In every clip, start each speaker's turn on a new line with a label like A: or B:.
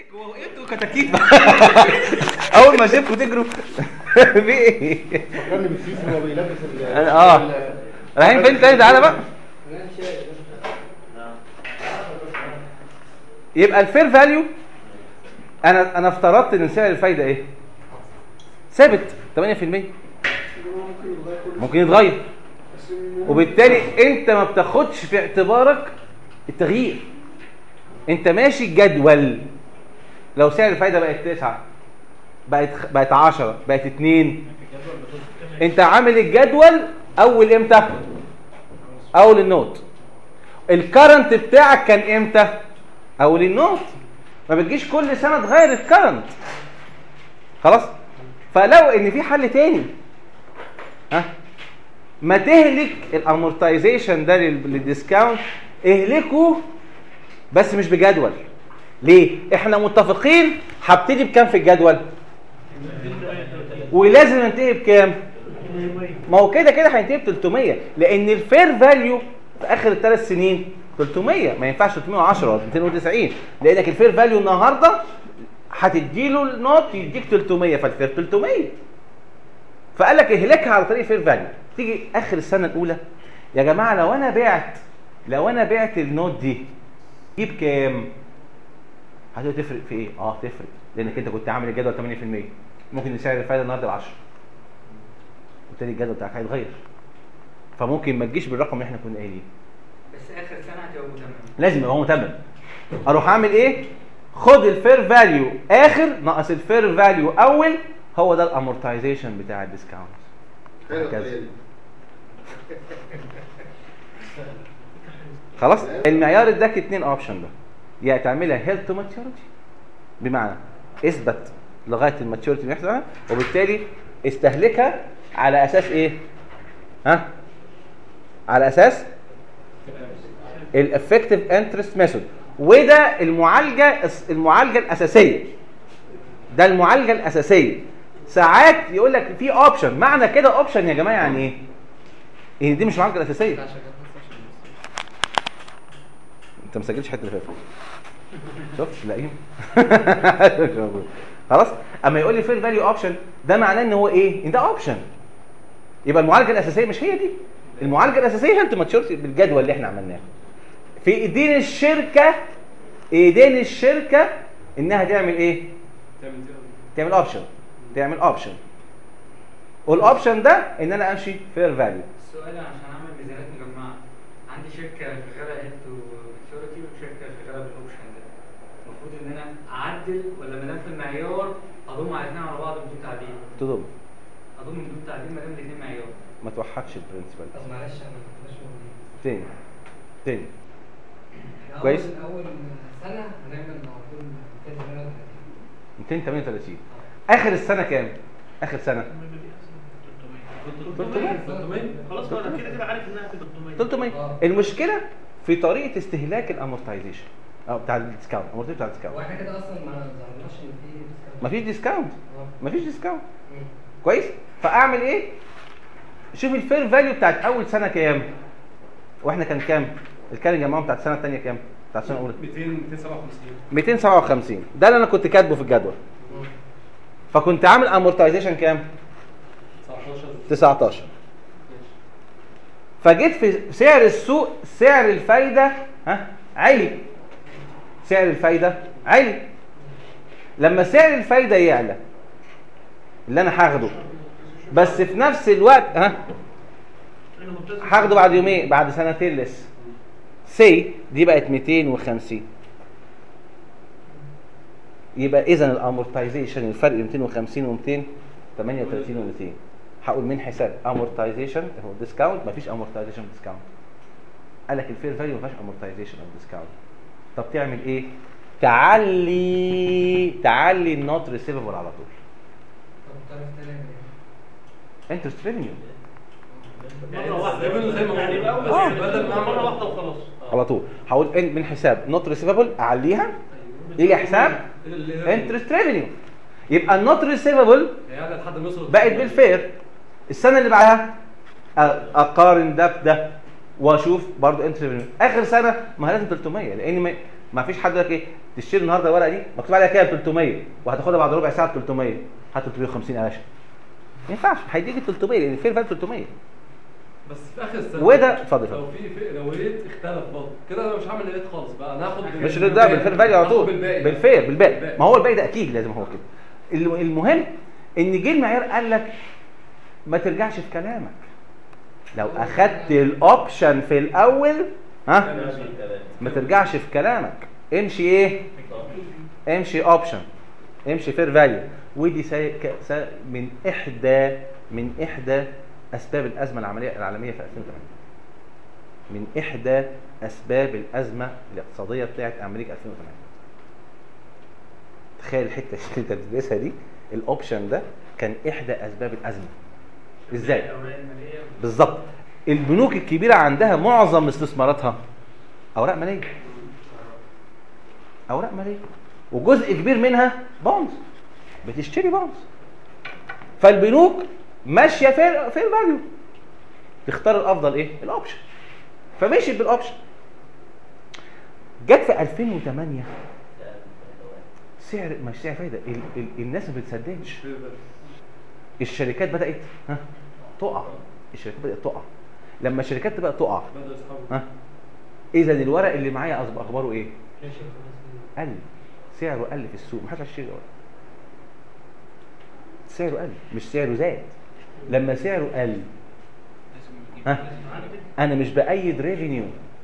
A: هو انتوا كتاكيت اول ما اشوفكم تجروا في ايه؟
B: فكرني بالسيسي وهو بيلبس ال
A: اه رايحين فين تاني تعالى بقى يبقى الفير فاليو انا انا افترضت ان سعر الفايده ايه؟ ثابت 8% ممكن يتغير وبالتالي انت ما بتاخدش في اعتبارك التغيير انت ماشي جدول لو سعر الفايده بقت 9 بقت بقت 10 بقت 2 انت عامل الجدول اول امتى اول النوت الكرنت بتاعك كان امتى اول النوت ما بتجيش كل سنه تغير الكرنت خلاص فلو ان في حل تاني ها ما تهلك الامورتايزيشن ده لل- للديسكاونت اهلكه بس مش بجدول ليه احنا متفقين هبتدي بكام في الجدول ولازم انتهي بكام ما هو كده كده هينتهي ب 300 لان الفير فاليو في اخر الثلاث سنين 300 ما ينفعش 310 ولا 290 لانك الفير فاليو النهارده هتديله النوت يديك 300 فالفير 300 فقال لك اهلكها على طريق فير فاليو تيجي اخر السنه الاولى يا جماعه لو انا بعت لو انا بعت النوت دي جيب كام هتقول تفرق في ايه اه تفرق لانك انت كنت عامل الجدول 8% ممكن سعر الفايده النهارده ب 10 وبالتالي الجدول بتاعك هيتغير فممكن ما تجيش بالرقم اللي احنا كنا قايلين
C: بس اخر سنه هتبقى متمم
A: لازم يبقى هو متمم اروح اعمل ايه خد الفير فاليو اخر ناقص الفير فاليو اول هو ده الامورتايزيشن بتاع الديسكاونت
B: حلوة
A: هكذا.
B: الطريقة دي.
A: خلاص المعيار اداك اتنين اوبشن ده يا تعملها هيلث تو ماتيوريتي بمعنى اثبت لغايه الماتيوريتي اللي يحصل وبالتالي استهلكها على اساس ايه ها على اساس الافكتيف انترست ميثود وده المعالجه المعالجه الاساسيه ده المعالجه الاساسيه ساعات يقول لك في اوبشن معنى كده اوبشن يا جماعه يعني ايه يعني دي مش المعالجه الاساسيه انت ما سجلتش الحته اللي فاتت شفت لاقيهم مش موجود. خلاص اما يقول لي فين فاليو اوبشن ده معناه ان هو ايه ان ده اوبشن يبقى المعالجه الاساسيه مش هي دي المعالجه الاساسيه هي انت ماتشورتي بالجدول اللي احنا عملناه في ايدين الشركه ايدين الشركه انها تعمل ايه تعمل اوبشن تعمل اوبشن والاوبشن ده ان انا امشي فير فاليو
C: السؤال عشان اعمل ميزانيات مجمعه عندي شركه شغاله هيد تو ماتيوريتي وشركه شغاله بالاوبشن ده المفروض ان انا اعدل ولا ما دام في المعيار اضم على الاثنين على بعض بدون تعديل
A: تضم
C: اضم بدون تعديل ما دام الاثنين معيار
A: ما توحدش البرنسبل
D: طب معلش انا ما كناش موجودين
A: تاني تاني
D: إحنا
A: كويس.
D: اول اول سنه هنعمل على طول 238
A: 238 اخر السنه كام اخر سنه
E: 300 خلاص انا كده كده عارف انها هتبقى 300
A: 300 المشكله في طريقه استهلاك الامورتايزيشن او بتاع الديسكاونت امورتايزيشن بتاع
D: هو
A: الديسكاونت
D: احنا كده اصلا ما ظهرناش ان في discount.
A: مفيش ديسكاونت
D: اه.
A: مفيش ديسكاونت
D: مم.
A: كويس فاعمل ايه شوف الفير فاليو بتاعت اول سنه كام واحنا كان كام الكارنج اماونت بتاعت السنه الثانيه كام بتاعت السنه الاولى
E: 257
A: 257 ده اللي انا كنت كاتبه في الجدول
D: مم.
A: فكنت عامل امورتايزيشن كام
E: 19
A: 19 فجيت في سعر السوق سعر الفايده ها عالي سعر الفايده عالي لما سعر الفايده يعلى اللي انا هاخده بس في نفس الوقت ها هاخده بعد يومين بعد سنتين لسه سي دي بقت 250 يبقى اذا الامورتايزيشن الفرق بين 250 و 200 38 و 200 هقول من حساب امورتايزيشن هو ديسكاونت مفيش امورتايزيشن ديسكاونت قال لك الفير فاليو ما فيهاش امورتايزيشن او ديسكاونت طب تعمل ايه تعلي تعلي النوت ريسيفبل على طول
D: طب الطرف الثاني هيعمل ايه؟
A: انترست ريفينيو
E: مره واحده منه زي ما يعني بقى بس
A: آه.
E: بدل ما مره واحده وخلاص
A: على طول هقول إن- من حساب نوت ريسيفبل اعليها يجي حساب انترست ريفينيو يبقى النوت ريسيفبل
E: يعني لحد ما يوصل
A: بقت بالفير السنه اللي بعدها أ- اقارن ده بده واشوف برضو انترست ريفينيو اخر سنه ما هي لازم 300 لان ما- ما فيش حد يقول لك ايه تشتري النهارده الورقه دي مكتوب عليها كام 300 وهتاخدها بعد ربع ساعه 300 هات 350 يا باشا ما ينفعش هيديك 300 لان فين فاليو 300
E: بس في اخر السنه
A: وده- اتفضل، اتفضل.
E: لو في في لو ريت اختلف برضه كده انا مش هعمل ريت خالص بقى انا هاخد بال-
A: مش ده بالفير فاليو على
E: هاخد
A: طول
E: بالباقي
A: بالفير بالباقي
E: بالباقي.
A: ما هو الباقي ده اكيد لازم هو كده الم- المهم ان جه المعيار قال لك ما ترجعش في كلامك لو اخدت الاوبشن في الاول ها ما ترجعش في كلامك امشي ايه امشي اوبشن امشي فير فاليو ودي سا... ك... سا... من احدى من احدى اسباب الازمه العمليه العالميه في 2008 من احدى اسباب الازمه الاقتصاديه بتاعت امريكا 2008 تخيل الحته اللي انت بتدرسها دي الاوبشن ده كان احدى اسباب الازمه ازاي
C: الأوراق المالية
A: بالظبط البنوك الكبيره عندها معظم استثماراتها اوراق ماليه اوراق ماليه وجزء كبير منها بونز بتشتري بونز فالبنوك ماشيه فير فير فاليو تختار الافضل ايه الاوبشن فمشيت بالاوبشن جت في 2008 سعر مش سعر فايده ال ال الناس ما بتصدقش الشركات بدات ها تقع الشركات بدات تقع لما الشركات تبقى تقع
E: بدأوا يسحبوا
A: ها اذا الورق اللي معايا أصب- اخباره ايه قل سعره قل في السوق ما حدش هيشتري الورق سعره قل مش سعره زاد لما سعره قل ها انا مش بايد ريفينيو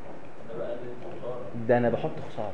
A: ده انا بحط خساره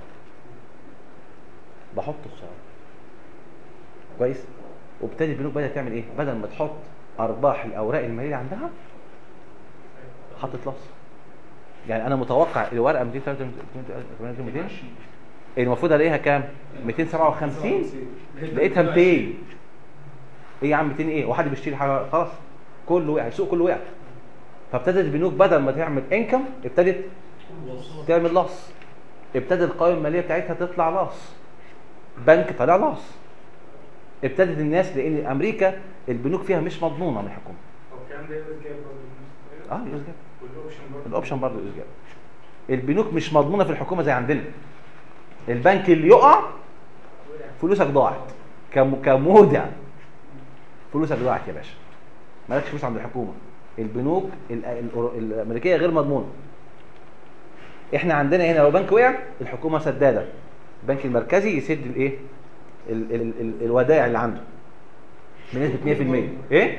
A: بحط خساره كويس وبالتالي البنوك بدات تعمل ايه بدل ما تحط ارباح الاوراق الماليه عندها حطت لص يعني انا متوقع الورقه 283 200 المفروض الاقيها كام 257 لقيتها 200 ايه يا عم 200 ايه وحد بيشتري حاجه خلاص كله وقع السوق كله وقع فابتدت البنوك بدل ما تعمل انكم ابتدت تعمل لص ابتدت القوائم الماليه بتاعتها تطلع لص بنك طلع لص ابتدت الناس لان امريكا البنوك فيها مش مضمونه من الحكومه
C: هو الكلام ده يوز جاب برضه
A: اه يوز جاب
C: والاوبشن برضه
A: الاوبشن برضه يوز جاب البنوك مش مضمونه في الحكومه زي عندنا البنك اللي يقع فلوسك ضاعت كم كمودع فلوسك ضاعت يا باشا مالكش فلوس عند الحكومه البنوك ال- ال- الامريكيه غير مضمونه احنا عندنا هنا لو بنك وقع الحكومه سداده البنك المركزي يسد الايه ال- ال- ال- الودائع اللي عنده بنسبه 100% ايه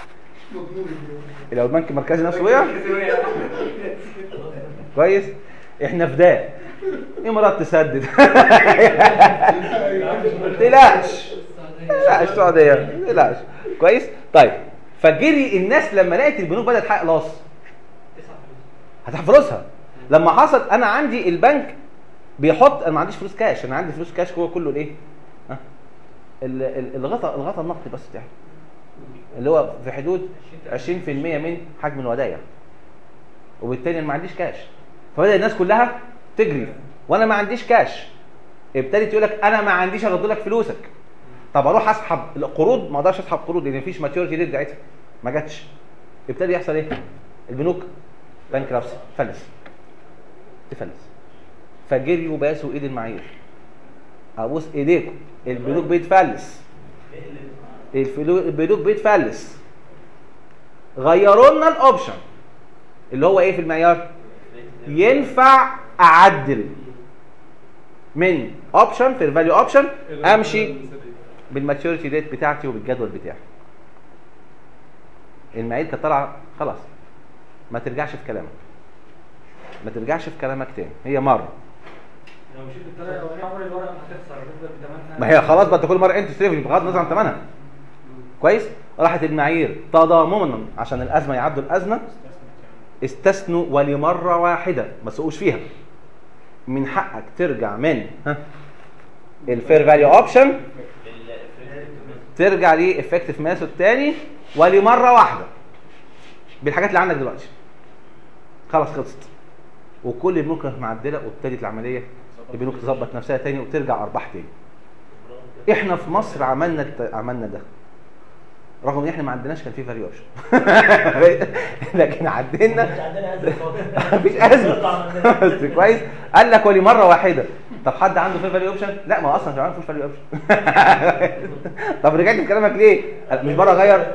A: لو البنك المركزي نفسه وقع كويس احنا في ده امارات تسدد تقلقش لا السعوديه ما تقلقش كويس طيب فجري الناس لما لقت البنوك بدات تحقق لاص هتحقق فلوسها لما حصل انا عندي البنك بيحط انا ما عنديش فلوس كاش انا عندي فلوس كاش هو كله الايه ها ال- ال- الغطاء الغطاء النقدي بس بتاعي اللي هو في حدود 20% من حجم الودائع وبالتالي انا ما عنديش كاش فبدا الناس كلها تجري وانا ما عنديش كاش ابتدت يقول لك انا ما عنديش ارد لك فلوسك طب اروح اسحب القروض ما اقدرش اسحب قروض لان مفيش ماتيوريتي ديت بتاعتها ما جاتش ابتدي يحصل ايه البنوك بانكرابسي فلس تفلس فجريوا باسوا ايد المعايير ابوس ايديكم البنوك بيتفلس الفلو... البنوك بيتفلس غيروا لنا الاوبشن اللي هو ايه في المعيار ينفع اعدل من اوبشن في الفاليو اوبشن امشي بالماتيوريتي ديت بتاعتي وبالجدول بتاعي المعايير كانت طالعه خلاص ما ترجعش في كلامك ما ترجعش في كلامك تاني هي مره
C: لو مشيت بالطريقه الاولانيه عمر الورقه ما هتخسر هتفضل بثمنها
A: ما هي خلاص بقى انت كل مره انت تستلف بغض النظر عن ثمنها كويس راحت المعايير تضامنا عشان الازمه يعدوا الازمه استثنوا ولمره واحده ما تسوقوش فيها من حقك ترجع من ها الفير فاليو اوبشن ترجع ليه افكتيف ميثود تاني ولمره واحده بالحاجات اللي عندك دلوقتي خلاص خلصت وكل البنوك كانت معدله وابتدت العمليه البنوك تظبط نفسها تاني وترجع ارباح تاني احنا في مصر عملنا الت... عملنا ده رغم ان احنا ما عندناش كان في فاريوشن لكن عندنا
F: مش عندنا هذا الفضل
A: مفيش ازمه بس كويس قال لك ولمره واحده طب حد عنده فير فاليو اوبشن لا ما هو اصلا ما فيهوش فاليو اوبشن طب رجعت في كلامك ليه مش بره اغير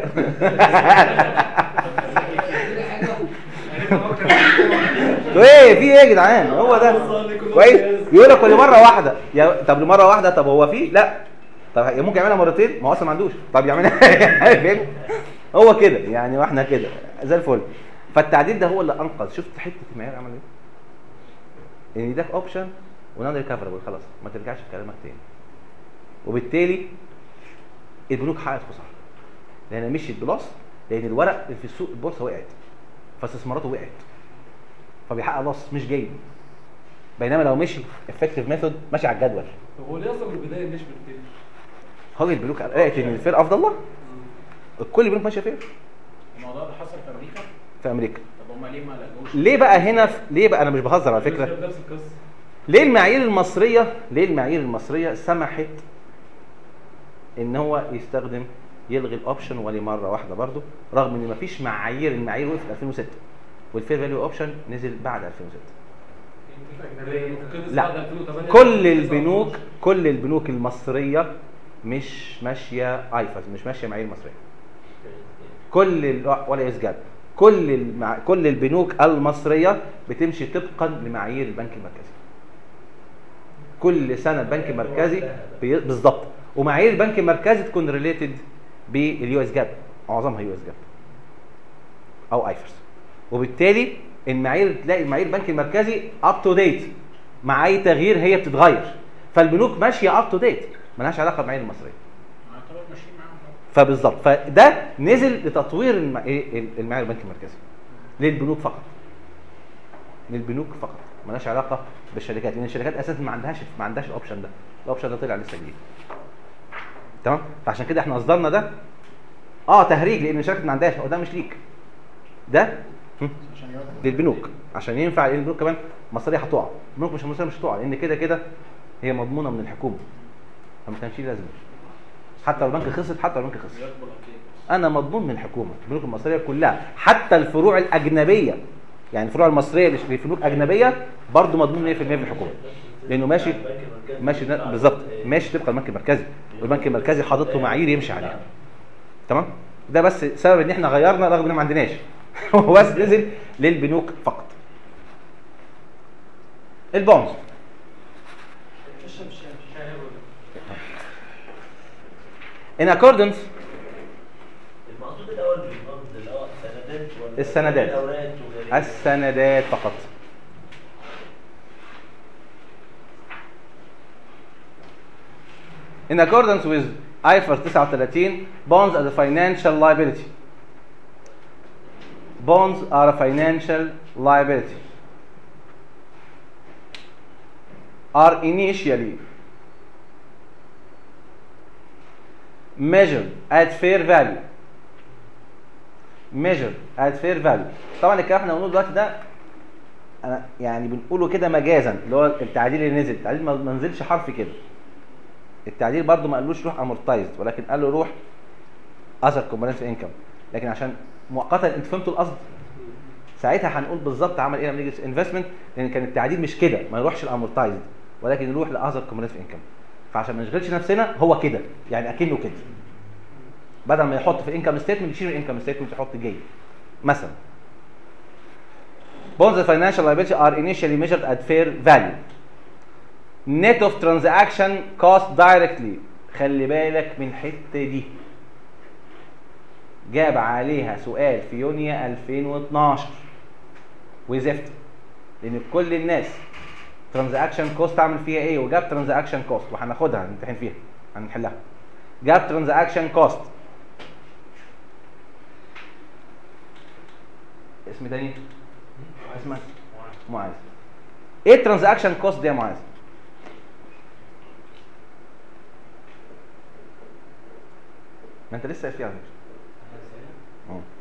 A: انتوا ايه في ايه يا جدعان هو ده كويس يقول لك كل مره واحده يا طب مره واحده طب هو في لا طب ممكن يعملها مرتين ما هو اصلا ما عندوش طب يعملها فاهم هو كده يعني واحنا كده زي الفل فالتعديل ده هو اللي انقذ شفت حته المعيار عمل ايه ان يديك اوبشن ونون ريكفربل خلاص ما ترجعش في كلامك تاني وبالتالي البنوك حققت خساره لانها مشيت بلص لان الورق اللي في السوق البورصه وقعت فاستثماراته وقعت فبيحقق لص مش جيد بينما لو مشي افكتيف ميثود ماشي على الجدول
E: طب هو ليه اصلا من البدايه مش بالفيل؟
A: هو البنوك لقيت ان الفير افضل له كل البنوك ماشيه فير
F: الموضوع ده حصل في امريكا
A: في امريكا
F: طب هم ليه ما لجوش
A: ليه بقى هنا في ليه بقى انا مش بهزر على فكره
E: نفس القصه
A: ليه المعايير المصريه ليه المعايير المصريه سمحت ان هو يستخدم يلغي الاوبشن ولي مره واحده برضه رغم ان مفيش معايير المعايير وقفت في 2006 والفير فاليو اوبشن نزل بعد 2006 لا كل البنوك كل البنوك المصريه مش ماشيه ايفاز مش ماشيه معايير مصريه كل ال- ولا يسجل كل المع... كل البنوك المصريه بتمشي طبقا لمعايير البنك المركزي كل سنه البنك المركزي بي... بالظبط ومعايير البنك المركزي تكون ريليتد باليو اس جاب معظمها يو اس جاب او ايفرس وبالتالي المعايير تلاقي معايير البنك المركزي اب تو ديت مع اي تغيير هي بتتغير فالبنوك ماشيه اب تو ديت ملهاش علاقه بالمعايير المصريه
F: خلاص ماشيين معاهم
A: فبالظبط فده نزل لتطوير الم- إيه المعايير البنك المركزي للبنوك فقط للبنوك فقط ملهاش علاقه بالشركات لان الشركات اساسا ما عندهاش ما عندهاش الاوبشن ده الاوبشن ده طلع لسه جديد تمام فعشان كده احنا اصدرنا ده اه تهريج لان الشركه ما عندهاش هو ده مش ليك ده هم،
F: عشان يواجهوا
A: للبنوك عشان ينفع لان البنوك كمان مصاريه هتقع البنوك مش مصاريه مش هتقع لان كده كده هي مضمونه من الحكومه فما كانش ليه لازمه حتى لو البنك خسر حتى لو البنك خسر
F: يقبل أكيد.
A: انا مضمون من الحكومه البنوك المصريه كلها حتى الفروع الاجنبيه يعني الفروع المصريه اللي في بنوك اجنبيه برضه مضمون 100% من الحكومه لانه ماشي ماشي بالظبط ماشي طبقا البنك المركزي والبنك المركزي حاطط له معايير يمشي عليها تمام ده بس سبب ان احنا غيرنا رغم ان ما عندناش هو بس نزل للبنوك فقط البونز in accordance
G: المقصود الاول بالفرض اللي هو السندات ولا
A: السندات.
G: الاوراق التجاريه
A: السندات فقط In accordance with IFRS 39, bonds are a financial liability. Bonds are a financial liability. Are initially measured at fair value. measured at fair value. طبعا الكلام احنا بنقوله دلوقتي ده انا يعني بنقوله كده مجازا اللي هو التعديل اللي نزل التعديل ما ما نزلش حرف كده التعديل برضو ما قالوش روح امورتايزد ولكن قال له روح اثر كومبرنس انكم لكن عشان مؤقتا انت فهمتوا القصد ساعتها هنقول بالظبط عمل ايه لما نيجي انفستمنت لان كان التعديل مش كده ما يروحش الامورتايزد ولكن يروح لاذر كومبرنس انكم فعشان ما نشغلش نفسنا هو كده يعني اكنه كده بدل ما يحط في الانكم ستيتمنت يشيل الانكم ستيتمنت يحط جاي مثلا bonds and financial liability are initially measured at fair value net of transaction cost directly خلي بالك من الحته دي جاب عليها سؤال في يونيو 2012 وزفت لان كل الناس ترانزاكشن كوست تعمل فيها ايه وجاب ترانزاكشن كوست وهناخدها هنمتحن فيها هنحلها جاب ترانزاكشن كوست اسم تاني اسمها معاذ ايه الترانزاكشن كوست دي يا معاذ ما انت لسه قايل فيها على فكره اه.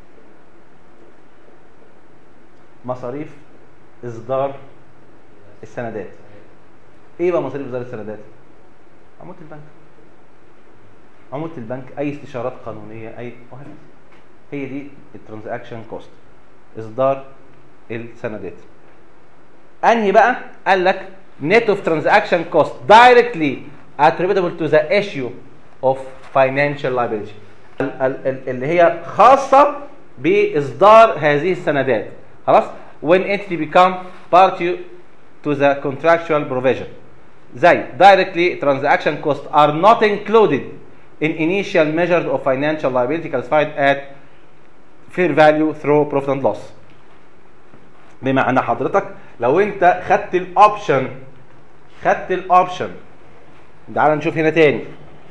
A: مصاريف اصدار السندات ايه بقى مصاريف اصدار السندات عموله البنك عموله البنك اي استشارات قانونيه اي وهكذا هي دي الترانزاكشن كوست اصدار السندات انهي بقى قال لك net of transaction cost directly attributable to the issue of financial liability ال- ال- ال- اللي هي خاصة بإصدار هذه السندات خلاص when entity become party to the contractual provision زي directly transaction costs are not included in initial measures of financial liability classified at fair value through profit and loss بمعنى حضرتك لو انت خدت الاوبشن خدت الاوبشن تعال نشوف هنا تاني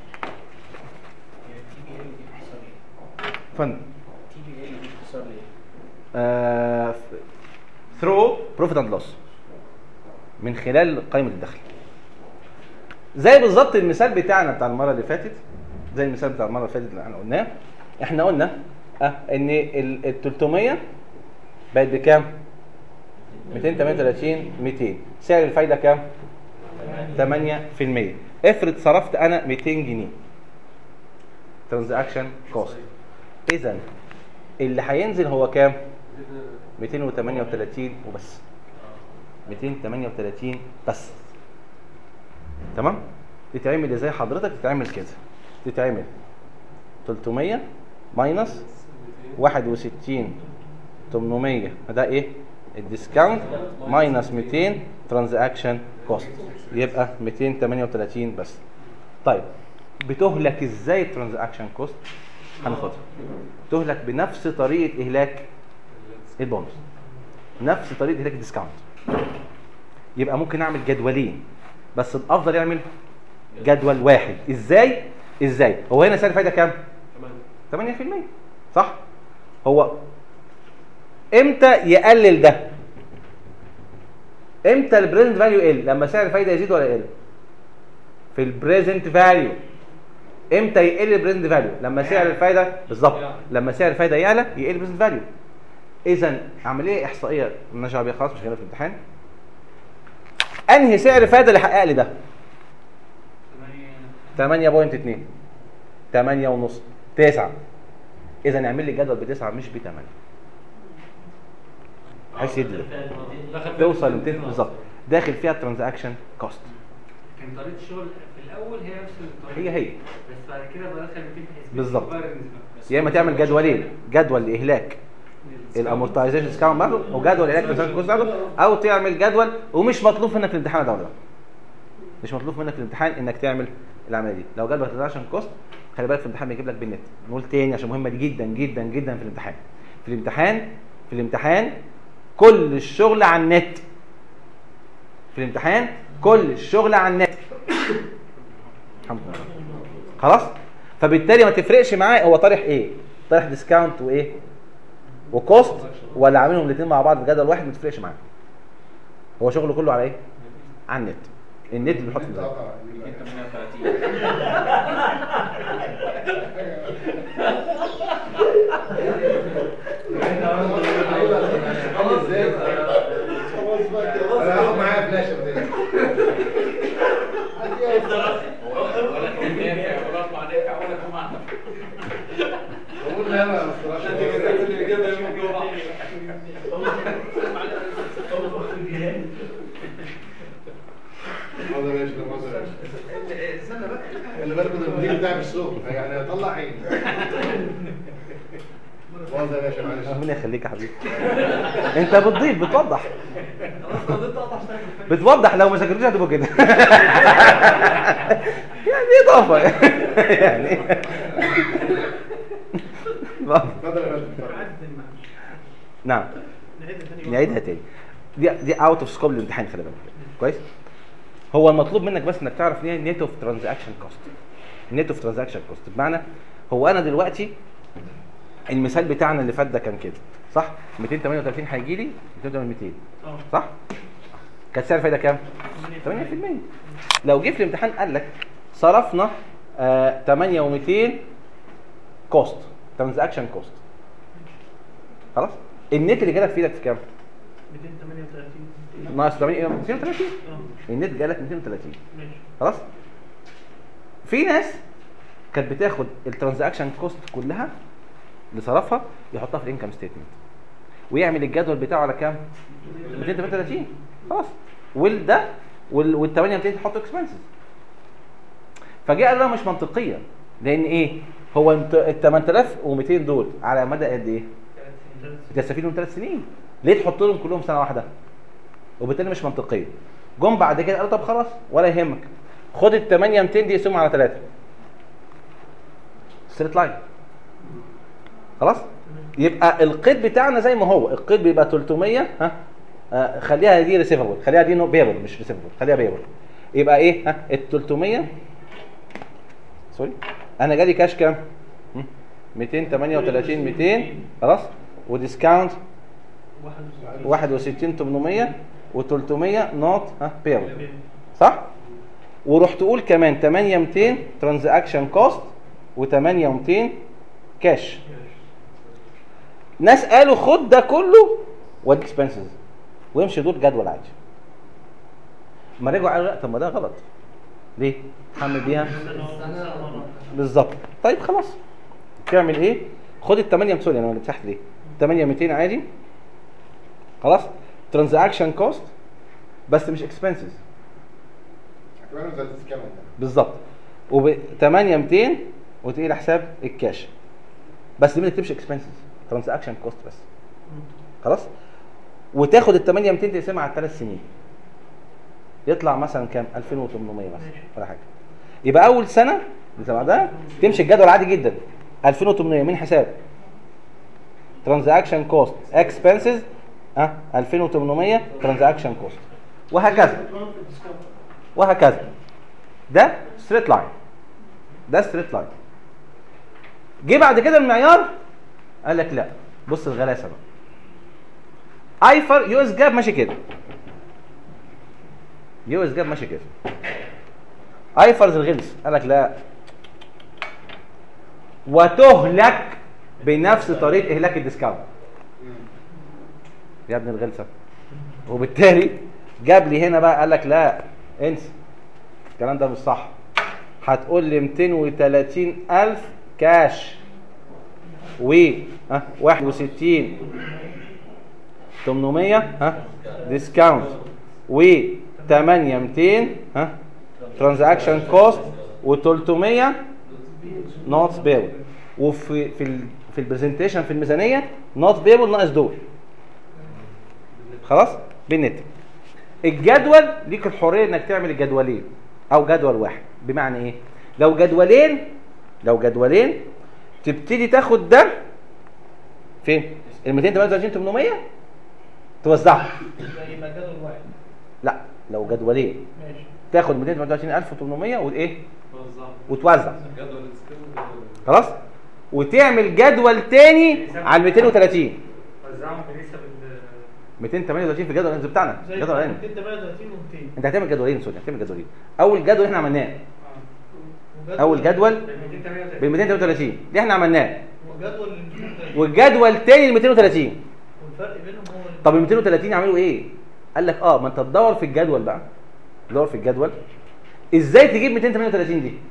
F: تي بي ال دي اختصار ايه؟
A: فن
F: تي بي ال دي اختصار ليه؟
A: آه ثرو بروفيت اند لوس من خلال قائمه الدخل زي بالظبط المثال بتاعنا بتاع المره اللي فاتت زي المثال بتاع المره اللي فاتت اللي احنا قلناه احنا قلنا اه ان ال ال 300 بقت بكام 238 200 سعر الفايده كام 8% افرض صرفت انا 200 جنيه ترانزاكشن كوست اذا اللي هينزل هو كام 238 وبس 238 بس تمام تتعمل ازاي حضرتك تتعمل كده تتعمل 300 ماينس 61 800 ده ايه الديسكاونت ماينس 200 ترانزاكشن كوست يبقى 238 بس طيب بتهلك ازاي الترانزاكشن كوست هناخدها تهلك بنفس طريقه اهلاك البونص نفس طريقه اهلاك الديسكاونت يبقى ممكن اعمل جدولين بس الافضل يعمل جدول واحد ازاي ازاي هو هنا سعر الفايده كام 8% صح هو امتى يقلل ده امتى البريزنت فاليو يقل لما سعر الفايده يزيد ولا يقل في البريزنت فاليو امتى يقل البريزنت فاليو لما سعر الفايده بالظبط لما سعر الفايده يعلى يقل البريزنت فاليو اذا عمليه احصائيه مالناش دعوه بيها خلاص مش هنعملها في الامتحان انهي سعر فايده اللي حقق لي ده 8.2 8 ونص 9 اذا اعمل لي جدول بتسعه مش ب 8 بحيث يدلك توصل ل 200 بالظبط داخل فيها الترانزاكشن كوست
C: كان طريقه الشغل في الاول هي نفس الطريقه
A: هي هي
C: بس بعد كده بدخل 200 حساب
A: بالظبط.
C: غير النسبة.
A: يا اما تعمل جدولين جدول لاهلاك الامورتايزيشن ديسكاونت برضه وجدول لاهلاك الترانزاكشن كوست برضه او تعمل جدول ومش مطلوب منك في الامتحان ده ولا لا مش مطلوب منك في الامتحان انك تعمل العمليه دي لو جدول ترانزاكشن كوست خلي بالك في الامتحان بيجيب لك بالنت نقول تاني عشان مهمه دي جدا جدا جدا في الامتحان في الامتحان في الامتحان كل الشغل على النت في الامتحان كل الشغل على النت الحمد لله خلاص فبالتالي ما تفرقش معاه هو طارح ايه طارح ديسكاونت وايه وكوست ولا عاملهم الاثنين مع بعض في جدول واحد ما تفرقش معاه هو شغله كله على ايه على النت النت اللي بيحط الميزان
F: 238
B: خلاص ازاي خلاص بقى كده انا هاخد معايا فلاشه بدل
F: ولا كان نافع ولا اطلع نافع ولا كان معنا
B: بقول لا لا ما حاضر يا باشا حاضر يا باشا استنى بقى خلي بالك من المدير بتاعي في الشغل يعني هيطلع عيني حاضر يا باشا معلش
A: ربنا يخليك يا حبيبي انت بتضيف بتوضح بتوضح لو ما ذاكرتوش هتبقى كده يعني اضافه يعني
B: اتفضل يا باشا
A: نعم نعيدها تاني دي دي اوت اوف سكوب الامتحان خلي بالك كويس هو المطلوب منك بس انك تعرف ايه نيت اوف ترانزاكشن كوست نيت اوف ترانزاكشن كوست بمعنى هو انا دلوقتي المثال بتاعنا اللي فات ده كان كده صح 238 هيجي لي 200 صح كانت سعر الفايده كام 8% لو جه في الامتحان قال لك صرفنا آه 8 و200 كوست ترانزاكشن كوست خلاص النت اللي جالك في ايدك في كام
E: 238
A: ناقص 8 230
E: اه
A: النت جالك 230
E: ماشي
A: خلاص في ناس كانت بتاخد الترانزاكشن كوست كلها اللي صرفها يحطها في الانكم ستيتمنت ويعمل الجدول بتاعه على كام 238 خلاص وده وال وال 8 200 تحط اكسبنسز فجاء قال لا مش منطقيه لان ايه هو انت ال 8200 دول على مدى قد ايه تستفيد لهم ثلاث سنين ليه تحط لهم كلهم سنه واحده وبالتالي مش منطقيه جم بعد كده قالوا طب خلاص ولا يهمك خد ال 8 200 دي اقسمهم على ثلاثه ستريت لاين خلاص يبقى القيد بتاعنا زي ما هو القيد بيبقى 300 ها آه خليها دي ريسيفبل خليها دي بيبل مش ريسيفبل خليها بيبل يبقى ايه ها ال 300 سوري انا جالي كاش كام هم؟ 238 200 خلاص وديسكاونت 61 800 و300 نوت ها بيبل صح ورحت تقول كمان 8 200 ترانزاكشن كوست و8 200 كاش ناس قالوا خد ده كله وادي اكسبنسز ويمشي دول جدول عادي ما رجعوا قالوا لا طب ما ده غلط ليه؟ تحمل بيها بالظبط طيب خلاص تعمل ايه؟ خد ال 8 سوري انا اللي تحت ليه؟ 8 200 عادي خلاص ترانزاكشن كوست بس مش اكسبنسز
B: اعتبرهم زي الديسكاونت ده
A: بالظبط وب 8 200 وتقيل حساب الكاش بس دي ما تكتبش اكسبنسز ترانزاكشن كوست بس خلاص وتاخد ال 8 200 تقسمها على الثلاث سنين يطلع مثلا كام 2800 مثلا ولا حاجه يبقى اول سنه اللي بعدها تمشي الجدول عادي جدا 2800 من حساب ترانزاكشن كوست اكسبنسز ها 2800 ترانزاكشن كوست وهكذا وهكذا ده ستريت لاين ده ستريت لاين جه بعد كده المعيار قال لك لا بص الغلاسه بقى ايفر يو اس جاب ماشي كده يو اس جاب ماشي كده ايفرز الغلس قال لك لا وتهلك بنفس طريقه اهلاك الديسكاونت يا ابن الغلسه وبالتالي جاب لي هنا بقى قال لك لا انسى الكلام ده مش صح هتقول لي 230000 كاش و ها 61 800 ها ديسكاونت و 8 200 ها ترانزاكشن كوست و300 نوت بيبل وفي في ال في البرزنتيشن في الميزانيه نوت بيبل ناقص دول خلاص بالنت الجدول ليك الحريه انك تعمل الجدولين او جدول واحد بمعنى ايه لو جدولين لو جدولين تبتدي تاخد ده فين ال 238 800 توزعهم
E: يبقى جدول واحد
A: لا لو جدولين
E: ماشي
A: تاخد 238800 وايه
E: وزعهم
A: وتوزع
E: جدول السكيل
A: خلاص وتعمل جدول تاني على 230
C: وزعهم بنسب ال
A: 238 في الجدول الانجليزي بتاعنا
E: زي
A: الجدول العلمي
E: 238 و200
A: انت هتعمل جدولين سوري هتعمل جدولين اول جدول احنا عملناه اول جدول بال 238 دي احنا عملناه
E: وجدول ال 230
A: والجدول التاني ال 230
E: والفرق بينهم هو ال-
A: طب ال 230 يعملوا ايه؟ قال لك اه ما انت تدور في الجدول بقى تدور في الجدول ازاي تجيب 238 دي؟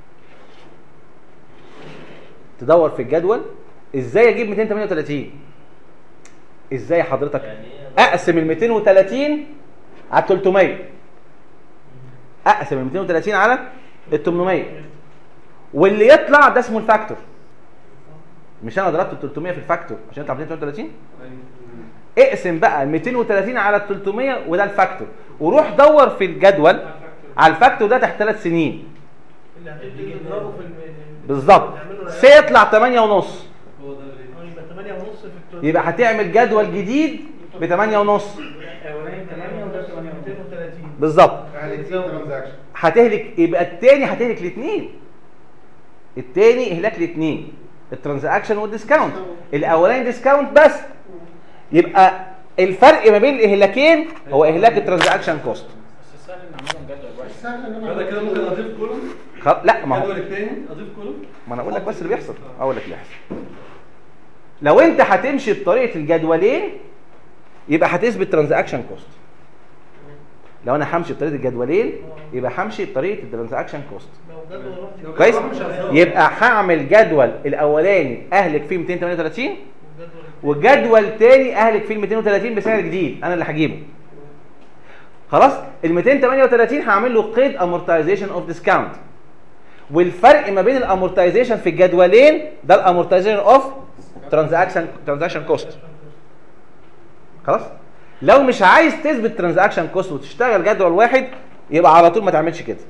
A: تدور في الجدول ازاي اجيب 238 ازاي حضرتك
G: يعني ايه
A: اقسم ال 230 على 300 اقسم ال 230 على ال 800 واللي يطلع ده اسمه الفاكتور مش انا ضربت ال 300 في الفاكتور عشان يطلع 238 اقسم بقى ال 230 على ال 300 وده الفاكتور وروح دور في الجدول على الفاكتور ده تحت ثلاث سنين
E: اللي هتبتدي تضربه في الم...
A: بالظبط
E: تعمله رياضة.
A: سيطلع 8 ونص
E: هو ده اللي- يبقى 8 ونص في التلت-
A: يبقى هتعمل جدول جديد ب 8 ونص
C: الاولاني 8 وده 8
E: 230
A: بالظبط
B: يعني دي ترانزاكشن
A: هتهلك يبقى التاني هتهلك الاثنين التاني اهلاك الاثنين الترانزاكشن والديسكاونت الاولاني ديسكاونت بس يبقى الفرق ما بين الاهلاكين هو اهلاك الترانزاكشن كوست
F: بس السهل ان اعملهم جدول واحد
B: سهل ان انا
E: فده كده ممكن اضيف كولوم
A: خ- لا ما هو
E: الجدول الثاني اضيف كولوم
A: ما انا اقول لك بس اللي بيحصل اقول لك اللي بيحصل لو انت هتمشي بطريقه الجدولين يبقى هتثبت ترانزاكشن كوست لو انا همشي بطريقه الجدولين يبقى همشي بطريقه الترانزاكشن كوست
E: لو جدول واحد
A: كويس
E: مش هزود.
A: يبقى هعمل جدول الاولاني اهلك فيه 238
E: والجدول
A: وجدول تاني اهلك فيه 230 بسعر جديد انا اللي هجيبه خلاص ال 238 هعمل له قيد امورتايزيشن اوف ديسكاونت والفرق ما بين الامورتايزيشن في الجدولين ده الامورتايزيشن اوف ترانزاكشن ترانزاكشن كوست خلاص لو مش عايز تثبت ترانزاكشن كوست وتشتغل جدول واحد يبقى على طول ما تعملش كده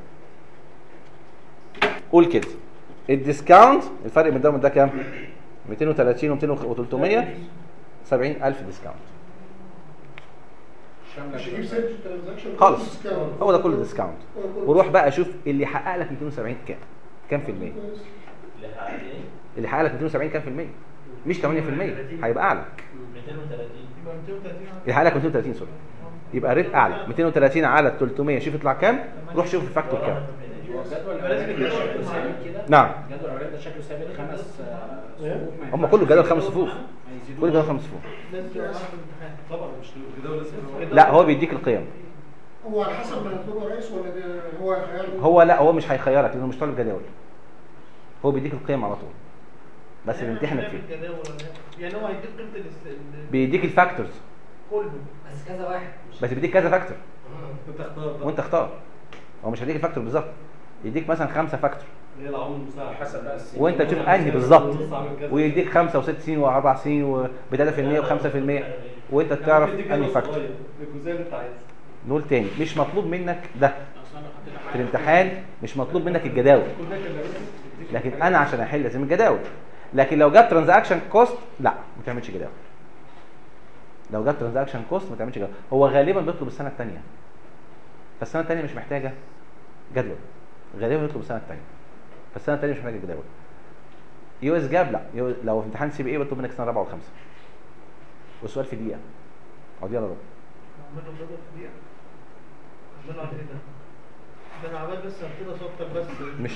A: قول كده الديسكاونت الفرق بين ده ومن ده كام 230 و200 و300 70000 ديسكاونت
B: مش يجيب سيرش ترانزاكشن
A: خالص هو ده كله ديسكاونت وروح بقى شوف اللي حقق لك 270 كام كام في المية
G: اللي حقق ايه؟
A: اللي حقق لك 270 كام في المية مش 8% هيبقى اعلى
G: 230
E: يبقى 230
A: اللي حقق لك 230 سوري يبقى ريت اعلى 230 على 300 شوف يطلع كام روح شوف الفاكتور كام
E: الجدول لازم يكون شكله ثابت كده
A: نعم
E: الجدول الاولاني ده شكله ثابت خمس آه، صفوف ما
A: هم كله جدول خمس صفوف
E: ما يزيدوش.
A: كل جدول خمس صفوف
E: لازم يبقى معاهم في الامتحان.
H: طبعا مش الجدول لازم
A: لا هو بيديك القيم
B: هو على حسب ما يطلبه الرئيس ولا ده هو خيال
A: هو لا هو مش هيخيرك لانه مش طالب جداول هو بيديك القيم على طول بس بيمتحنك فيه
E: الجداول ولا إيه؟ يعني هو هيديك قيمه الاس- ال-
A: بيديك الفاكتورز
E: كله
D: بس كذا واحد
A: بس بيديك كذا فاكتور
H: انت اختار بقى
A: وانت اختار هو مش هيديك الفاكتور بالظبط يديك مثلا خمسه فاكتور
H: اللي هي العوامل المساعده
E: حسب بقى السن.
A: وانت تشوف انهي بالظبط
H: بص عامل كذا.
A: ويديك خمسه وست سنين واربع سنين وب 3% و5% وانت تعرف
H: ممكن يديك
A: انهي
H: جدول
A: فاكتور
H: صغير الجزئيه اللي انت عايزها
A: نقول تاني مش مطلوب منك ده
E: أصل أنا حطيت
A: في
E: حاجة.
A: الامتحان مش مطلوب منك الجداول
H: كل ده كان لازم
A: لكن انا عشان احل لازم الجداول لكن لو جت ترانزاكشن كوست لا ما تعملش جداول لو جت ترانزاكشن كوست ما تعملش جداول هو غالبا بيطلب السنه الثانيه فالسنه الثانيه مش محتاجه جدول غالبا بيطلب السنه الثانيه فالسنه الثانيه مش محتاجه جداول يو اس جاب لا يو لو في امتحان سي بي اي بيطلب منك سنه رابعه وخمسه والسؤال في دقيقه او دقيقه الا ربع
E: اعمله جدول في دقيقة اعمله على ايه ده؟ ده انا عمال بس ابتدي اصوتك بس
A: مش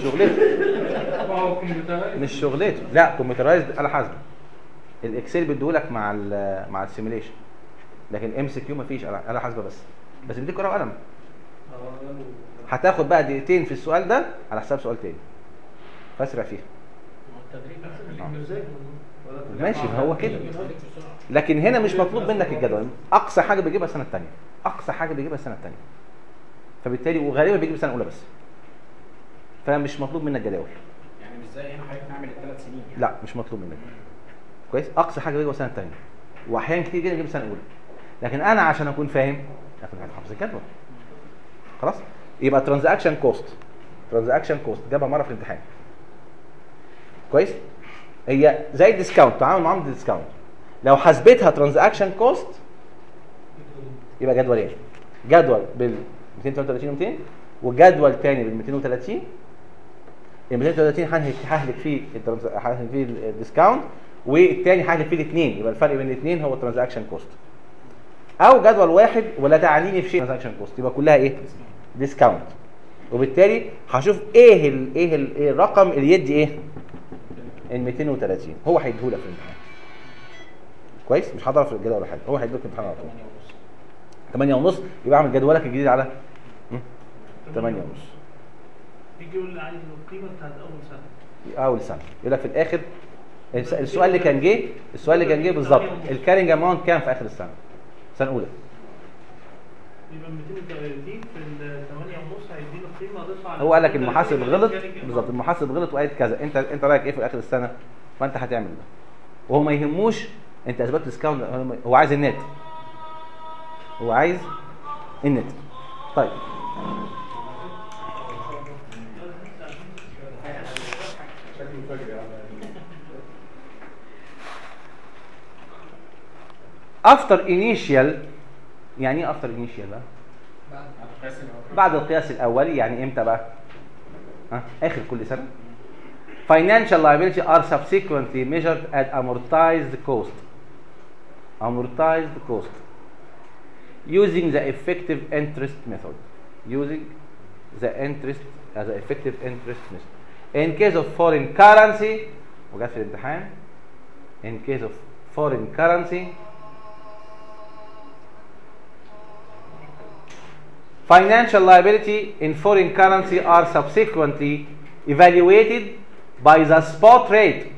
A: شغلته مش شغلته لا كمبيوترايزد على حسب الاكسل بيديهولك مع ال مع السيميليشن لكن ام سي كيو مفيش على على حسبه بس بس بيديك ورقه وقلم هتاخد بقى دقيقتين في السؤال ده على حساب سؤال تاني فاسرع فيها
E: التدريب
A: آه.
E: ازاي؟
A: ماشي ما هو كده لكن هنا مش مطلوب منك الجدول اقصى حاجه بيجيبها السنه الثانيه اقصى حاجه بيجيبها السنه الثانيه فبالتالي وغالبا بيجيب السنه الاولى بس فمش مطلوب منك جداول
E: يعني مش زي هنا حضرتك نعمل الثلاث سنين يعني.
A: لا مش مطلوب منك كويس اقصى حاجه بيجيبها السنه الثانيه واحيانا كتير جدا بيجيب السنه الاولى لكن انا عشان اكون فاهم اكون حافظ الجدول خلاص يبقى ترانزاكشن كوست ترانزاكشن كوست جابها مره في الامتحان كويس هي زي الديسكاونت تعامل معاهم ديسكاونت لو حسبتها ترانزاكشن كوست يبقى جدولين جدول بال 233 و 200 وجدول تاني بال 230 ال 230 هنهلك ههلك فيه الترانز- ههلك فيه الديسكاونت والتاني ههلك فيه الاثنين يبقى الفرق بين الاثنين هو الترانزاكشن كوست او جدول واحد ولا تعنيني في شيء ترانزاكشن كوست يبقى كلها ايه ديسكاونت وبالتالي هشوف ايه ال ايه ال إيه الرقم اللي يدي ايه ال 230 هو هيديهولك في الامتحان كويس مش هضرب في الجدول ولا حاجه هو هيديلك الامتحان على طول 8 ونص يبقى اعمل جدولك الجديد على 8 ونص
E: يجي يقول لي عايز القيمه بتاعت اول سنه
A: اول سنه يقول لك في الاخر الس- السؤال اللي كان جه السؤال اللي كان جه بالظبط الكارنج اماونت كام في اخر السنه سنه اولى
E: يبقى 230 في ال 8 ونص هيديني القيمه اضيفها على
A: هو قال لك
E: 230
A: المحاسب غلط
E: يبقى الكارنج
A: بالظبط
E: amount.
A: المحاسب غلط وقالت كذا انت انت رايك ايه في اخر السنه فانت هتعمل ده وهو ما يهموش انت اثبت ديسكاونت هو عايز النت هو عايز النت طيب
B: شكله فجر يعني
A: افتر انيشيال يعني ايه افتر انيشيال بقى بعد القياس الاولي يعني امتى بقى ها اخر كل سنه financial liability are subsequently measured at amortized cost amortized cost using the effective interest method using the interest as the effective interest method in case of foreign currency وجت في الامتحان in case of foreign currency Financial liability in foreign currency are subsequently evaluated by the spot rate.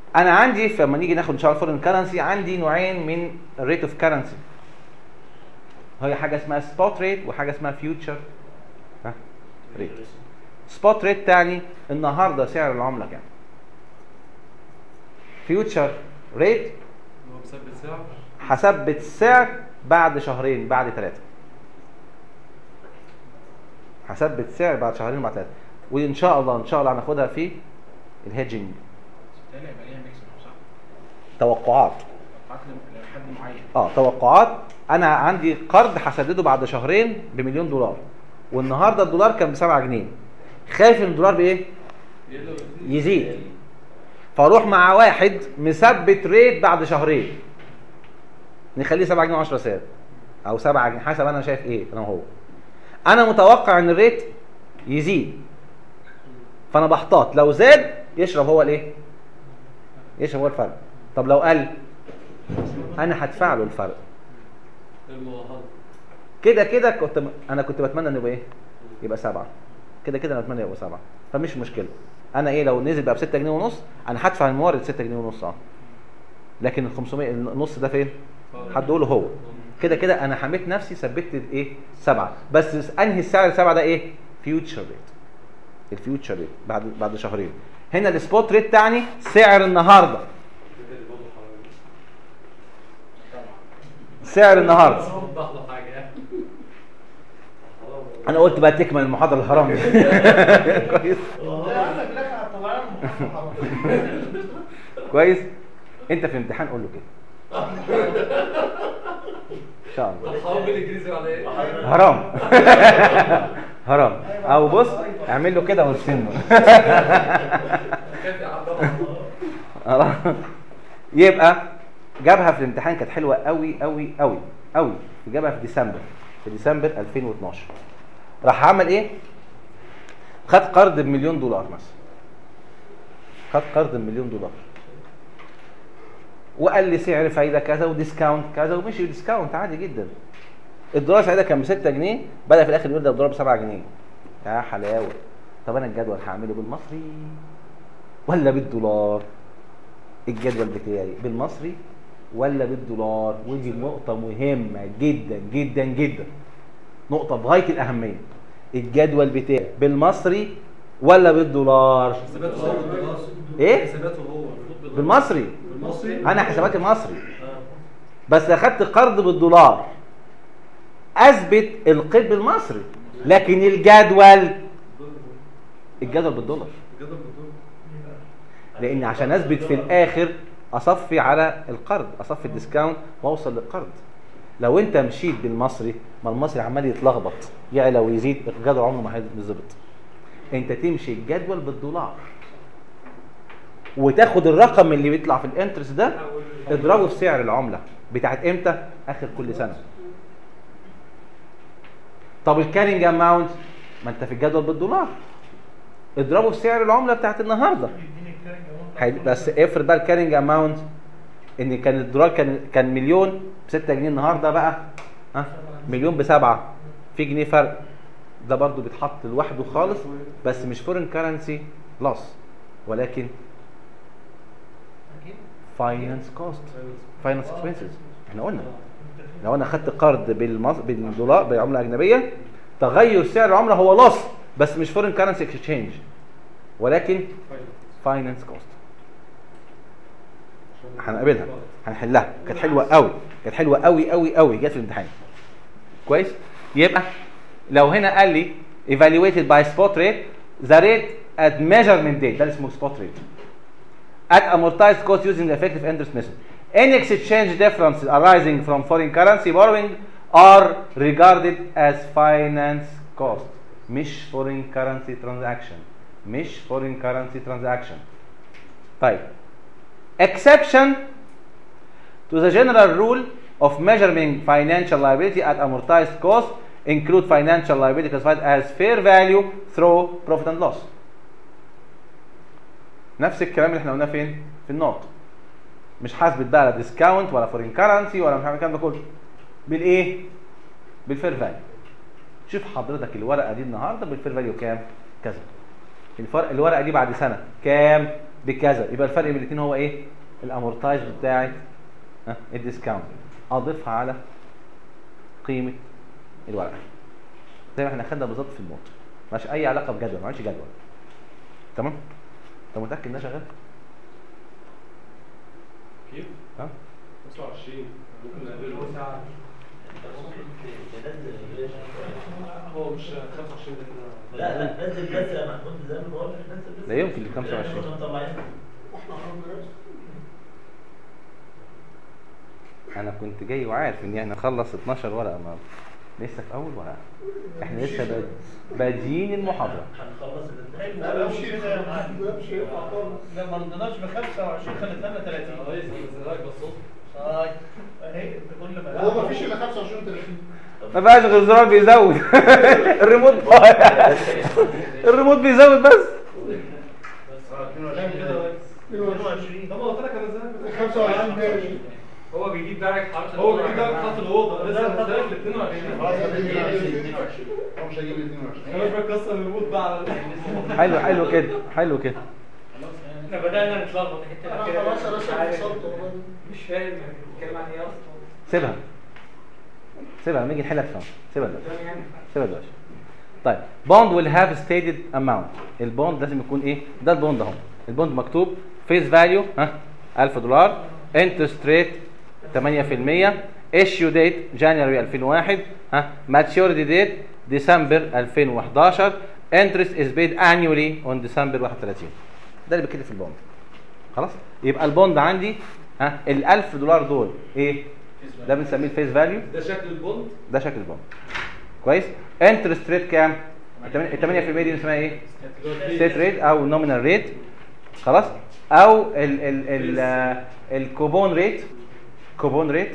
A: انا عندي في- لما نيجي ناخد ان شاء الله فورين كرنسي عندي نوعين من الريت اوف كرنسي هي حاجه اسمها سبوت ريت وحاجه اسمها فيوتشر ريت سبوت ريت تعني النهارده سعر العمله كام فيوتشر ريت
H: هو مثبت سعر
A: هثبت السعر بعد شهرين بعد ثلاثه هثبت السعر بعد شهرين وبعد ثلاثه وان شاء الله ان شاء الله هناخدها في الهيدجنج
F: تاني يبقى ليها ميكس صح؟
A: توقعات
F: توقعات لحد معين
A: اه توقعات انا عندي قرض هسدده بعد شهرين بمليون دولار والنهارده الدولار كان ب 7 جنيه خايف ان الدولار بايه يزيد فاروح مع واحد مثبت ريت بعد شهرين نخليه 7 جنيه و10 سنت او 7 جنيه حسب انا شايف ايه انا وهو انا متوقع ان الريت يزيد فانا بحتاط لو زاد يشرب هو الايه يشرب هو الفرق طب لو قل انا هدفع له الفرق
H: المواهبه
A: كده كده كنت انا كنت بتمنى انه يبقى ايه يبقى سبعة كده كده انا اتمنى يبقى سبعة فمش مشكله انا ايه لو نزل بقى ب 6 جنيه ونص انا هدفع المورد 6 جنيه ونص اه لكن ال 500 النص ده فين هدوله هو كده كده انا حميت نفسي ثبت ايه سبعة بس انهي السعر السبعة ده ايه فيوتشر ريت الفيوتشر ريت بعد بعد شهرين هنا السبوت ريت تعني سعر النهارده سعر النهارده
C: وضح له حاجه
A: انا قلت بقى تكمل المحاضره الحرام دي كويس
E: لا عندك لك على الطبيعه المحافظه
A: كويس انت في امتحان قول له كده ان شاء الله
H: الحرام بالانجليزي ولا ايه؟
A: حرام حرام او بص اعمل له كده وارسم له
H: كيف يا عبد الله؟
A: خلاص. يبقى جابها في الامتحان كانت حلوه قوي قوي قوي قوي جابها في ديسمبر في ديسمبر 2012 راح عمل ايه خد قرض بمليون دولار مثلا خد قرض بمليون دولار وقال لي سعر فايده كذا وديسكاونت كذا ومشي ديسكاونت عادي جدا الدولار ساعتها كان ب 6 جنيه بدا في الاخر يقول ده الدولار ب 7 جنيه يا حلاوه طب انا الجدول هعمله بالمصري ولا بالدولار الجدول بتاعي بالمصري ولا بالدولار ودي نقطة مهمة جدا جدا جدا نقطة في غاية الأهمية الجدول بتاعي بالمصري ولا بالدولار
H: حساباته هو بالدولار.
A: ايه
H: حساباته هو المفروض بالدولار.
A: بالمصري
H: بالمصري
A: انا حساباتي مصري
H: آه.
A: بس اخدت قرض بالدولار اثبت القيد بالمصري لكن الجدول الجدول بالدولار
H: الجدول بالدولار.
A: لان عشان اثبت في الاخر اصفي على القرض اصفي الديسكاونت واوصل للقرض لو انت مشيت بالمصري ما المصري عمال يتلخبط يعلى ويزيد الجدول عمره ما هيتظبط انت تمشي الجدول بالدولار وتاخد الرقم اللي بيطلع في الانترست ده اضربه في سعر العمله بتاعت امتى اخر كل سنه طب الكارينج اماونت ما انت في الجدول بالدولار اضربه في سعر العمله بتاعت النهارده
E: يديني الكارنج أماونت
A: هي- بس افرض بقى الكارينج اماونت ان كان الدولار كان كان مليون ب 6 جنيه النهارده بقى ها مليون بسبعه في جنيه فرق ده برضو بيتحط لوحده خالص بس مش فورين كرنسي لوس ولكن فاينانس كوست فاينانس اكسبنسز احنا قلنا لو انا خدت قرض بالمص... بالدولار بعمله اجنبيه تغير سعر العمله هو لوس بس مش فورين كرنسي اكسشينج ولكن فاينانس كوست هنقابلها هنحلها كانت حلوه قوي كانت حلوه قوي قوي قوي جت في الامتحان كويس يبقى لو هنا قال لي evaluated by spot rate the rate at measurement date ده اللي اسمه spot rate at amortized cost using the effective interest method any exchange differences arising from foreign currency borrowing are regarded as finance cost مش foreign currency transaction مش foreign currency transaction طيب exception to the general rule of measuring financial liability at amortized cost include financial liability classified as fair value through profit and loss نفس الكلام اللي احنا قلناه فين في النوت مش حاسبت بقى لا ديسكاونت ولا فورين كرنسي ولا مش عارف الكلام ده كله بالايه بالفير فاليو شوف حضرتك الورقه دي النهارده بالفير فاليو كام كذا الفرق الورقه دي بعد سنه كام بكذا يبقى الفرق بين الاثنين هو ايه الامورتايز بتاعت ها الديسكاونت اضيفها على قيمه الورقه زي ما احنا خدنا بالظبط في النوت مالهاش اي علاقه بجدول معلش جدول تمام انت متاكد انها شغال
H: كيف؟
A: ها
H: 25 ممكن نقلله
G: انت ممكن تنزل الريليشن
H: هو مش 25 لان
G: لا لا نزل بس يا محمود زي ما بقول لك نزل بس
A: لا يمكن ل 25.
G: لأن كنا مطلعين
A: انا كنت جاي وعارف ان احنا نخلص 12 ورقه ما لسه في اول ورقه احنا لسه باد- بادئين المحاضره
G: هنخلص الامتحان
E: لا مش مش هينفع خالص لا ما رضيناش ب 25 خلت لنا 30
H: رئيس نزلك بالصوت
E: طيب اهي انت كل ما
B: هو ما فيش الا 25 30
A: ما بقاش غير زرار بيزود الريموت الريموت بيزود بس
B: اه
E: كده
B: 22
E: 22
H: طب ما قلت لك انا نزلك
B: 25 ماشي
C: هو بيجيب درجة حرارة
H: هو
C: الأوضة
H: بيجيب
C: يا
H: ده
C: جماعة.
H: خط الاوضه لسه نزلك ل 22
B: خلاص هجيب ال 22 هو مش هجيب ال 22
H: انا مش بكسر الريموت بقى على
A: حلو حلو كده حلو كده
C: احنا بدأنا نتلخبط الحتة
B: انا
C: الأخيرة
B: خلاص
C: دي.
B: انا
C: مش
B: لسه
C: عارف.
B: فصلت والله
C: مش فاهم بيتكلم عن ايه اصلا
A: سيبها سيبها لما نيجي نحلها تفهم سيبها دلوقتي
C: فاهم يعني
A: سيبها دلوقتي طيب بوند ويل هاف ستيتد اماونت البوند لازم يكون ايه ده البوند اهو البوند مكتوب فيس فاليو ها 1000 دولار انترست ريت 8% ايشيو ديت جانيوري 2001 ها ماتشوريتي ديت ديسمبر 2011 انترست از بيد انيولي اون ديسمبر 31 ده اللي بيتكتب في البوند خلاص يبقى البوند عندي ها ال 1000 دولار دول ايه ده بنسميه الفيس فاليو
H: ده شكل البوند
A: ده شكل البوند كويس انترست ريت كام ال 8% دي اسمها ايه ستيت ريت او نومينال ريت خلاص او ال ال ال آه، الكوبون ريت كوبون ريت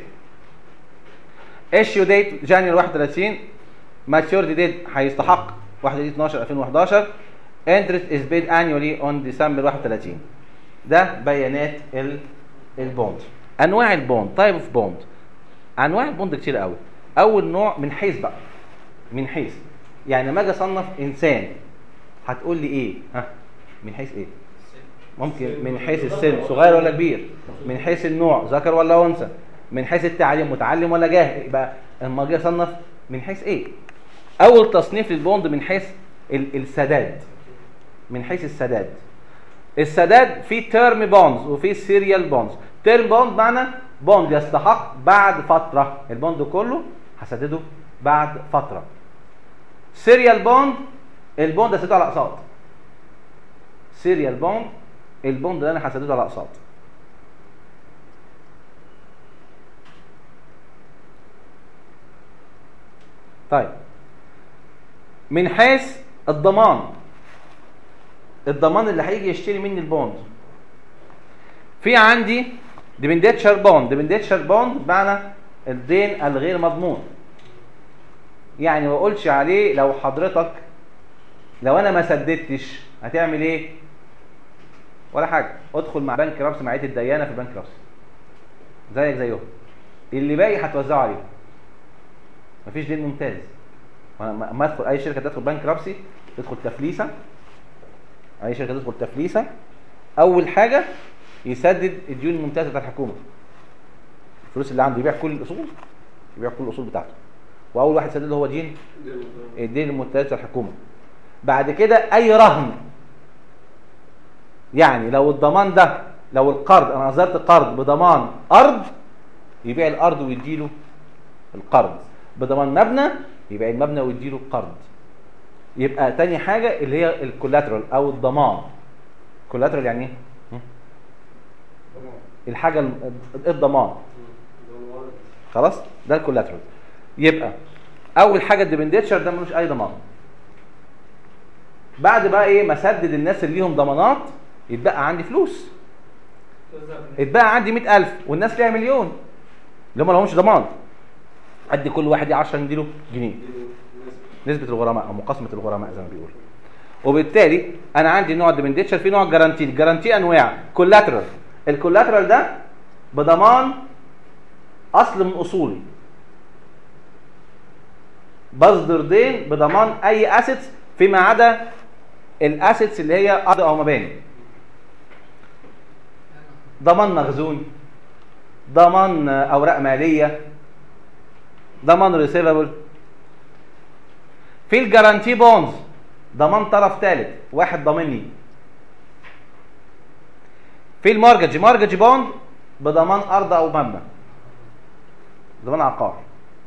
A: ايشيو ديت جانيوري 31 ماتشورتي ديت هيستحق 1 12 2011 انترست از بيد انيولي اون ديسمبر 31 ده بيانات ال البوند انواع البوند تايب اوف بوند انواع البوند كتير قوي اول نوع من حيث بقى من حيث يعني لما اجي اصنف انسان هتقول لي ايه ها من حيث ايه ممكن من حيث السن صغير ولا كبير من حيث النوع ذكر ولا انثى من حيث التعليم متعلم ولا جاهل يبقى اما اجي اصنف من حيث ايه اول تصنيف للبوند من حيث ال- السداد من حيث السداد السداد في تيرم بوندز وفي سيريال بوندز تيرم بوند معنى بوند يستحق بعد فتره البوند كله هسدده بعد فتره سيريال بوند البوند هسدده على اقساط سيريال بوند البوند اللي انا هسدده على اقساط طيب من حيث الضمان الضمان اللي هيجي يشتري مني البوند في عندي ديبنديتشر بوند ديبنديتشر بوند بمعنى الدين الغير مضمون يعني ما اقولش عليه لو حضرتك لو انا ما سددتش هتعمل ايه ولا حاجه ادخل مع بنك رابس مع عيله الديانه في بنك رابس زيك زيهم اللي باقي هتوزعه عليهم مفيش دين ممتاز وانا ما ادخل اي شركه تدخل بنك رابسي تدخل تفليسه اي شركه تدخل تفليسه اول حاجه يسدد الديون الممتازه بتاعت الحكومه الفلوس اللي عنده يبيع كل الاصول يبيع كل الاصول بتاعته واول واحد يسدد هو دين الدين الممتاز بتاع الحكومه بعد كده اي رهن يعني لو الضمان ده لو القرض انا اصدرت قرض بضمان ارض يبيع الارض ويديله القرض بضمان مبنى يبيع المبنى ويديله القرض يبقى تاني حاجه اللي هي الكولاترال او الضمان كولاترال يعني ايه هم؟ الحاجه الم- الضمان خلاص ده الكولاترال يبقى اول حاجه الديبنديتشر ده ملوش اي ضمان بعد بقى ايه ما اسدد الناس اللي ليهم ضمانات يتبقى عندي فلوس اتبقى عندي 100000 والناس ليها مليون اللي هم لهمش ضمان ادي كل واحد 10 نديله جنيه نسبه الغرماء او مقاسمه الغرماء زي ما بيقولوا وبالتالي انا عندي نوع ديبنديتشر في نوع جارانتي الجارانتي انواع كولاترال الكولاترال ده بضمان اصل من اصولي بصدر دين بضمان اي اسيتس فيما عدا الاسيتس اللي هي ارض او مباني ضمان مخزون ضمان آه، اوراق ماليه ضمان ريسيفبل في الجارانتي بونز ضمان طرف ثالث واحد ضامن لي في المارجج مارجج بوند بضمان ارض او مبنى ضمان عقار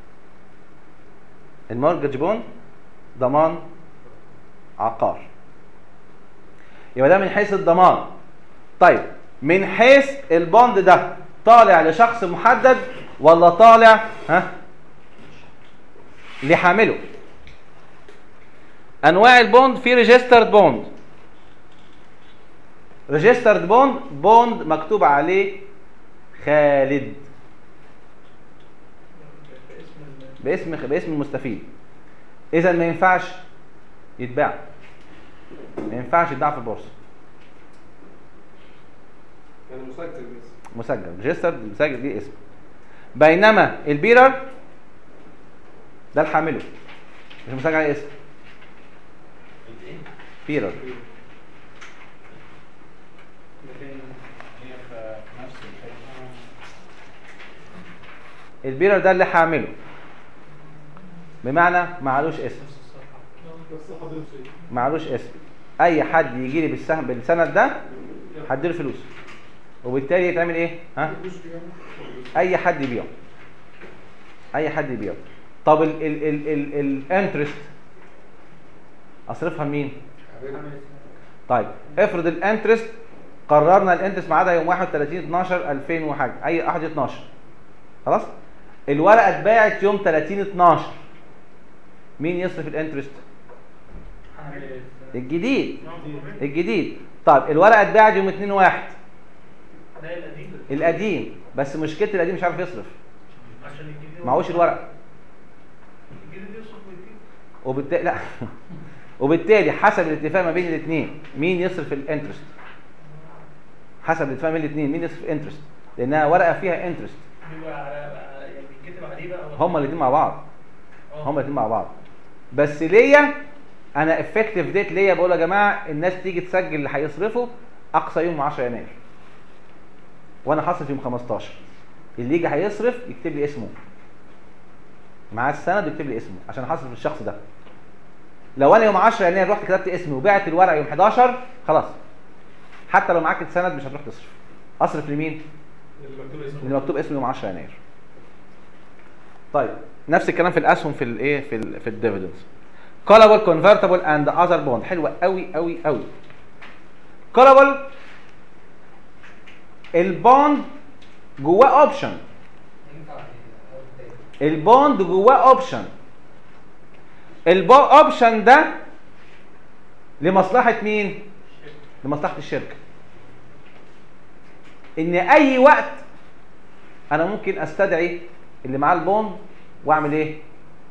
A: المارجج بوند ضمان عقار يبقى ده من حيث الضمان طيب من حيث البوند ده طالع لشخص محدد ولا طالع ها لحامله انواع البوند في ريجسترد بوند ريجسترد بوند بوند مكتوب عليه خالد
E: باسم ال-
A: باسم باسم المستفيد اذا ما ينفعش يتباع ما ينفعش يتباع في البورصه
H: يعني مسجل بس
A: مسجل ريجسترد مسجل ليه اسم بينما البيرر ده الحامله مش مسجل عليه اسم بيرر
C: لكن
F: هي في نفس الحته
A: البيرر ده اللي حامله بمعنى معلوش اسم
E: نفس الصفحه
B: بس حضرتك شيء
A: معلوش اسم اي حد يجي لي بالسهم بالسند ده هديله فلوس وبالتالي يتعمل ايه ها اي حد يبيعه اي حد يبيعه طب ال ال ال ال الانترست اصرفها لمين طيب افرض الانترست قررنا الانترست ميعادها يوم 31 12 2000 وحاجه اي 1 12 خلاص الورقه اتباعت يوم 30 12 مين يصرف الانترست الجديد الجديد طيب الورقه اتباعت يوم 2 1
E: ده القديم
A: القديم بس مشكله القديم مش عارف يصرف
E: عشان الجديد
A: معهوش الورق
E: الجديد يوصف ويجيب
A: وبالتالي لا وبالتالي حسب الاتفاق ما بين الاثنين مين يصرف الانترست حسب الاتفاق ما بين الاثنين مين يصرف الانترست لانها ورقه فيها انترست
E: بيبقى على على- يعني بيتكتب عليه بقى ولا-
A: هما الاثنين مع بعض
E: آه.
A: هما الاثنين مع بعض بس ليا انا افكتيف ديت ليا بقول يا جماعه الناس تيجي تسجل اللي هيصرفه اقصى يوم 10 يناير وانا هصرف يوم 15 اللي يجي هيصرف يكتب لي اسمه معاه السند يكتب لي اسمه عشان هصرف الشخص ده لو انا يوم 10 يناير رحت كتبت اسمي وبعت الورقه يوم 11 خلاص حتى لو معاك السند مش هتروح تصرف اصرف لمين
H: اللي مكتوب اسمه
A: اللي مكتوب اسمه يوم 10 يناير طيب نفس الكلام في الاسهم في الايه في ال في الديفيدنز callable convertible and other bond حلوه قوي قوي قوي callable البوند جواه اوبشن
D: ينفع أو تاني.
A: البوند جواه اوبشن الاوبشن ده لمصلحه مين لمصلحه الشركه ان اي وقت انا ممكن استدعي اللي معاه البوند واعمل ايه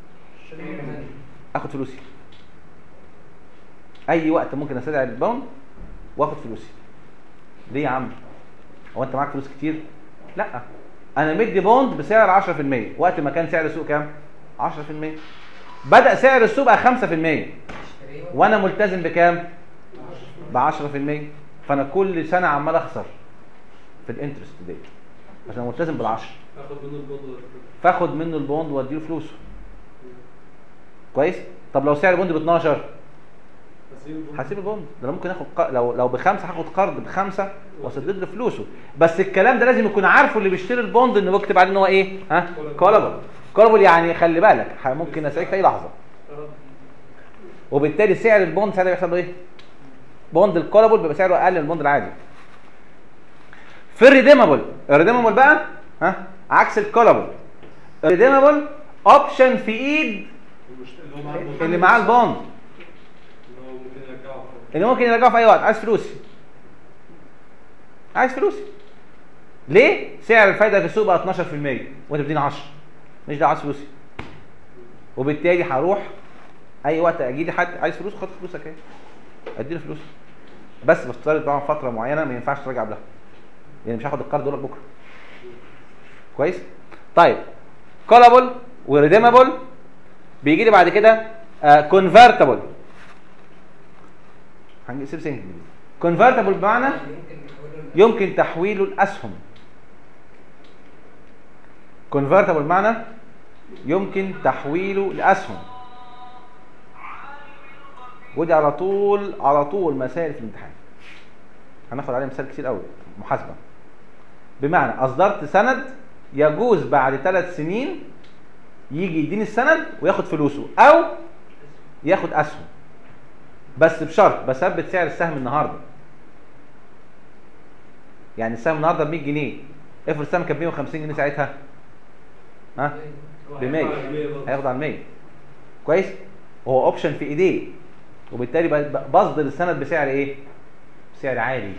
A: اخد فلوسي اي وقت ممكن استدعي البوند واخد فلوسي ليه يا عم هو انت معاك فلوس كتير لا انا مدي بوند بسعر 10% وقت ما كان سعر السوق كام 10% بدا سعر السوق بقى 5%
D: اشتريه
A: وانا ملتزم بكام ب 10% فانا كل سنه عمال اخسر في الانترست دي عشان أنا ملتزم بال10
H: تاخد منه البوند
A: فاخد منه البوند واديله فلوسه كويس طب لو سعر البوند ب 12 هسيب البوند ده انا ممكن اخد ق... لو لو بخمسه هاخد قرض بخمسه واسدد له فلوسه بس الكلام ده لازم يكون عارفه اللي بيشتري البوند انه بيكتب عليه ان هو ايه ها كولابل كولابل يعني خلي بالك ح- ممكن اسالك في اي لحظه وبالتالي سعر البوند ساعتها بيحصل له ايه بوند الكولابل بيبقى سعره اقل من البوند العادي في الريديمابل الريديمابل بقى ها عكس الكولابل الريديمابل اوبشن في ايد اللي معاه البوند
H: اللي هو ممكن يرجعه
A: اللي ممكن يرجعه في اي وقت عايز فلوسي عايز فلوسي ليه سعر الفايده في السوق بقى 12% وانت بتديني 10 مش ده عايز فلوسي وبالتالي هروح اي وقت اجي لي حد عايز فلوس خد فلوسك اهي اديله فلوس بس بفترض طبعا فتره معينه ما ينفعش ترجع قبلها يعني مش هاخد القرض دول بكره كويس طيب كولابل وريديمابل بيجي لي بعد كده كونفرتبل هنسيب سنج كونفرتبل بمعنى
D: يمكن
A: يمكن
D: يحولوا
A: تحويله لاسهم كونفرتبل بمعنى يمكن تحويله لاسهم ودي على طول على طول مسائل في الامتحان هناخد عليه مثال كتير قوي محاسبه بمعنى اصدرت سند يجوز بعد ثلاث سنين يجي يديني السند وياخد فلوسه او ياخد اسهم بس بشرط بثبت سعر السهم النهارده يعني السهم النهارده ب 100 جنيه افرض السهم كان ب 150 جنيه ساعتها ها ب 100 هياخد على 100 كويس وهو اوبشن في ايديه وبالتالي ب- بصدر السند بسعر ايه بسعر عالي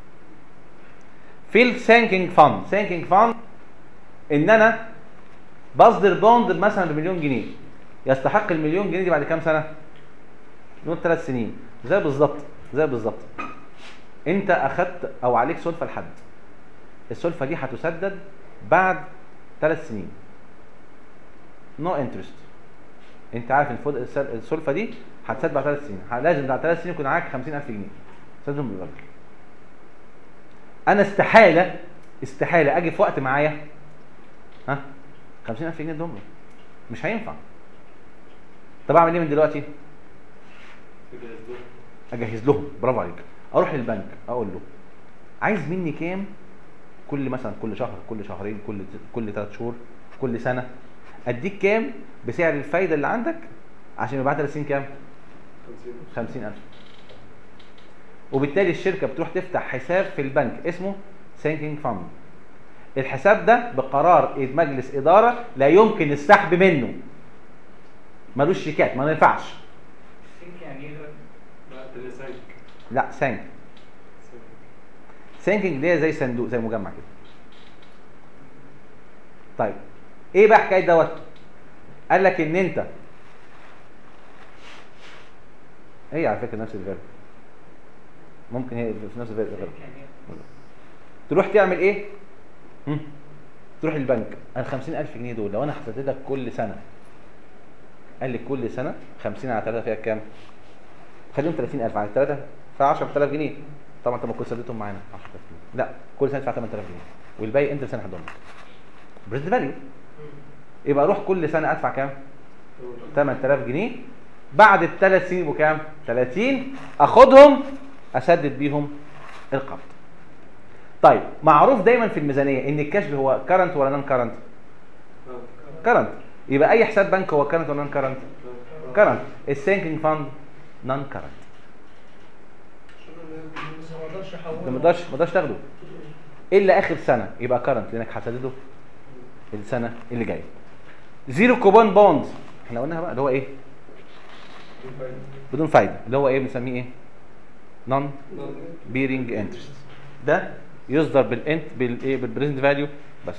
A: في السانكينج فاند سانكينج فاند ان انا بصدر بوند مثلا بمليون جنيه يستحق المليون جنيه دي بعد كام سنه نقول ثلاث سنين زي بالظبط زي بالظبط انت اخدت او عليك سلفه لحد السلفه دي هتسدد بعد ثلاث سنين نو انترست انت عارف الفود- السل- السلفه دي هتسدد بعد ثلاث سنين ه- لازم بعد ثلاث سنين يكون معاك 50000 جنيه تسددهم بالراجل انا استحاله استحاله اجي في وقت معايا ها 50000 جنيه دول مش هينفع طب اعمل ايه من دلوقتي اجهز لهم برافو عليك اروح للبنك اقول له عايز مني كام كل مثلا كل شهر كل شهرين كل كل ثلاث شهور كل سنه اديك كام بسعر الفايده اللي عندك عشان يبقى بعد 30 كام 50000 وبالتالي الشركه بتروح تفتح حساب في البنك اسمه سينكينج فاند الحساب ده بقرار مجلس اداره لا يمكن السحب منه ملوش شيكات ما ينفعش
C: سينك يعني ايه دلوقتي؟
H: لا تلسانك
A: لا سانك سانكينج دي زي صندوق زي مجمع كده طيب ايه بقى حكايه دوت قال لك ان انت هي على فكره نفس الفيرب ممكن هي في نفس الفيرب
C: سينك يعني ايه؟
A: تروح تعمل ايه هم؟ تروح البنك ال 50000 جنيه دول لو انا هسددك كل سنه قال لي كل سنه 50 على 3 فيها كام خليهم 30000 على 3 فيها 10000 جنيه طبعا انت ما كنت سددتهم معانا 10000 جنيه لا كل سنه تدفع 8000 جنيه والباقي انت سنه هتضمن بريست فاليو يبقى اروح كل سنه ادفع كام 8000 جنيه بعد الثلاث سنين يبقوا كام 30 اخدهم اسدد بيهم القرض طيب معروف دايما في الميزانيه ان الكشف هو كرنت ولا نون كرنت كرنت يبقى اي حساب بنك هو كرنت ولا نون كرنت كرنت السينكينج فاند نون كرنت
E: بس ما اقدرش
A: انت
E: احوله
A: ما تقدرش ما تقدرش تاخده الا اخر سنه يبقى كرنت لانك هتسدده السنه اللي جايه زيرو كوبون بوند احنا قلناها بقى اللي هو ايه بدون فايده اللي هو ايه بنسميه ايه نون بيرنج انترست ده يصدر بالانت بالايه بالبريزنت فاليو بس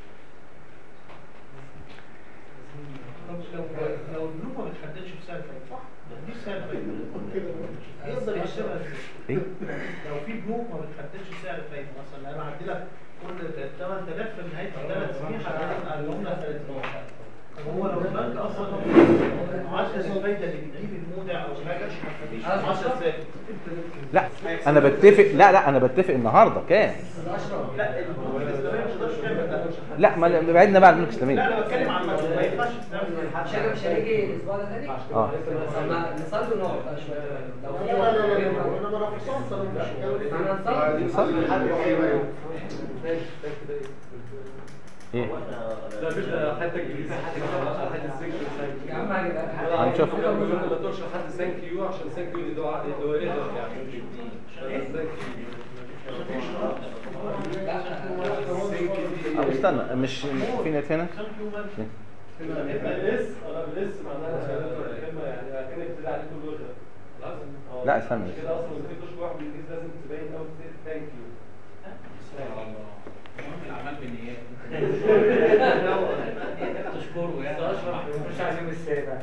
E: طب لو لو البنوك ما بتحددش بسعر الفايده صح؟ دي سعر الفايده يقدر يحسبها ازاي؟
A: ايه
E: لو في بنوك ما بتحددش سعر الفايده مثلا انا هدي لك كل 8000 في نهايه الثلاث سنين هديهم لك 30 هو لو البنك اصلا معدل الفايده اللي بتجيب المودع او حاجه مفيش معدل ثابت
A: لا انا بتفق لا لا انا بتفق النهارده كام
E: لا البنوك الاسلاميه مش هتقدرش تعمل ده
A: لا ما بعدنا بقى عن البنوك
E: لا
A: الاسلاميه
E: انا بتكلم عن المجهول ما ينفعش تعمل
D: مش هيجي مش هيجي الاسبوع ده تاني؟
A: اه
D: نصلي ونقعد بقى شويه لو في
B: لا لا لا لا انا ما رفضتش انا مش
D: احنا نصلي
A: نصلي.
B: حد يحيي
A: ايه
H: لا مفيش حتى انجليزي حتى حتى السنك
D: يا عم هنبقى
A: هنشوف.
H: ما تقولش لحد ثانك يو عشان ثانك يو دي دعاء اللي هو ايه ده يعني ثانك
A: طب استنى مش في نت هنا
H: بالاس انا بالاس معناها كلمه يعني اكنك بتدعي عليه كل وجه خلاص
A: لا، استنى.
H: كده اصلا لما تيجي تشكر واحد بالانجليزي لازم تبين او ثانك يو
F: الاعمال بالنيات
C: تشكره يعني مش عايزين السابع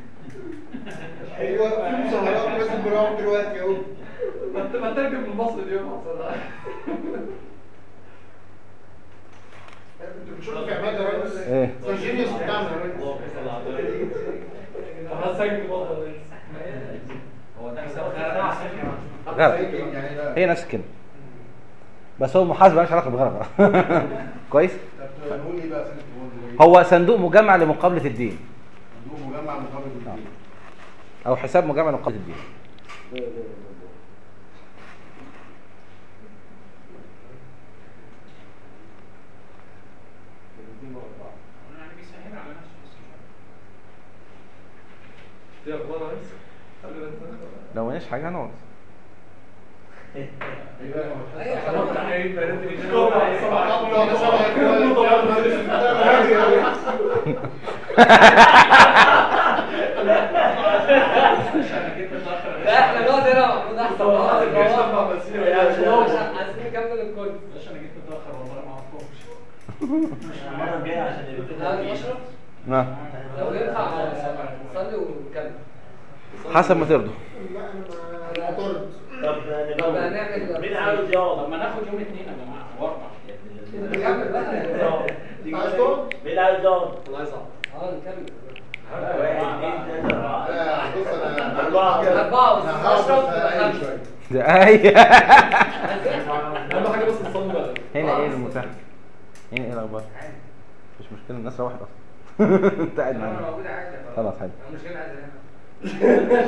B: ايوه في مظاهرات لازم بنروح دلوقتي اهو
H: ما انت ما ترجم من مصر اليوم اصلا
B: انتوا بتشوفوا في عماد يا ريس
A: ايه
B: ده الجينيوس بتاعنا يا ريس
H: خلاص ثانك يو برضه
F: هو ده حساب خير
A: غلط
B: يعني ده
A: هي نفس الكلمه بس هو محاسبه مالهاش علاقه بغرض كويس
B: طب نقول ايه بقى سنة الوالد
A: هو صندوق مجمع لمقابله الدين
B: عندهم مجمع مقابل الدين
A: او حساب مجمع لمقابله الدين
F: يعني بيسهل على نفسه بس مش عارف.
H: دي اخبار عايز قبل ما نتأخر.
A: لو ماليش حاجه هنقعد
D: لا احنا نقعد هنا المفروض احسن نقعد نقعد. عشان عايزين نكمل الكل
F: باشا انا جيت متاخر والله ما اعرفكمش
G: المرة الجاية عشان
D: لا
G: يبقى
D: نشرب
A: نعم
D: لو ينفع نصلي ونكمل
A: حسب ما ترضوا
B: انا معترض
G: طب
D: طب
G: نبقى
D: هنعمل
G: مين عاوز
F: طب
G: يقعد؟
F: ما ناخد يوم اثنين يا جماعه واربع
D: نكمل بقى
B: انت عايز تقعد؟
G: مين عاوز يقعد؟
H: الله يصعب
D: اه نكمل
G: واحد اثنين ثلاثة أربعة
B: لا، بص انا
G: أربعة.
B: كده.
D: أربعة
B: أنا هقعد
D: أشرف
B: بس أقل
D: خمسة.
B: شوية.
A: ده اي
H: اهم حاجه بس نصلي بقى
A: هنا ايه المتاح هنا ايه الاخبار مش مشكله الناس روحت اصلا انت قاعد
C: انا
A: معانا
C: موجود عادي
A: خلاص حلو
C: انا مش عايز انام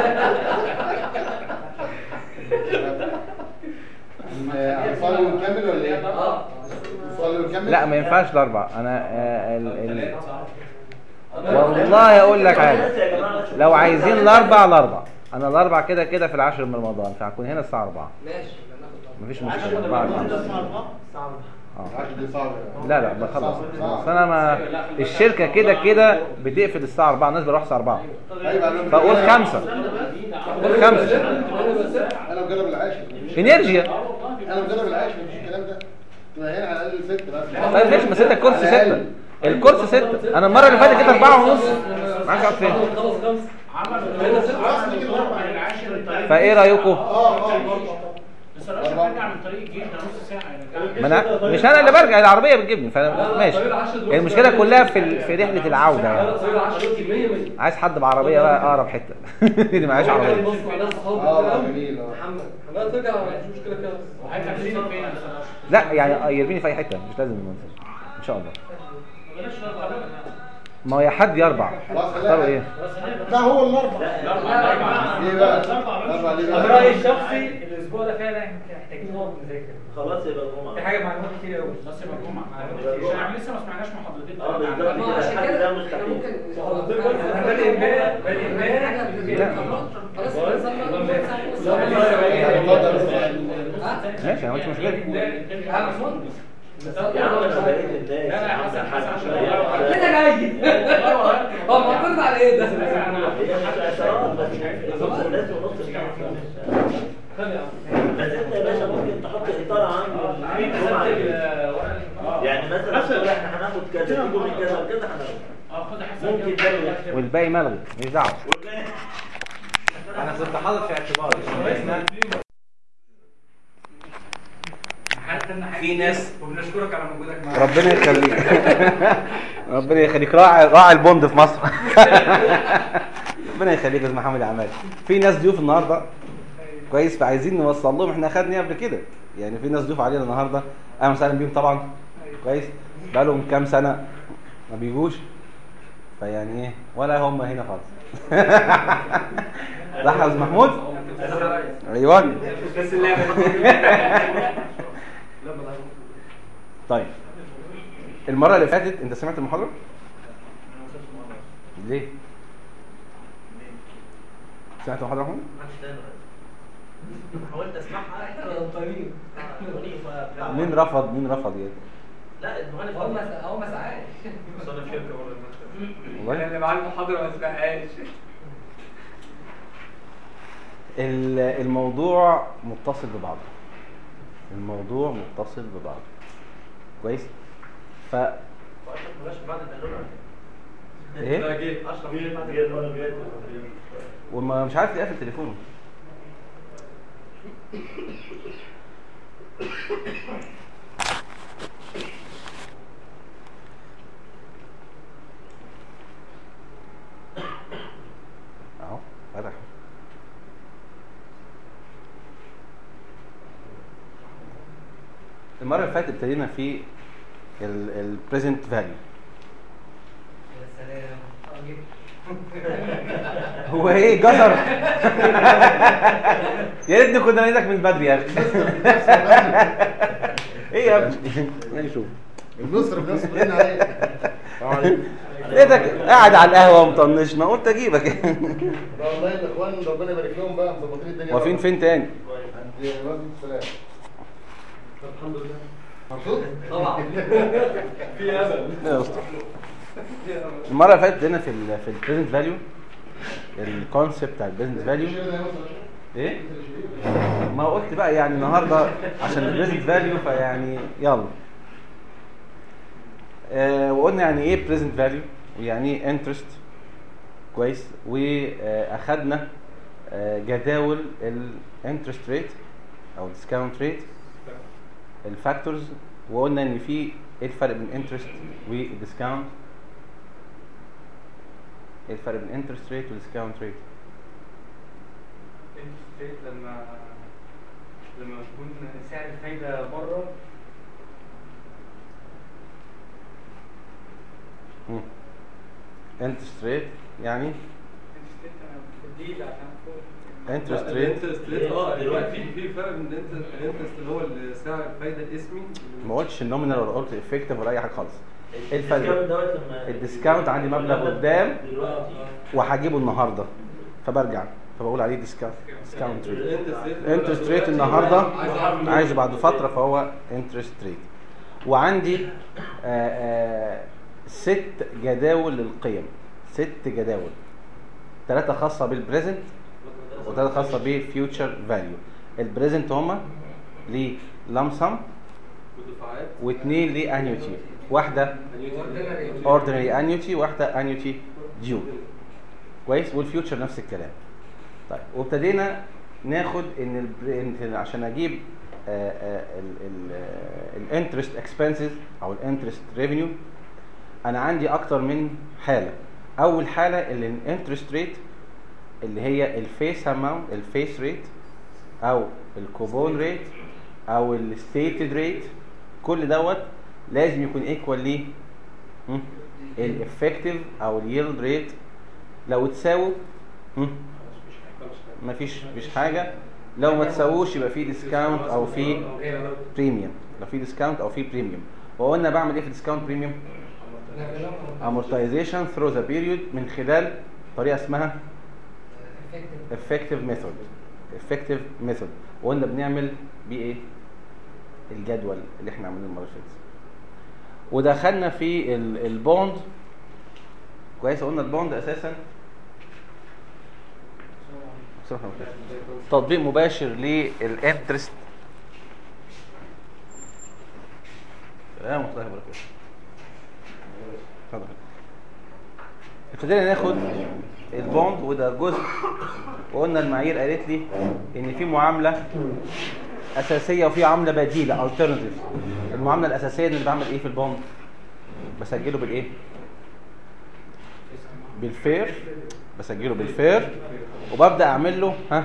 B: هنصلي ونكمل ولا ايه؟
D: اه
B: نصلي ونكمل؟
A: لا ما ينفعش الاربع انا آه ال ال والله اقول لك حاجه
G: يا جماعة
A: لو عايزين الاربع الاربع انا الاربع كده كده في العاشر من رمضان فهكون هنا الساعه 4
D: ماشي يبقى ناخد
A: مفيش مشكله 4 اه
B: عشان دي صعبة
A: لا لا بخلص بس انا ما الشركه كده كده بتقفل الساعه 4 الناس بتروح الساعه 4
B: ايوه انا
A: فقول خمسة قول خمسة
B: انا مجرب العاشر
A: انرجيا
B: انا مجرب العاشر مفيش الكلام ده تبقى هنا على الاقل ست بس
A: طيب ماشي بس انت الكورس
B: على
A: ستة
B: الأقل.
A: الكورس ستة انا المره اللي فاتت كده أربعة ونص معاك اقعد فين
H: خلاص خمس
F: عملوا خلاص نيجي الاربع العاشر الطريق
A: فايه رايكم
B: اه اه
F: بس الراشد برجع من طريق الجيش ده نص ساعه يعني
A: ما انا مش انا اللي برجع العربيه بتجيبني فانا ماشي المشكله كلها في ال- في رحله العوده
H: لا
A: يعني
H: لا طويل 10 100 100
A: عايز حد بعربيه بقى اقرب حته اللي معاش عربيه
H: بص مع ناس صحابي
B: اه جميل اه
D: محمد
H: لا ترجع مفيش مشكله كده
F: وهيبقى فين فين يا استاذ
A: لا يعني آه، يرميني في اي حته مش لازم المنزل ان شاء الله
F: بلاش الاربع
A: ما هو يا حد يا اربع اختاروا ايه
B: لا هو الاربع ليه بقى؟ الاربع ليه
C: انا
B: بقى؟
C: رايي الشخصي الاسبوع ده فعلا احنا محتاجين نقعد نذاكر
G: خلاص يبقى الجمعة
C: في حاجه معلومات كتير قوي
F: بس يبقى الجمعه معلومات كتير. احنا لسه ما سمعناش محاضرتين
G: اه
F: ثلاثة
G: بالظبط
F: عن-
D: ما عشان
G: الحد
D: كده
G: ده
D: احنا
G: مستحيل.
D: ممكن
C: انا بادئ امبارح بادئ امبارح
D: خلاص نصلي
B: يعني اتفضل
A: ماشي انا مش مشكله
D: اه محمود
G: يا عم انا بقيت الناس
F: لا لا يا حسن حسن عشان
D: كده جاي هو معترض على ايه ده؟
G: هي مش عشرات بس نص الناس ونص الشعب بس انت يا باشا ممكن تحط اطار عام للجمعة دي. يعني مثلا تقول احنا هناخد كذا تيجوا من كذا وكذا هناخد
F: اه خد يا حسن
G: ممكن
F: كده.
G: ده يحصل.
A: والباقي ملغي مش دعوه
G: والباقي-
A: انا كنت حاطط في اعتباري
C: حتى ان
A: في ناس-
C: وبنشكرك على وجودك معانا
A: ربنا يخليك ربنا يخليك راعي راعي البوند في مصر ربنا يخليك يا استاذ محمد عماد في ناس ضيوف النهارده كويس فعايزين نوصل لهم احنا خدنا قبل كده يعني في ناس ضيوف علينا النهارده اهلا وسهلا بيهم طبعا كويس بقالهم كام سنه ما بيجوش فيعني ايه ولا هم هنا خالص صح يا استاذ محمود ايوه
C: بس اللعبه
A: طيب المره اللي فاتت انت سمعت المحاضره ليه سمعت المحاضره يا محمود
G: حاولت اسمعها
D: طيب
A: مين رفض مين رفض يعني
G: لا المؤلف
D: هو ما هو ما ساعدش
G: بس انا في شركه بره المكتب
A: والله
C: اللي معاه المحاضره ما سمعهاش
A: ال- الموضوع متصل ببعضه الموضوع متصل ببعضه كويس ف
G: واشرف بلاش بعد القانون
A: ايه
G: اشرف جه بعد القانون جه
A: وما مش عارف يقفل تليفونه اهو فتح المره اللي فاتت ابتدينا في البريزنت فاليو
D: يا سلام
A: هو ايه جزر يا ريتني كنا نايدك من بدري يا اخي ايه يا ابني ماشي شوف
B: النصر بنصر لنا عليه
A: لقيتك قاعد على القهوه ومطنش ما قلت اجيبك
B: ده والله الاخوان ربنا يبارك لهم بقى مظبطين الدنيا
A: وفين فين تاني
B: عند مسجد السلام
H: الحمد لله
B: مبسوط؟
D: طبعا
H: في امل
A: لا يا اسطى المره اللي فاتت هنا في ال في البريزنت فاليو الكونسيبت بتاع البريزنت فاليو ايه ما قلت بقى يعني النهارده عشان البريزنت فاليو فيعني يلا آه وقلنا يعني ايه بريزنت فاليو ويعني ايه انترست كويس واخدنا آه جداول الانترست ريت او الديسكاونت ريت الفاكتورز وقلنا ان في ايه الفرق بين الانترست والديسكاونت ايه الفرق بين الانترست ريت والديسكاونت ريت
C: انترست لما لما تكون سعر الفايده بره
A: انترست ريت يعني
C: انترست انا بديل عشان فوق
A: انترست ريت
H: الانترست ريت اه دلوقتي في في فرق بين الانترست الانترست اللي هو سعر الفايده الاسمي
A: ما قلتش النومينال ولا قلت افكتيف ولا اي حاجه خالص ايه الفرق؟
G: الديسكاونت دوت لما
A: الديسكاونت عندي مبلغ قدام
G: دلوقتي
A: وهجيبه النهارده فبرجع فبقول عليه ديسكاونت ديسكاونت ريت
H: الانترست ريت
A: انترست ريت النهارده عايزه بعد فتره فهو انترست ريت وعندي آآ آآ ست جداول للقيم ست جداول ثلاثه خاصه بالبريزنت وثلاثه خاصه بالفيوتشر فاليو البريزنت هما ليه لمسم
H: ودفعات
A: واثنين ليه انيوتي واحده اوردينري انيوتي واحده انيوتي ديو كويس والفيوتشر نفس الكلام طيب وابتدينا ناخد ان ال إن عشان اجيب الانترست اكسبنسز او الانترست ريفينيو انا عندي اكتر من حاله اول حاله اللي الانترست ريت اللي هي الفيس اماونت الفيس ريت او الكوبون ريت او الستيتد ريت كل دوت لازم يكون ايكوال ليه الافكتيف او اليلد ريت لو تساووا هم؟ مفيش مفيش حاجه لو ما تساووش يبقى في ديسكاونت او في بريميوم لو في ديسكاونت او في بريميوم وقلنا بعمل ايه في الديسكاونت بريميوم amortization through the period من خلال طريقه اسمها effective method effective method وقلنا بنعمل بيه ايه الجدول اللي احنا عاملينه المره اللي فاتت ودخلنا في ال- البوند كويس قلنا البوند اساسا تطبيق مباشر للانترست يا مصطفى بركاته اتفضل ابتدينا ناخد البوند وده جزء وقلنا المعايير قالت لي ان في معامله اساسيه وفي عامله بديله الترناتيف المعامله الاساسيه ان اللي بعمل ايه في البوند بسجله بالايه بالفير بسجله بالفير وببدا اعمل له ها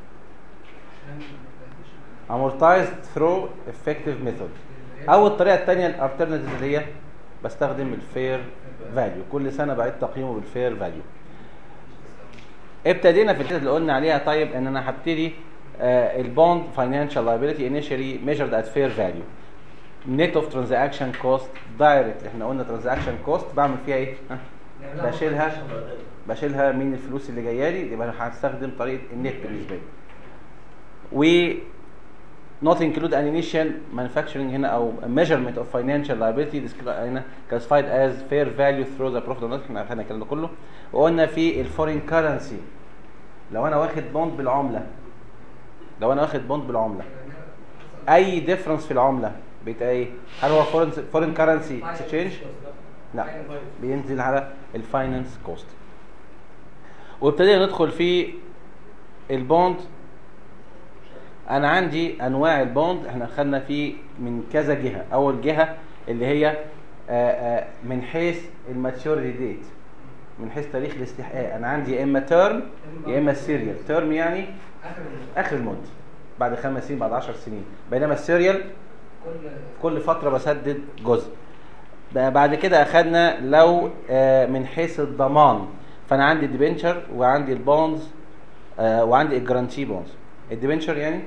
A: amortized through effective method او الطريقه الثانيه الالترناتيف اللي هي بستخدم الفير فاليو كل سنه بعيد تقييمه بالفير فاليو ابتدينا في الحته اللي قلنا عليها طيب ان انا هبتدي البوند فاينانشال لايبيليتي انيشالي ميجرد ات فير فاليو نت اوف ترانزاكشن كوست دايركت احنا قلنا ترانزاكشن كوست بعمل فيها ايه ها؟ بشيلها بشيلها من الفلوس اللي جايه لي يبقى انا هستخدم طريقه النت بالنسبه لي و not include an initial manufacturing هنا او measurement of financial liability descri- هنا classified as fair value through the profit and loss احنا اخدنا الكلام ده كله وقلنا في الفورين كرنسي لو انا واخد بوند بالعمله لو انا واخد بوند بالعمله اي ديفرنس في العمله بيبقى ايه هل هو فورين فورين كرنسي اكسشينج لا بينزل على الفاينانس كوست وابتدينا ندخل في البوند انا عندي انواع البوند احنا خدنا فيه من كذا جهه اول جهه اللي هي آه، آه، من حيث الماتيوريتي ديت من حيث تاريخ الاستحقاق انا عندي يا اما تيرم يا اما سيريال تيرم يعني اخر المده بعد خمس سنين بعد 10 سنين بينما السيريال كل فتره بسدد جزء بقى بعد كده اخدنا لو آه، من حيث الضمان فانا عندي الديبنشر وعندي البونز وعندي الجرانتي بونز الديبنشر يعني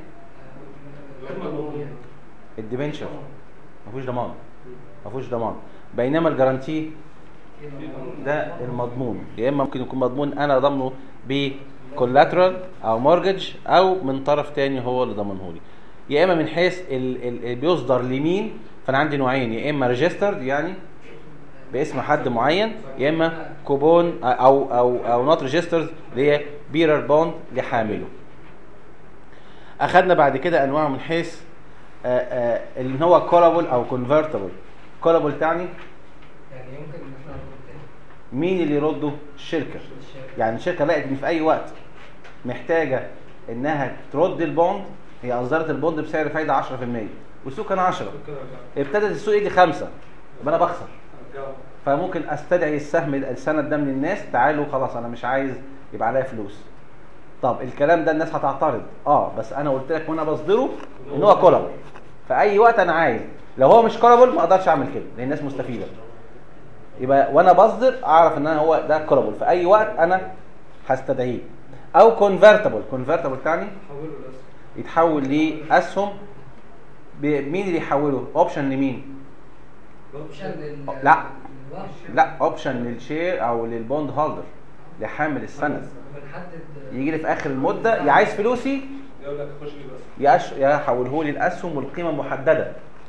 A: الديبنشر ما فيهوش ضمان ما فيهوش ضمان بينما الجرانتي ده المضمون يا اما ممكن يكون مضمون انا ضامنه بكولاترال او مورجج او من طرف تاني هو اللي ضمنه لي يا اما من حيث ال- ال- اللي بيصدر لمين فانا عندي نوعين يا اما ريجسترد يعني باسم حد معين يا اما كوبون او او او نوت ريجسترد اللي هي بيرر بوند لحامله اخذنا بعد كده انواع من حيث آه، آه، اللي هو كولابل او كونفرتبل كولابل تعني
D: يعني يمكن ان احنا نرد تاني
A: مين اللي يرده الشركه
D: الشركة.
A: يعني الشركه لقت ان في اي وقت محتاجه انها ترد البوند هي اصدرت البوند بسعر فايده 10% والسوق كان 10 ابتدت السوق يجي 5 يبقى انا بخسر فممكن استدعي السهم السند ده من الناس تعالوا خلاص انا مش عايز يبقى عليا فلوس طب الكلام ده الناس هتعترض اه بس انا قلت لك وانا بصدره ان هو كولابل في اي وقت انا عايز لو هو مش كولابل ما اقدرش اعمل كده لان الناس مستفيده يبقى وانا بصدر اعرف ان انا هو ده كولابل في اي وقت انا هستدعيه او كونفرتبل كونفرتبل تعني يتحول لاسهم ب- مين اللي يحوله اوبشن لمين
D: اوبشن لل
A: لا.
D: للوحش.
A: لا اوبشن للشير او للبوند هولدر لحامل السند
D: بنحدد
A: يجي لي في اخر المده يا عايز فلوسي
H: يقول لك خش لي بس
A: يا أش... يا حوله لي الاسهم والقيمه محدده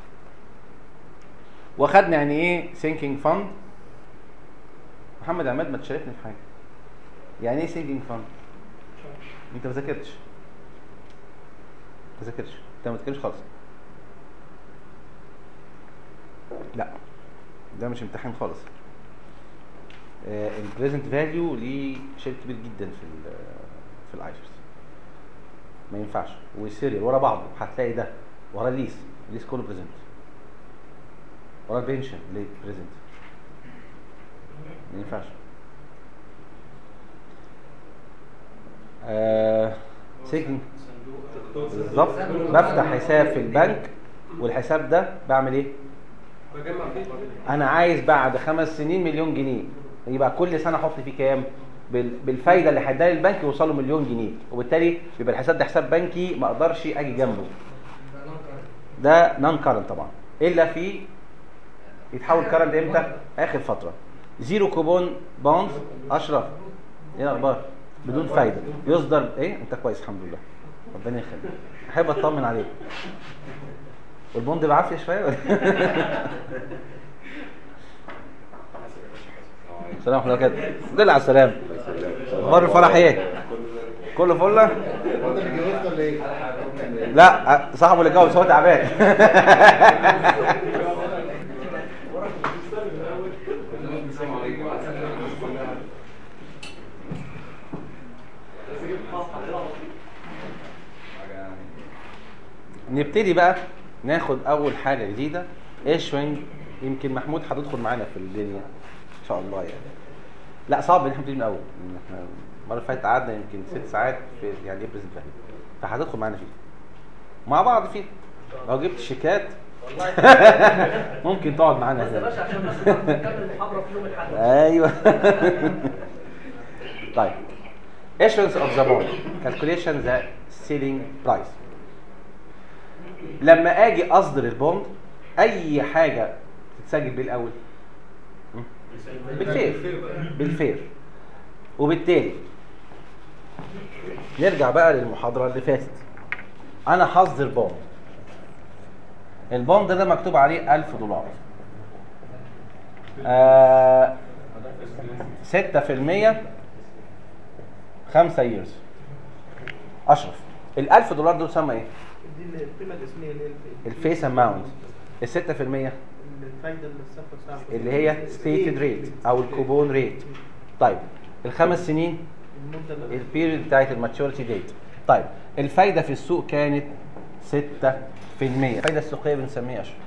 A: واخدنا يعني ايه سينكينج فاند محمد عماد ما تشاركني في حاجه يعني ايه سينكينج فاند انت ما ذاكرتش ما ذاكرتش انت ما تذاكرش خالص لا ده مش امتحان خالص البريزنت فاليو ليه شيء كبير جدا في ال في الايفرس ما ينفعش والسيريال ورا بعضه هتلاقي ده ورا الليس الليس كله بريزنت ورا البنشن ليه بريزنت ما ينفعش آه سيجن بالظبط بفتح حساب في البنك والحساب ده بعمل ايه
H: بجمع فيه
A: انا عايز بعد خمس سنين مليون جنيه يبقى كل سنه احط فيه كام بال- بالفايده اللي هيديها لي البنك يوصل له مليون جنيه وبالتالي بيبقى الحساب ده حساب بنكي ما اقدرش اجي جنبه ده نون كارنت طبعا الا في يتحول كارنت امتى اخر فتره زيرو كوبون بونز اشرف ايه الاخبار بدون فايده يصدر ايه انت كويس الحمد لله ربنا يخليك احب اطمن عليك والبوند بعافيه شويه ولا السلام عليكم ورحمه الله وبركاته الحمد لله على السلامه اخبار الفرح ايه كله فله
B: هو انت اللي اتجوزت ولا ايه؟
A: لا صاحبه اللي جاوب بس هو تعبان نبتدي بقى ناخد اول حاجه جديده ايشوينج يمكن محمود هتدخل معانا في الدنيا ان شاء الله يعني لا صعب ان احنا نبتدي من الاول لأن احنا المره اللي فاتت قعدنا يمكن ست ساعات في يعني ايه بريزنت فاليو فهتدخل معانا فيه مع بعض فيه لو جبت شيكات ممكن تقعد معانا
E: بس يا
A: هنا.
E: باشا عشان بس نكمل المحاضره في يوم الاحد
A: ايوه طيب issuance of the bond calculation the selling price لما اجي اصدر البوند اي حاجه تتسجل بيه الاول م? بالفير بالفير وبالتالي نرجع بقى للمحاضره اللي فاتت انا هصدر بوند البوند ده مكتوب عليه 1000 دولار آه 6% 5 years اشرف ال 1000 دولار دول تسمى ايه؟
E: دي القيمه الاسميه اللي هي الف-
A: الفيس اماونت ال 6%
E: الفايده اللي الصفقه بتاعها
A: اللي هي ستيتد ريت او الكوبون ريت طيب الخمس سنين
E: المده اللي
A: البيريد بتاعت الماتشوريتي ديت طيب الفايده في السوق كانت 6% الفايده السوقيه بنسميها اشرف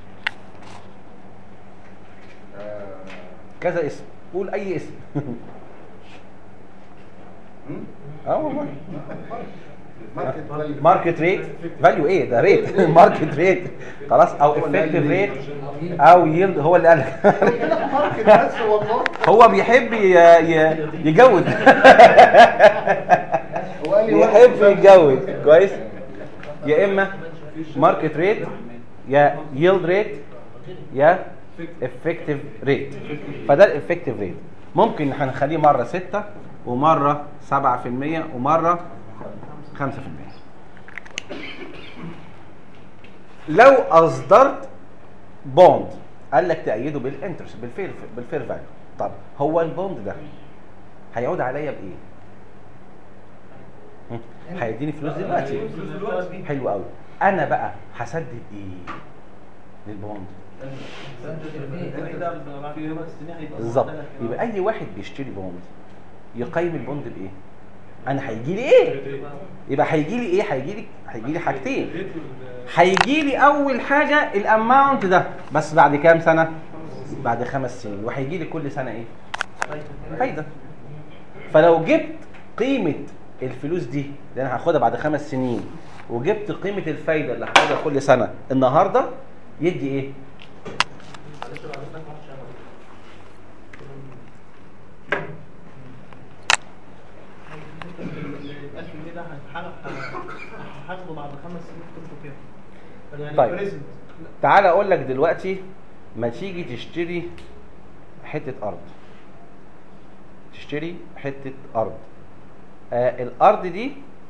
A: كذا اسم قول اي اسم اه والله ماركت ريت فاليو ايه ده ريت ماركت ريت خلاص او افكتيف ريت او يلد هو اللي قال لك
B: ماركت بس والله
A: هو بيحب ي- ي- يجود
B: هو قال لي
A: يحب يتجوز كويس يا اما ماركت ريت يا ييلد ريت يا افكتيف ريت فده الافكتيف ريت ممكن هنخليه مره 6 ومره 7% ومره 5% لو اصدرت بوند قال لك تأيده بالانترست بالفير بالفير فاليو طب هو البوند ده هيعود عليا بايه؟ هم؟ هيديني فلوس دلوقتي حلو قوي انا بقى هسدد ايه للبوند بالظبط يبقى اي واحد بيشتري بوند يقيم البوند بايه انا هيجي لي ايه يبقى هيجي لي ايه هيجي لي هيجي لي حاجتين هيجي لي اول حاجه الاماونت ده بس بعد كام سنه بعد خمس سنين وهيجي لي كل سنه ايه فايده فلو جبت قيمه الفلوس دي اللي انا هاخدها بعد خمس سنين وجبت قيمه الفايده اللي هاخدها كل سنه النهارده يدي ايه
E: ال 1000 جنيه ده هاخده بعد خمس سنين قيمته كام؟ يعني
A: طيب.
E: present.
A: تعال اقول لك دلوقتي ما تيجي تشتري حته ارض تشتري حته ارض آه الارض دي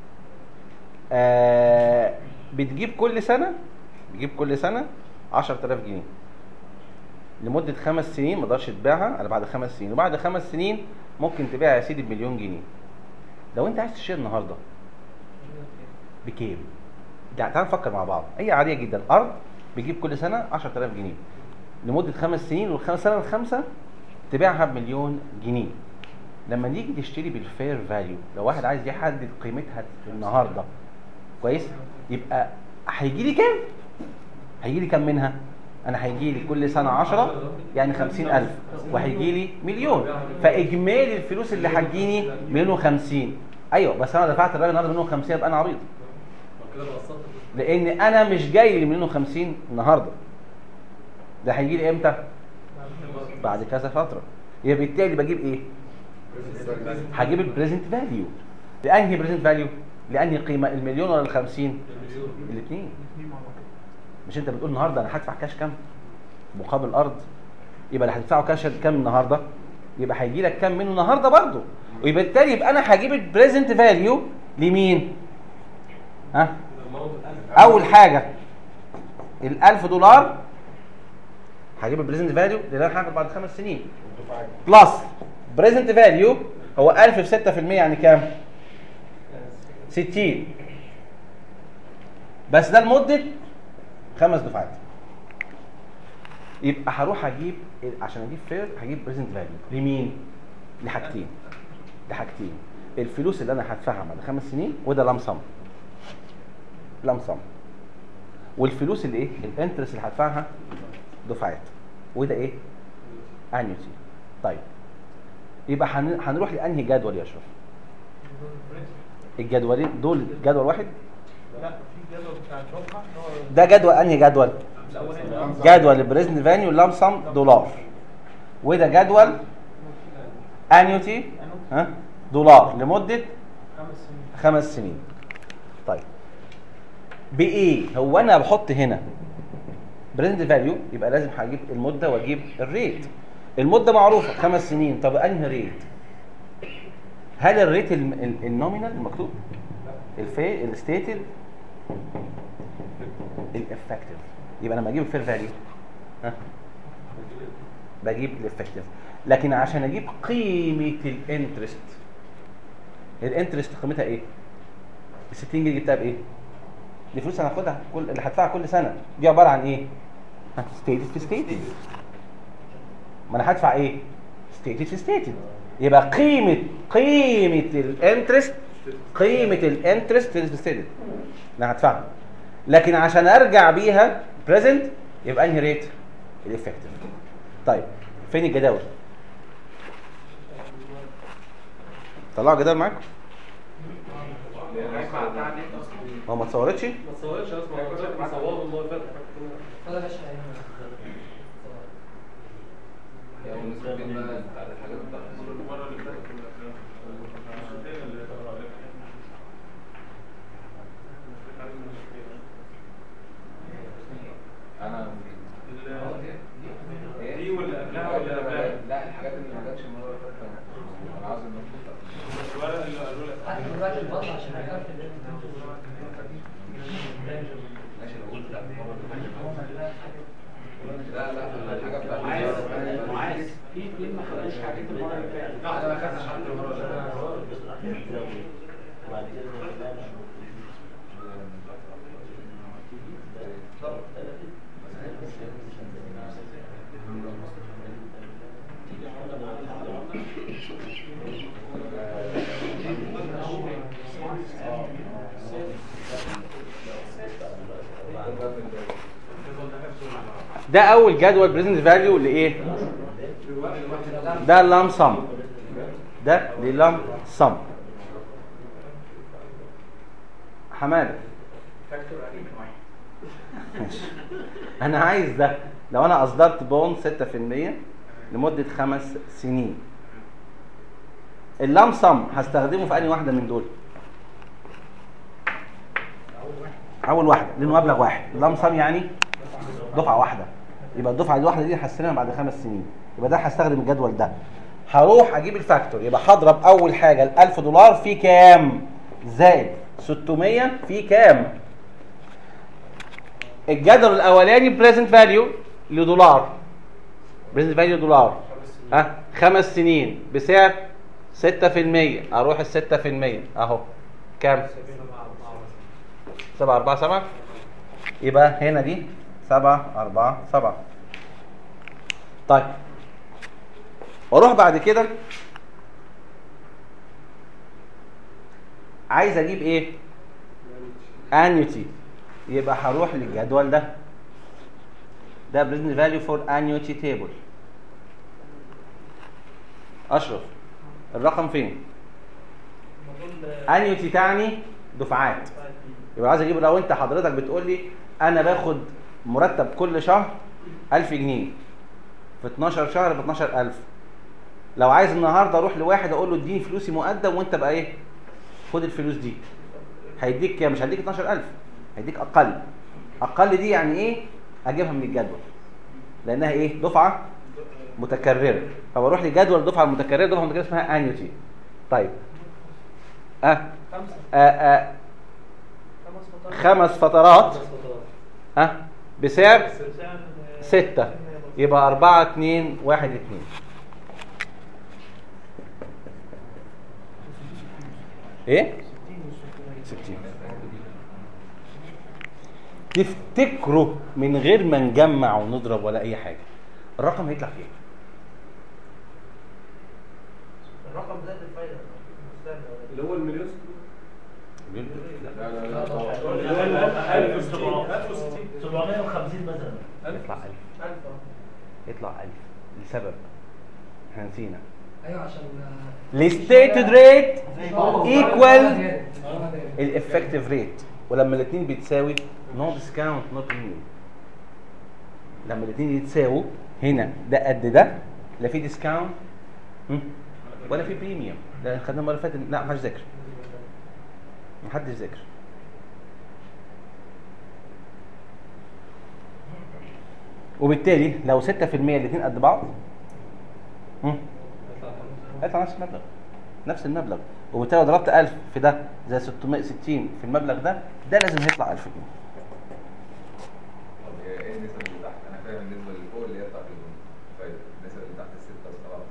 A: آه بتجيب كل سنه بتجيب كل سنه 10000 جنيه لمده خمس سنين ما تقدرش تبيعها انا بعد خمس سنين وبعد خمس سنين ممكن تبيعها يا سيدي بمليون جنيه لو انت عايز تشتري النهارده بكام؟ يعني تعال نفكر مع بعض هي عاديه جدا ارض بيجيب كل سنه 10000 جنيه لمده خمس سنين والخمس سنه الخامسه تبيعها بمليون جنيه لما نيجي تشتري بالفير فاليو لو واحد عايز يحدد قيمتها النهارده كويس يبقى هيجي لي كام هيجي لي كام منها انا هيجي لي كل سنه 10 يعني 50000 وهيجي لي مليون فاجمالي الفلوس اللي هتجيني مليون و50 ايوه بس انا دفعت الراجل النهارده مليون و50 يبقى انا عبيط
H: كده بسطت
A: لان انا مش جاي لي مليون و50 النهارده ده هيجي لي امتى بعد كذا فتره يبقى بالتالي بجيب ايه هجيب البريزنت فاليو لانهي بريزنت فاليو لانهي قيمه المليون ولا ال50 الاثنين مش انت بتقول النهارده انا هدفع كاش كام مقابل ارض يبقى اللي هتدفعه كاش كام النهارده يبقى هيجي لك كام منه النهارده برضه ويبقى بالتالي يبقى انا هجيب البريزنت فاليو لمين ها اول حاجه ال 1000 دولار هجيب البريزنت فاليو اللي انا هاخد بعد خمس سنين بلس بريزنت فاليو هو 1000 في 6% يعني كام 60 بس ده لمده خمس دفعات يبقى هروح اجيب عشان اجيب فير هجيب بريزنت فاليو لمين لحاجتين لحاجتين الفلوس اللي انا هدفعها بعد خمس سنين وده لام سم لام سم والفلوس اللي ايه الانترست اللي هدفعها دفعات وده ايه انيوتي طيب يبقى هن- هنروح لانهي جدول يا اشرف الجدولين دول جدول واحد
E: لا في جدول بتاع الدفعه اللي هو
A: ده جدول انهي جدول
E: الاولاني
A: جدول البريزنت فاليو لام سم دولار وده جدول انيوتي ها دولار لمده
E: خمس سنين
A: خمس سنين طيب بايه هو انا بحط هنا بريزنت فاليو يبقى لازم هجيب المده واجيب الريت المده معروفه خمس سنين طب انهي ريت هل الريت الم- ال- النومينال المكتوب الفي الستيتد الافكتيف يبقى لما اجيب الفير فاليو ها بجيب الافكتيف لكن عشان اجيب قيمه الانترست الانترست قيمتها ايه ال 60 جنيه جبتها بايه دي فلوس انا هاخدها كل اللي هدفعها كل سنه دي عباره عن ايه ستيتد في ستيتد ما انا هدفع ايه ستيتد في ستيتد يبقى قيمه قيمه الانترست قيمه الانترست في ستيتد انا هدفعها لكن عشان ارجع بيها بريزنت يبقى انهي ريت الافكتيف طيب فين الجداول طلعوا جداول معاكم
H: الرقعة بتاع النت اصلا
A: هو ما اتصورتش
H: ما تصورش اصلا ما كنت بصوره المره اللي فاتت
D: ولا باشا
F: يعني بالنسبه لي بقى بتاعت الحاجات بتاعت المره اللي فاتت انا
H: دي واللي قبلها واللي قبلها
F: لا الحاجات اللي ما جاتش المره اللي فاتت انا عاوز المفروض
H: الورقه اللي قالوا لك
D: هات دلوقتي البطل عشان نقفل
F: ماشي لو قلت بتاعت المره اللي فاتت لا لا الحاجه بتاعت
C: عايز عايز في اتنين ما خدوش حاجات المره اللي فاتت
F: لا انا ما خدتش حاجه المره اللي فاتت
G: وبعد كده
A: ده اول جدول بريزنت فاليو لايه ده اللام سم ده للام سم حماده ماشي انا عايز ده لو انا اصدرت بون 6% لمده خمس سنين اللام سم هستخدمه في انهي واحده من دول اول واحده لانه مبلغ واحد اللام سم يعني دفعه واحده يبقى الدفعه الواحده دي هستلمها بعد خمس سنين يبقى ده هستخدم الجدول ده هروح اجيب الفاكتور يبقى هضرب اول حاجه ال 1000 دولار في كام زائد 600 في كام الجدول الاولاني بريزنت فاليو لدولار بريزنت فاليو دولار ها خمس سنين بسعر 6% اروح ال 6% اهو كام 7 4 7 يبقى هنا دي 7 4 7 طيب واروح بعد كده عايز اجيب ايه انيوتي يبقى هروح للجدول ده ده بريزنت فاليو فور انيوتي تيبل اشرف الرقم فين انيوتي تعني دفعات يبقى عايز اجيب لو انت حضرتك بتقول لي انا باخد مرتب كل شهر 1000 جنيه في 12 شهر ب 12000 لو عايز النهارده اروح لواحد اقول له اديني فلوسي مقدم وانت بقى ايه خد الفلوس دي هيديك كام مش هيديك 12000 هيديك اقل اقل دي يعني ايه اجيبها من الجدول لانها ايه دفعه متكرره فبروح لجدول الدفعه المتكرره دفعه متكرره اسمها انيوتي طيب أه.
E: خمسة
A: أه أه
E: خمس فترات
A: خمس فترات ها بسعر
E: سعر
A: ستة يبقى أربعة اتنين واحد اتنين ايه؟ ستين تفتكروا من غير ما نجمع ونضرب ولا أي حاجة الرقم هيطلع فين؟
E: الرقم زائد الفايدة
H: اللي هو المليون
F: لا لا لا
H: اللي هو
G: 750 مثلا
A: يطلع ألف
E: ألف
A: يطلع ألف لسبب احنا نسينا
D: ايوه عشان
A: الستيتد ريت ايكوال الافكتيف ريت ولما الاثنين بيتساوي نو ديسكاونت نو بريميوم لما الاثنين يتساووا هنا ده قد ده لا في ديسكاونت ولا في بريميوم ده خدنا المره اللي فاتت لا ما حدش ذاكر ما حدش ذاكر وبالتالي لو 6% الاثنين قد بعض هم؟ هيطلع نفس المبلغ نفس المبلغ وبالتالي لو ضربت 1000 في ده زي 660 في المبلغ ده ده لازم يطلع 1000 جنيه
F: طب هي ايه النسب اللي تحت؟ انا فاهم النسبه اللي فوق اللي هي بتاعت الفايده النسبه اللي تحت السته والسبعه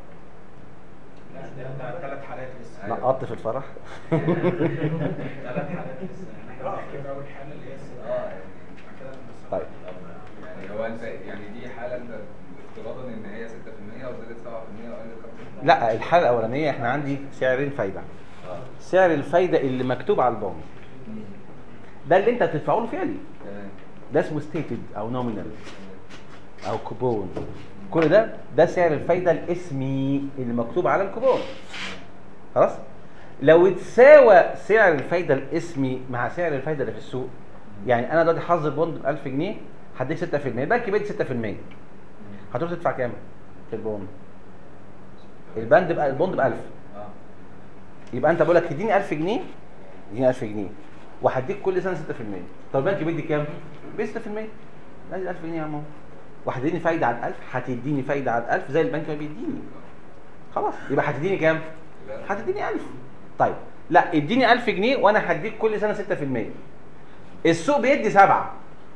E: ثلاث حالات لسه
A: نقطت في الفرح
E: ثلاث حالات لسه احنا بنحكي اول حاله اللي هي الستة.
F: اه يعني
E: كده بنبص.
A: طيب
F: يعني هو انت يعني دي حاله انت افتراضا ان هي 6% وزادت 7% وقلت 5%
A: لا الحاله الاولانيه احنا عندي سعرين فايده
F: اه
A: سعر الفايده اللي مكتوب على البوند ده اللي انت بتدفعه له فعلي
F: تمام
A: ده اسمه ستيتد او نومينال او كوبون كل ده ده سعر الفايده الاسمي اللي مكتوب على الكوبون خلاص لو اتساوى سعر الفايده الاسمي مع سعر الفايده اللي في السوق يعني انا دلوقتي حظ البوند ب 1000 جنيه هديك 6% البنك بيدي 6% هتروح تدفع كام في البوند البند بقى البوند ب 1000
F: اه
A: يبقى انت بقول لك اديني 1000 جنيه اديني 1000 جنيه وهديك كل سنه 6% طب البنك بيدي كام؟ بيدي 6% ادي 1000 جنيه يا عم اهو وهتديني فايده على 1000 هتديني فايده على 1000 زي البنك ما بيديني خلاص يبقى هتديني كام؟ هتديني 1000 طيب لا اديني 1000 جنيه وانا هديك كل سنه 6% السوق بيدي 7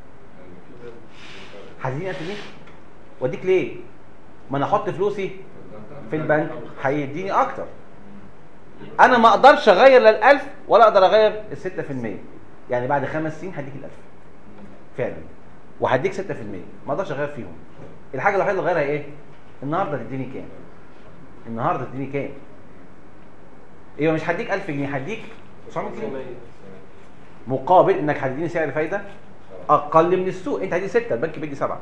A: هتديني 1000 جنيه واديك ليه؟ ما انا احط فلوسي في البنك هيديني اكتر انا ما اقدرش اغير لا ال1000 ولا اقدر اغير ال 6% يعني بعد خمس سنين هديك ال1000 فعلا وهديك 6% ما اقدرش اغير فيهم الحاجه الوحيده اللي اغيرها ايه النهارده تديني كام النهارده تديني كام ايوه مش هديك 1000 جنيه هديك 900 جنيه مقابل انك هتديني سعر فايده اقل من السوق انت هتدي 6 البنك بيدي 7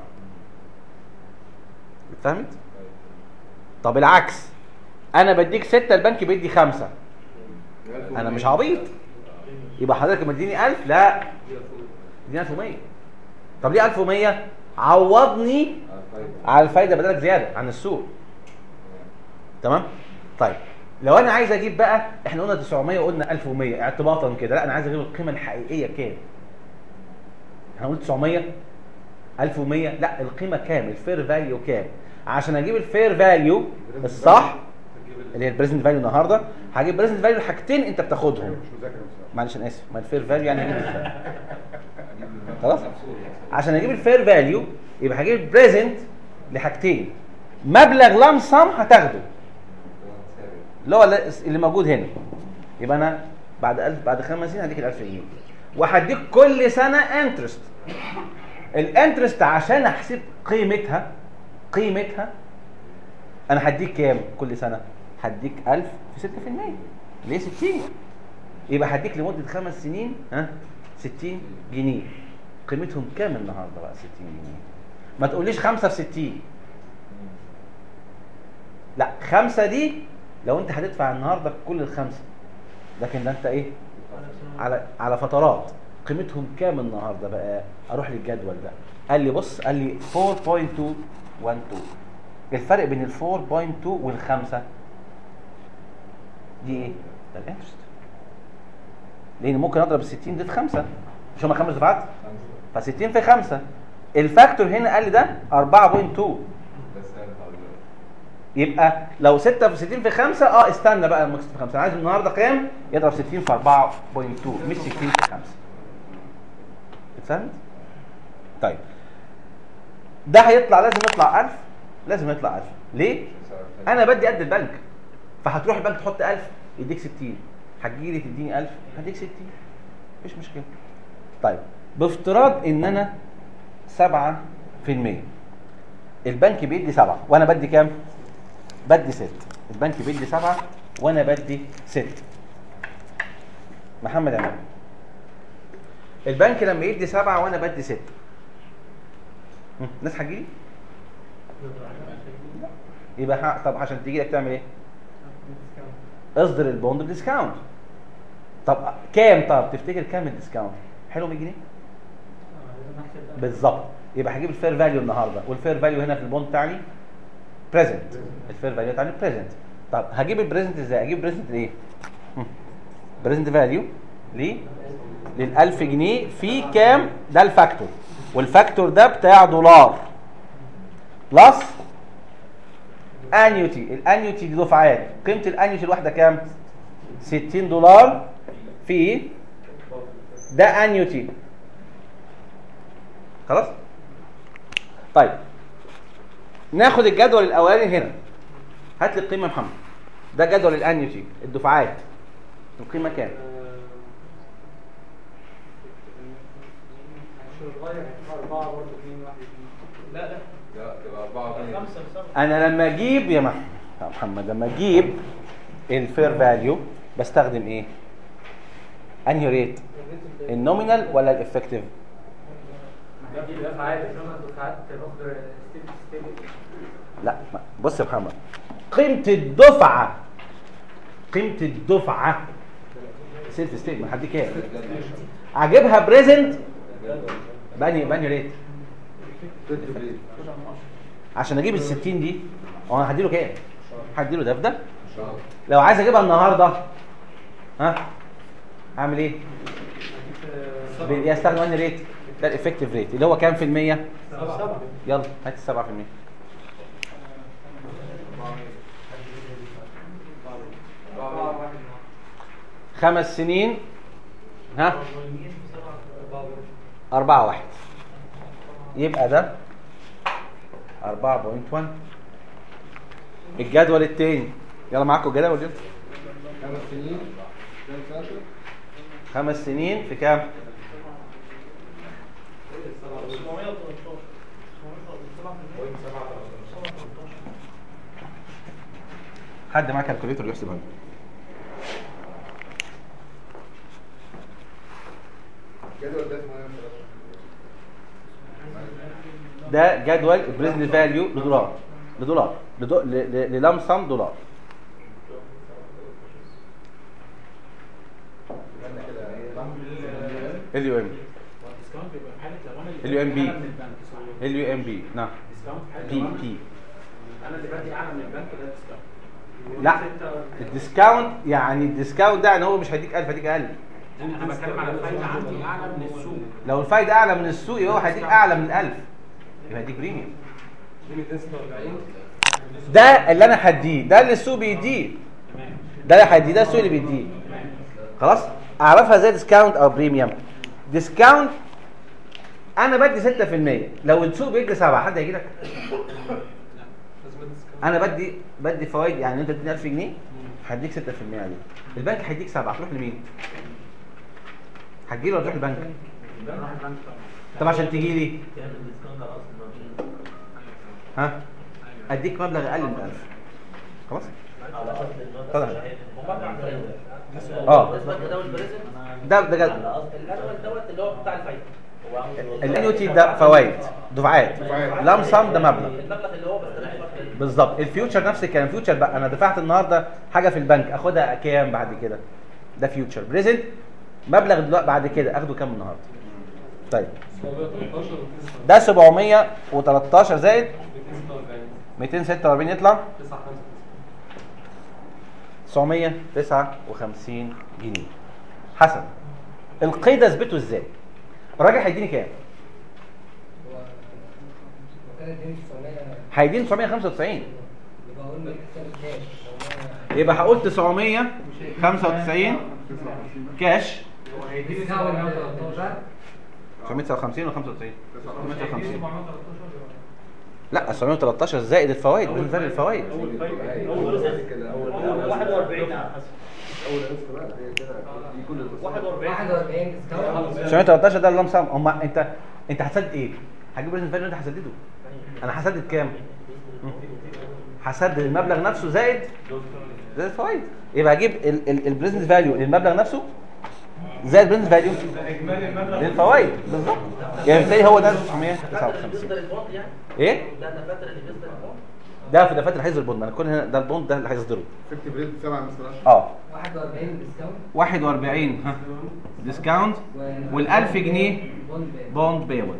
A: فهمت طب العكس انا بديك 6 البنك بيدي 5 انا مش عبيط يبقى حضرتك لما تديني 1000 لا اديني 1100 طب ليه 1100 عوضني على الفايده بدلك زياده عن السوق تمام طيب لو انا عايز اجيب بقى احنا قلنا 900 وقلنا 1100 اعتباطا كده لا انا عايز اجيب القيمه الحقيقيه كام احنا قلنا 900 1100 لا القيمه كام الفير فاليو كام عشان اجيب الفير فاليو الصح اللي هي البريزنت فاليو النهارده هجيب بريزنت فاليو لحاجتين انت بتاخدهم
B: مش مذاكر بصراحه
A: معلش انا اسف ما الفير فاليو يعني هجيب الفير. خلاص عشان اجيب الفير فاليو يبقى هجيب بريزنت لحاجتين مبلغ لام سم هتاخده اللي هو اللي- اللي موجود هنا يبقى انا بعد 1000 بعد خمس سنين هديك ال 1000 جنيه وهديك كل سنه انترست الانترست عشان احسب قيمتها قيمتها انا هديك كام كل سنه هديك 1000 في 6% ليه 60 يبقى هديك لمده خمس سنين ها 60 جنيه قيمتهم كام النهارده بقى 60 جنيه ما تقوليش 5 في 60 لا خمسة دي لو انت هتدفع النهارده كل الخمسة لكن ده انت ايه على على فترات قيمتهم كام النهارده بقى اروح للجدول ده قال لي بص قال لي 4.212 الفرق بين ال 4.2 والخمسة دي ايه ده الانترست لان ممكن اضرب ال 60 دي في خمسة مش هما خمس دفعات ف 60 في خمسة الفاكتور هنا قال لي ده 4.2
F: بس
A: يبقى لو 6 في 60 في 5 اه استنى بقى لما 60 في 5 انا عايز النهارده كام يضرب 60 في 4.2 مش 60 في 5 اتفهمت طيب ده هيطلع لازم يطلع 1000 لازم يطلع 1000 ليه انا بدي قد البنك فهتروح البنك تحط 1000 يديك 60 هتجي لي تديني 1000 هديك 60 مفيش مشكله طيب بافتراض ان انا 7% البنك بيدي 7 وانا بدي كام بدي 6 البنك بيدي 7 وانا بدي 6 محمد عماد البنك لما يدي 7 وانا بدي 6 هم، الناس هتجيلي يبقى ح... طب عشان تيجي لك تعمل ايه اصدر البوند بديسكاونت طب كام طب تفتكر كام الديسكاونت حلو 100 جنيه بالظبط يبقى هجيب الفير فاليو النهارده والفير فاليو هنا في البوند بتاعي بريزنت الفير فاليو بتاعي بريزنت طب هجيب البريزنت ازاي اجيب بريزنت ايه بريزنت فاليو ليه لل 1000 جنيه في كام ده الفاكتور والفاكتور ده بتاع دولار بلس انيوتي الانيوتي دي دفعات قيمه الانيوتي الواحده كام 60 دولار في ده انيوتي خلاص طيب ناخد الجدول الاولاني هنا هات لي القيمه يا محمد ده جدول الانيوتي الدفعات القيمه كام
C: أربعة برضه اثنين واحد
E: لا لا
F: لا تبقى 4 جنيه
E: خمسة لسبعة
A: انا لما اجيب يا مح- يا محمد لما اجيب الفير فاليو بستخدم ايه انهي ريت النومينال ولا الافكتيف
C: دي دفعات انما الدفعات باخد ستيب ستيب
A: لا ما- بص يا محمد قيمه الدفعه قيمه الدفعه سيلف ستيتمنت هديك ايه اجيبها بريزنت باني باني ريت عشان اجيب ال 60 دي هو انا هديله كام هديله ده في ده لو عايز اجيبها النهارده ها اعمل ايه ب- استخدم انهي ريت ده الافكتيف ريت اللي هو كام في المية يلا هات السبعة في المية خمس سنين ها أربعة واحد يبقى ده أربعة بوينت وان الجدول التاني يلا معاكم الجدول يلا
B: خمس سنين كام سنة؟
A: خمس سنين في كام
E: 713
A: حد معاه كالكوليتر يحسبها لي
B: الجدول ده اسمه ايه؟
A: ده جدول البريزنت فاليو لدولار لدولار لدو- ل- ل- للمسم دولار ال يو ام
I: الديسكاونت بيبقى في حاله لو انا اللي
A: ال يو ام بي
I: أعلى من البنك سوري.
A: ال يو ام بي نعم
I: ديسكاونت في حاله
A: بي
I: لو أنا-
A: بي
I: انا اللي بدي اعلى من البنك ده ديسكاونت
A: لا الديسكاونت يعني الديسكاونت ده يعني هو مش هيديك 1000 هيديك اقل
I: انا بتكلم على الفايده عندي اعلى من السوق
A: لو الفايده اعلى من السوق يبقى هو هيديك اعلى من 1000 يبقى هيديك بريميوم
H: دي 246
A: ده اللي انا هديه ده اللي السوق بيديه ده اللي هديه ده السوق اللي بيديه خلاص اعرفها زي ديسكاونت او بريميوم ديسكاونت انا بدي 6% لو السوق بيدي 7 حد هيجي لك انا بدي بدي فوائد يعني انت اديني 1000 جنيه هديك 6% عليه البنك هيديك 7 تروح لمين هتجي له ولا تروح البنك
I: بروح البنك طبعا
A: طب عشان تجي لي
G: يعني الديسكاونت على اصل المبلغ
A: ها اديك مبلغ اقل من 1000 خلاص
G: على اصل المبلغ
A: طبعا.
G: صحيح.
A: اه
G: البنك ده والبريزنت
A: ده ده جد
G: على اصل الجدول دوت اللي هو بتاع الفايده هو عاوز يوصل-
A: الانيوتي ده فوائد دفعات لام سم ده مبلغ
G: المبلغ اللي هو بستلفه بعد كده.
A: بالظبط الفيوتشر نفس الكلام فيوتشر بقى انا دفعت النهارده حاجه في البنك اخدها كام بعد كده ده فيوتشر بريزنت مبلغ دلوقتي بعد كده اخده كام النهارده طيب
H: 713
A: ده 713 زائد
H: 246
A: 246 يطلع
H: 9
A: 959 جنيه حسن القيد اثبته ازاي الراجل هيديني كام
D: وكان الدين 900
A: هيديني 995
D: يبقى قلنا حساب الكاش لو
A: يبقى هقول 995 كاش
C: هو هيديني 713
A: 959 ولا 95 950 لا 913 زائد الفوائد بالنسبه لي الفوائد
G: اول كده اول 41 على حسب
B: اول قسط بقى هي كده دي كل القسط
G: 41
D: 41 ديسكاونت
A: 913 ده اللي سم هم انت انت هتسدد ايه؟ هتجيب بريزنت فاليو انت هتسدده انا هسدد كام؟ هسدد المبلغ نفسه زائد زائد الفوائد يبقى هجيب البريزنت فاليو للمبلغ نفسه زائد البريزنت فاليو
E: اجمالي المبلغ
A: للفوائد بالظبط يعني بالتالي هو ده
G: اللي
A: 959
G: بيصدر البوند يعني
A: ايه؟
G: ده الدفاتر اللي بيصدر البوند
A: ده في دفاتر حيز البوند انا كل هنا ده البوند ده اللي هيصدره
B: فيكتيف ريت 7 من 16
A: اه
D: 41 ديسكاونت
A: 41 ها ديسكاونت وال1000 جنيه
D: بوند بان.
A: بوند بيبل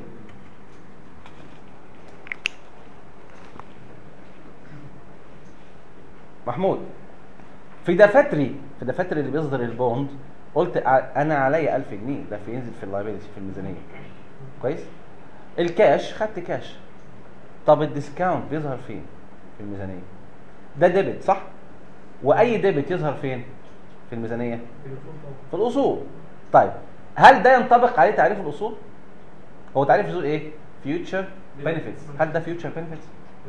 A: محمود في دفاتري في دفاتر اللي بيصدر البوند قلت ع- انا عليا 1000 جنيه ده في ينزل في اللايبيلتي في الميزانيه كويس الكاش خدت كاش طب الديسكاونت بيظهر فين في الميزانيه ده ديبت صح واي ديبت يظهر فين في الميزانيه في الاصول طيب هل ده ينطبق عليه تعريف الاصول هو تعريف الاصول ايه فيوتشر بنفيتس هل ده فيوتشر بنفيتس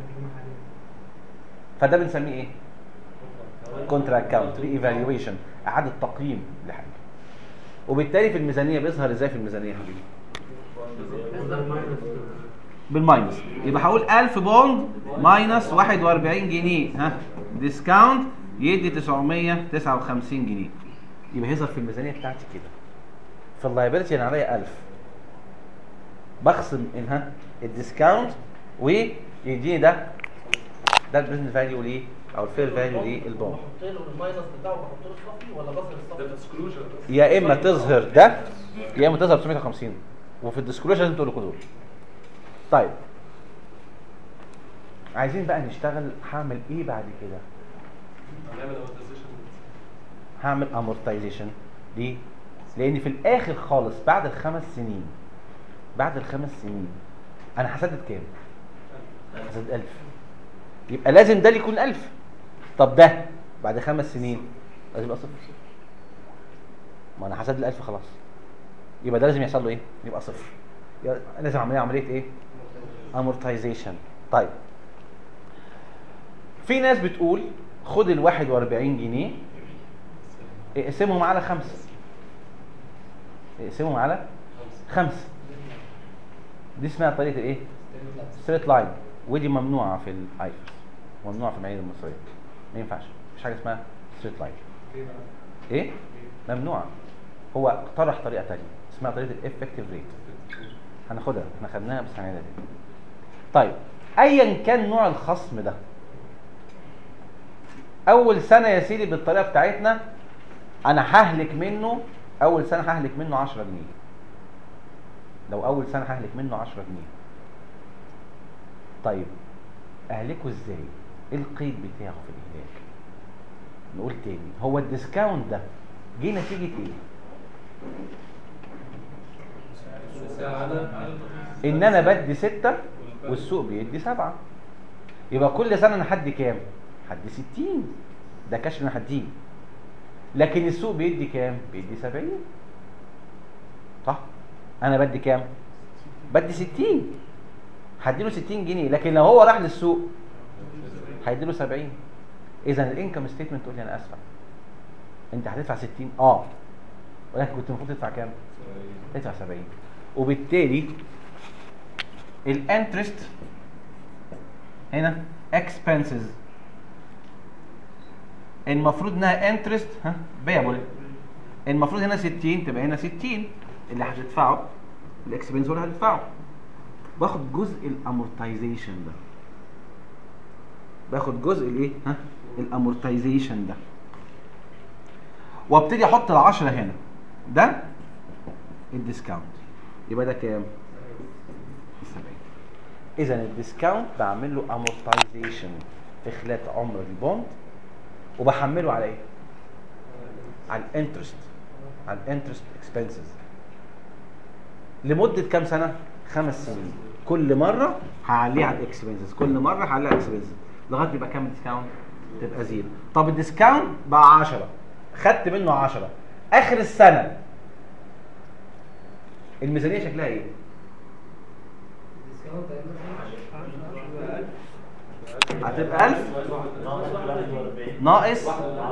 A: فده بنسميه ايه كونترا اكاونت ري ايفالويشن اعاده تقييم لحاجه وبالتالي في الميزانيه بيظهر ازاي في الميزانيه يا حبيبي بالماينس يبقى هقول 1000 بوند ماينس 41 جنيه ها ديسكاونت يدي 959 جنيه يبقى هيظهر في الميزانيه بتاعتي كده في اللايبيلتي انا عليا 1000 بخصم انها الديسكاونت ويديني ده ده البريزنت فاليو ليه او الفير فاليو للبوند
E: بحط له الماينس بتاعه بحط له الصافي ولا بظهر
H: ده
E: الصافي؟
H: ديسكلوجر بس
A: يا اما تظهر ده يا اما تظهر 950 وفي الديسكلوجر لازم تقول دول طيب عايزين بقى نشتغل هعمل ايه بعد كده
H: هنعمل امورتيزيشن
A: هعمل امورتايزيشن ليه لان في الاخر خالص بعد الخمس سنين بعد الخمس سنين انا هسدد كام هسدد 1000 يبقى لازم ده اللي يكون 1000 طب ده بعد خمس سنين لازم يبقى صفر ما انا هسدد 1000 خلاص يبقى ده لازم يحصل له ايه يبقى صفر يبقى لازم اعمل عمليه ايه امورتايزيشن طيب في ناس بتقول خد ال 41 جنيه اقسمهم على خمسة اقسمهم على خمسة دي اسمها طريقة الايه؟ ستريت لاين ودي ممنوعة في الايفرس ممنوعة في المعايير المصرية ما ينفعش مفيش حاجة اسمها ستريت لاين ايه؟ ممنوعة هو اقترح طريقة تانية اسمها طريقة الافكتيف ريت هناخدها احنا خدناها بس هنعيدها تاني طيب ايا كان نوع الخصم ده اول سنه يا سيدي بالطريقه بتاعتنا انا ههلك منه اول سنه ههلك منه 10 جنيه لو اول سنه ههلك منه 10 جنيه طيب اهلكه ازاي ايه القيد بتاعه في الاهلاك نقول تاني هو الديسكاونت ده جه نتيجه ايه ان انا بدي ستة والسوق بيدي سبعة يبقى كل سنة انا هدي كام هدي ستين ده كاش اللي انا هديه لكن السوق بيدي كام بيدي سبعين صح انا بدي كام بدي ستين هديله ستين جنيه لكن لو هو راح للسوق هيديله سبعين اذا الانكم ستيتمنت تقول لي انا اسفه انت هتدفع 60 اه ولكن كنت المفروض تدفع كام تدفع 70 وبالتالي الانترست هنا expenses المفروض انها انترست ها بيبل المفروض هنا 60 تبقى هنا 60 اللي هتدفعه الاكسبنس هو اللي هتدفعه باخد جزء الامورتايزيشن ده باخد جزء الايه ها الامورتايزيشن ده وابتدي احط ال10 هنا ده الديسكاونت يبقى ده كام 70 اذا الديسكاونت بعمل له امورتايزيشن في خلال عمر البوند وبحمله على ايه على الانترست على الانترست اكسبنسز لمده كام سنه خمس سنين كل مره هعليه على الاكسبنسز كل مره هعليه على الاكسبنسز لغايه يبقى كام الديسكاونت تبقى زيرو طب الديسكاونت بقى 10 خدت منه 10 اخر السنه الميزانيه شكلها ايه هتبقى 1000 ناقص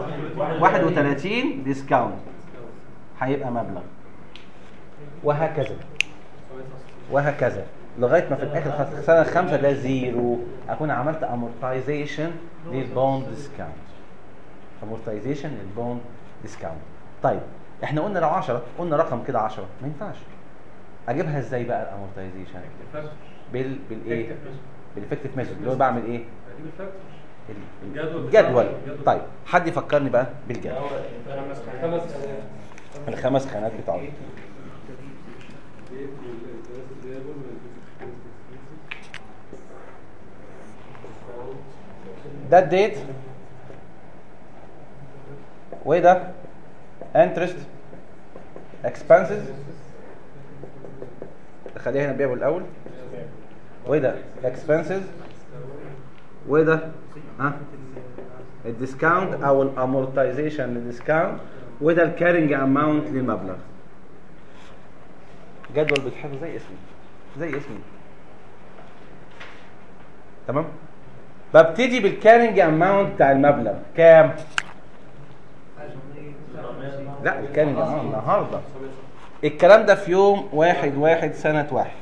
A: 31 ديسكاونت هيبقى مبلغ وهكذا وهكذا لغايه ما في الاخر خلاص السنه الخامسه ده زيرو اكون عملت امورتايزيشن للبوند ديسكاونت امورتايزيشن للبوند ديسكاونت طيب احنا قلنا لو 10 قلنا رقم كده 10 ما ينفعش اجيبها ازاي بقى الامورتايزيشن بال بالايه بالافكتيف ميثود اللي هو بعمل ايه ال- ال- الجدول طيب حد يفكرني بقى بالجدول الخمس خانات بتاعته ده الديت وده انترست اكسبنسز خليها هنا بيعمل الاول وده اكسبنسز وده ها الديسكاونت او الامورتايزيشن للديسكاونت وده الكارنج اماونت للمبلغ جدول بيتحفظ زي اسمي زي اسمي تمام ببتدي بالكارنج اماونت بتاع المبلغ كام لا الكارنج اماونت النهارده الكلام ده في يوم واحد واحد سنة واحد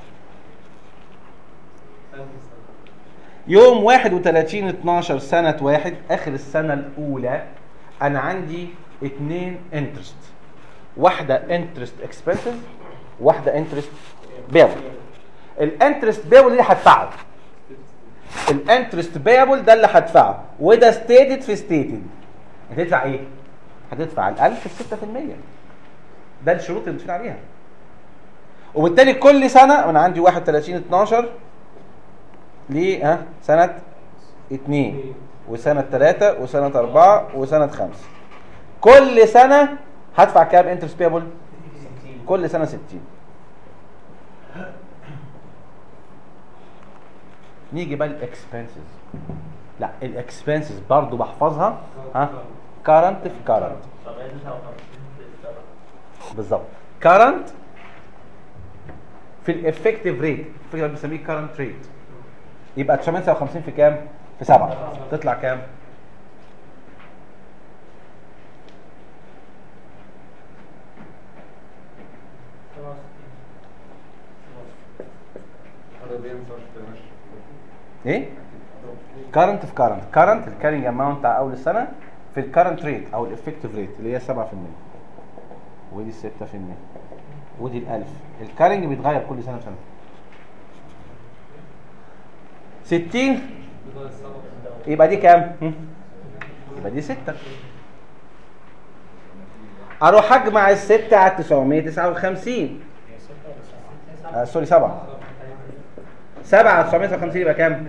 A: يوم 31 12 سنة واحد آخر السنة الأولى أنا عندي اتنين انترست واحدة انترست اكسبنسز واحدة انترست بيبل الانترست بيبل دي هدفعه الانترست بيبل ده اللي هدفعه وده ستيتد في ستيتد هتدفع ايه هتدفع ال 1000 في 6% ده الشروط اللي متفقين عليها وبالتالي كل سنه وانا عندي 31 12 ل ها سنه 2 وسنه 3 وسنه 4 وسنه 5 كل سنه هدفع كام انترست بيبل كل سنه 60 نيجي بقى الاكسبنسز لا الاكسبنسز برضو بحفظها ها كارنت في كارنت
G: 759
A: بالظبط كارنت في الافكتيف ريت الفكره بنسميه كارنت ريت يبقى 959 في كام في 7 تطلع كام
H: عربيا صار
A: ايه كارنت في كارنت كارنت الكارينج اماونت بتاع اول السنه في الكارنت ريت او الافكتيف ريت اللي هي 7% ودي 6% ودي ال 1000 الكارينج بيتغير كل سنه بسنه 60 يبقى دي كام؟ هم؟ يبقى دي 6 اروح اجمع الستة على 959 آه سوري 7 7 على 959 يبقى كام؟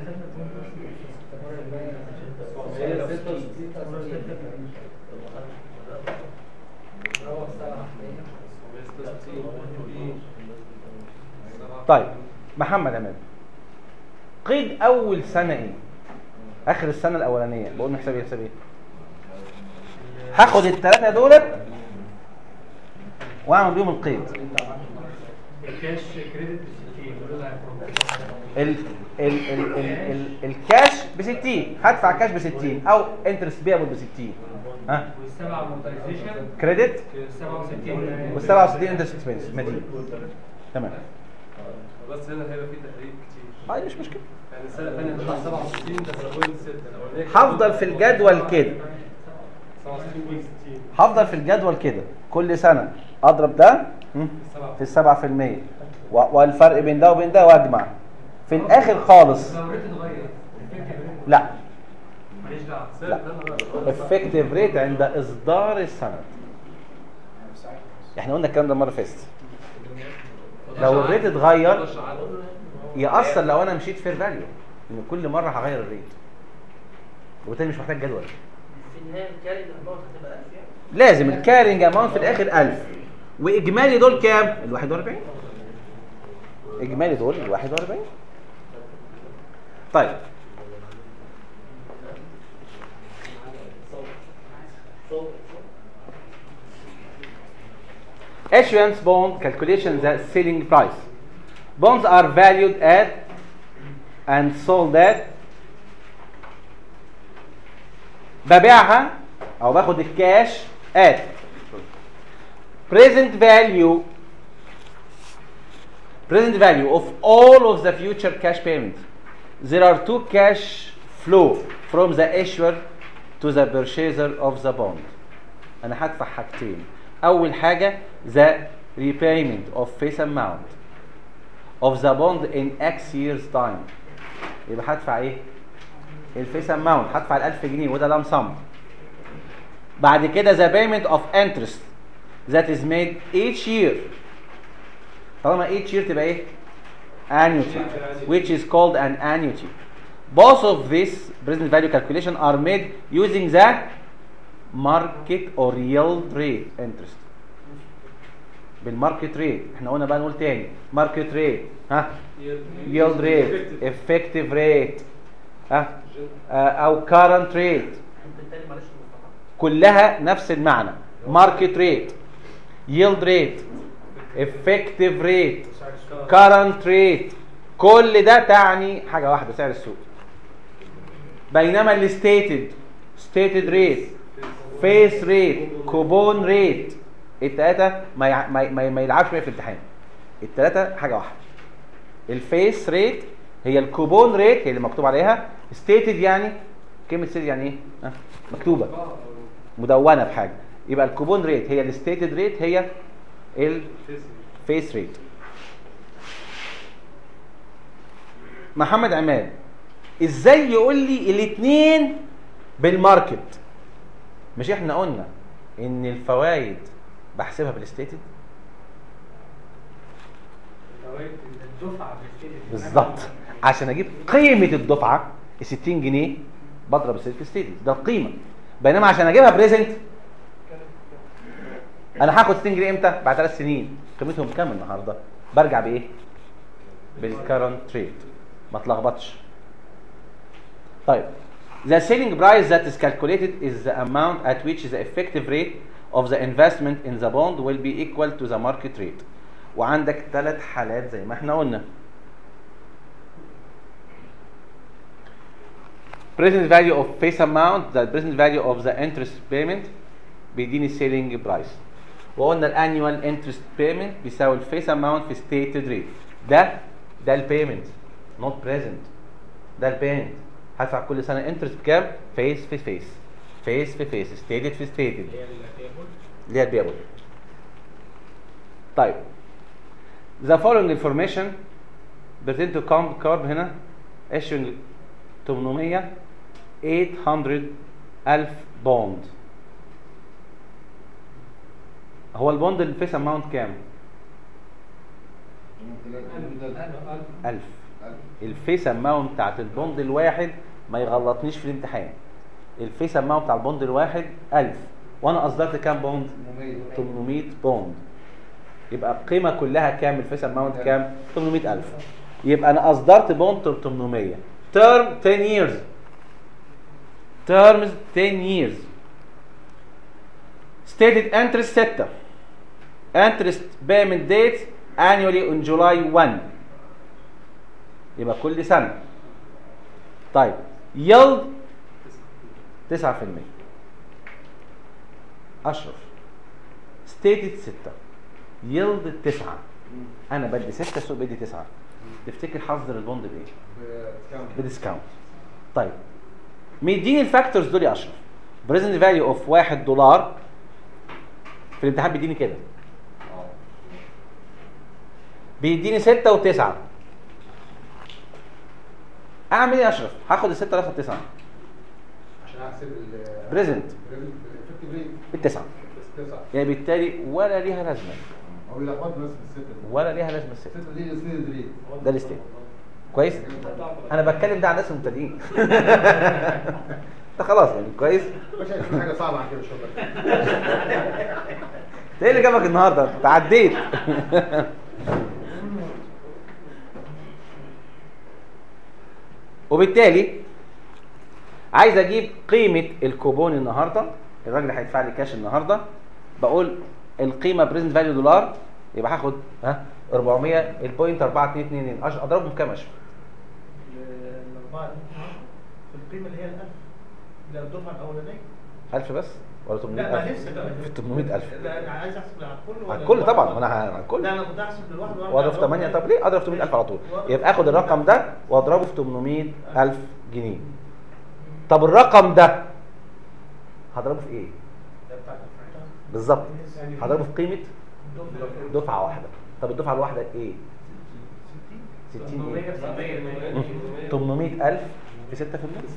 A: طيب محمد عماد قيد اول سنه ايه اخر السنه الاولانيه بقول من حسابي حسابي ايه هاخد الثلاثه دولت واعمل بيهم القيد
C: الكاش كريدت ب 60 دول اللي هيخرجوا.
A: ال ال ال ال ال الكاش ب 60 هدفع كاش ب 60 او انترست بيبل ب 60 ها
C: والسبعه موتايزيشن
A: كريدت
C: 67
A: وال 67 انترست اكسبنس مدين تمام
H: بس هنا هيبقى في تحريك كتير
A: اه مش مشكله
H: يعني السنه الثانيه تطلع 67 ده 7.6 الاولانيه
A: هفضل في الجدول كده
H: 67.60
A: هفضل في الجدول كده كل سنه اضرب ده م، في السبعة في المية و- والفرق بين ده وبين ده واجمع في الاخر خالص
C: لو ريت اتغير الفكره
A: لا
C: ماليش دعوه
A: لا افكتيف ريت عند اصدار السند احنا قلنا الكلام ده المره اللي فاتت لو الريت اتغير يأثر لو انا مشيت فير فاليو ان كل مره هغير الريت وبالتالي مش محتاج جدول
D: في النهايه الكاري الاماونت هتبقى 1000 يعني
A: لازم الكارينج اماونت في الاخر 1000 واجمالي دول كام ال 41 اجمالي دول ال 41 طيب issuance bond calculation the selling price bonds are valued at and sold at ببيعها او باخد الكاش at present value present value of all of the future cash payments there are two cash flow from the issuer to the purchaser of the bond انا هدفع حاجتين اول حاجه the repayment of face amount of the bond in x years time يبقى هدفع ايه الفيس اماونت هدفع ال 1000 جنيه وده لام سم بعد كده the payment of interest that is made each year طالما each year تبقى ايه annuity which is called an annuity both of these present value calculation are made using the market or yield rate interest بالماركت ريت احنا قلنا بقى نقول تاني ماركت ريت ها yield rate effective rate ها آه، او current rate
D: بالتالي معلش المصطلح
A: كلها نفس المعنى ماركت ريت yield rate effective rate current rate كل ده تعني حاجه واحده سعر السوق بينما الستيتد stated rate face rate كوبون ريت التلاته ما يع... ما, ما, ما يلعبش بيها في الامتحان التلاته حاجه واحده الفيس ريت هي الكوبون ريت هي اللي مكتوب عليها ستيتد يعني كلمه ستيتد يعني ايه ها؟ مكتوبه مدونه بحاجه يبقى الكوبون ريت هي الستيتد ريت هي الفيس ريت محمد عماد ازاي يقول لي الاثنين بالماركت مش احنا قلنا ان الفوائد بحسبها بالستيتد
C: فوائد الدفعه بتبتدي
A: بالظبط عشان اجيب قيمه الدفعه ال 60 جنيه بضرب السيلف ستيتد ده القيمه بينما عشان اجيبها بريزنت انا هاخد 60 جنيه امتى بعد ثلاث سنين قيمتهم كام النهارده برجع بايه بالكرنت ريت ما اتلخبطش طيب The selling price that is calculated is the amount at which the effective rate of the investment in the bond will be equal to the market rate. وعندك ثلاث حالات زي ما احنا قلنا. Present value of face amount the present value of the interest payment بيديني selling price. وقلنا الانيوال انترست بيمنت بيساوي الفيس اماونت في ستيتد ريت ده ده البيمنت نوت بريزنت ده البيمنت هدفع كل سنه انترست بكام فيس في فيس فيس في فيس ستيتد في ستيتد اللي هي البيبل طيب the following information present to comp carb هنا issuing 800 800 ألف بوند هو البوند الفيس اماونت كام؟ ألف الفيس اماونت بتاعت البوند الواحد ما يغلطنيش في الامتحان الفيس اماونت بتاع البوند الواحد 1000 وانا اصدرت كام بوند 800 بوند يبقى القيمه كلها كام الفيس اماونت كام 800000 يبقى انا اصدرت بوند 800 تيرم 10 years terms 10 years stated interest 6 interest payment date annually on July 1 يبقى كل سنة طيب yield 9% أشرف stated 6 yield 9 أنا بدي 6 السوق بدي 9 تفتكر حصدر البوند بإيه؟ بديسكاونت طيب مديني الفاكتورز دول يا أشرف بريزنت فاليو اوف 1 دولار في الامتحان بيديني كده بيديني 6 و9 اعمل ايه يا اشرف هاخد ال 6 واخد 9
B: عشان احسب ال
A: بريزنت
B: الافكتيف ريت
A: بالتسعه
B: بس تسعة
A: يعني بالتالي ولا ليها لازمه
B: هو بيلخبط بس في الستة
A: ولا ليها لازمه الست
B: الستة دي الستة ريت
A: ده الاستيت كويس انا بتكلم ده على الناس المبتدئين ده خلاص يعني كويس
B: مش هيكون حاجة صعبة عن كده شغل
A: ده ايه اللي جابك النهارده انت عديت وبالتالي عايز اجيب قيمه الكوبون النهارده الراجل هيدفع لي كاش النهارده بقول القيمه بريزنت فاليو دولار يبقى هاخد ها 400 البوينت 4222 أش- اضربه بكام اشهر
E: الأربعة دي في القيمة اللي هي الألف اللي هي الدفعة الأولانية
A: 1000 بس ولا
E: لا
A: 800000
E: ما لسه كمان.
A: 800000
E: لا أنا عايز أحسب على الكل ولا
A: على الكل
E: الواحد؟
A: طبعا ما انا ه- على الكل
E: لا أنا كنت أحسب للواحد وأرجع
A: واضرب في
E: للواحد.
A: 8 طب ليه اضرب في 800000 على طول يبقى اخد الرقم ده واضربه في 800000 جنيه طب الرقم ده هضربه في ايه
E: ده بتاع الدفعة.
A: بالظبط هضربه في قيمه
E: الدفعة.
A: دفعه واحده طب الدفعه الواحده ايه 60 ايه 800000 في 6%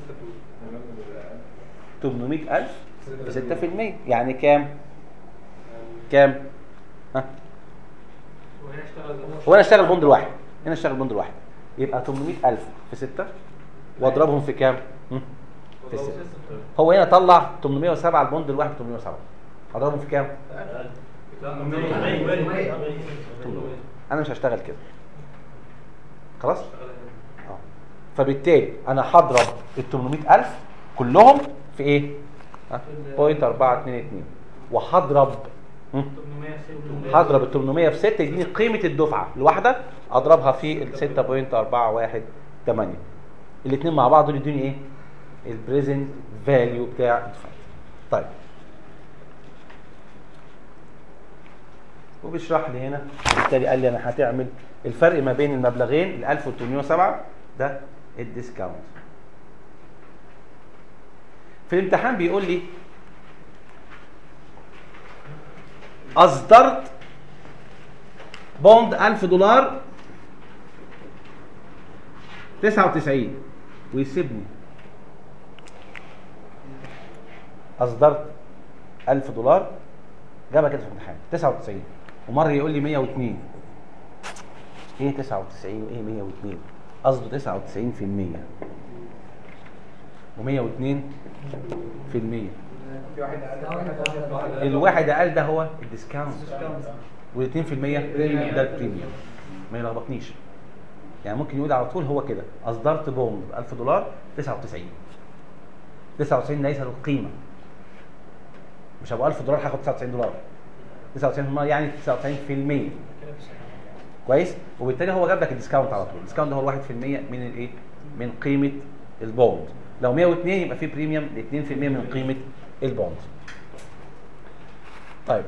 A: 800000 في 6% يعني كام كام ها
C: وهنا اشتغل
A: هو انا اشتغل بوند الواحد هنا اشتغل بوند الواحد يبقى 800000 في 6 واضربهم في كام هم؟ في الستة هو هنا طلع 807 البوند الواحد 807 هضربهم في كام انا مش هشتغل كده خلاص اه فبالتالي انا هضرب ال 800000 كلهم في ايه ها بوينت 422 وهضرب هم؟
C: 800
A: هضرب ال 800 في 6 يديني قيمه الدفعه الواحده اضربها في ال 6.418 الاثنين مع بعض دول يدوني ايه البريزنت فاليو بتاع الدفعه طيب وبيشرح لي هنا بالتالي قال لي انا هتعمل الفرق ما بين المبلغين ال 1807 ده الديسكاونت في الامتحان بيقول لي اصدرت بوند 1000 دولار 99 ويسيبني اصدرت 1000 دولار جابها كده في الامتحان 99 ومره يقول لي 102 ايه 99 وايه 102 قصده 99 في المية و102 في المية
I: في واحد قال
A: الواحد اقل ده هو الديسكاونت وال2% ده البريميوم ما يلخبطنيش يعني ممكن يقول على طول هو كده اصدرت بوند ب 1000 دولار 99 99 ليس القيمه مش ابو 1000 دولار هاخد 99 دولار 99 يعني 99% كويس وبالتالي هو جاب لك الديسكاونت على طول الديسكاونت ده هو 1% من الايه من قيمه البوند لو 102 يبقى في بريميوم ل 2% من قيمه البوند طيب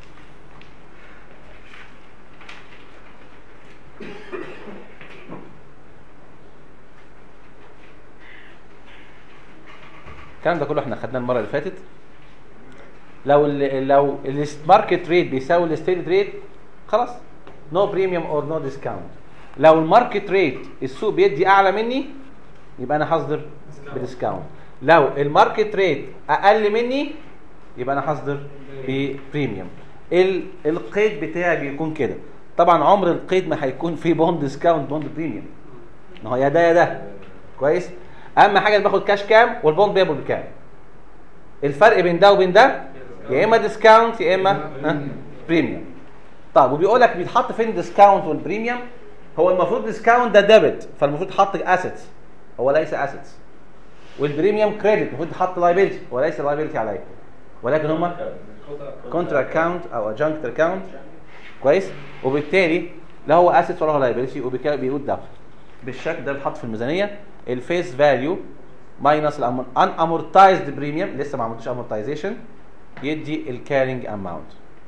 A: الكلام ده كله احنا خدناه المره اللي فاتت لو ال لو الماركت ريت بيساوي الستيت ريت خلاص نو بريميوم اور نو ديسكاونت لو الماركت ريت السوق بيدي اعلى مني يبقى انا هصدر بديسكاونت لو الماركت ريت اقل مني يبقى انا هصدر ببريميوم ال- القيد بتاعي بيكون كده طبعا عمر القيد ما هيكون فيه بوند ديسكاونت بوند بريميوم ما هو يا ده يا ده كويس اهم حاجه اللي باخد كاش كام والبوند بيبل بكام الفرق بين ده وبين ده يا اما ديسكاونت يا اما ها، بريميوم طب وبيقول لك بيتحط فين الديسكاونت والبريميوم هو المفروض ديسكاونت ده ديبت فالمفروض يحط اسيتس هو ليس اسيتس والبريميوم كريدت المفروض يحط لايبيلتي هو ليس لايبيلتي عليا ولكن هما كونترا اكاونت او ادجنكت اكاونت كويس وبالتالي لا هو اسيتس ولا هو لايبيلتي وبالتالي بيقول ده بالشكل ده بيتحط في الميزانيه الفيس فاليو ماينس الان امورتايزد بريميوم لسه ما عملتوش امورتايزيشن يدي الكارينج اماونت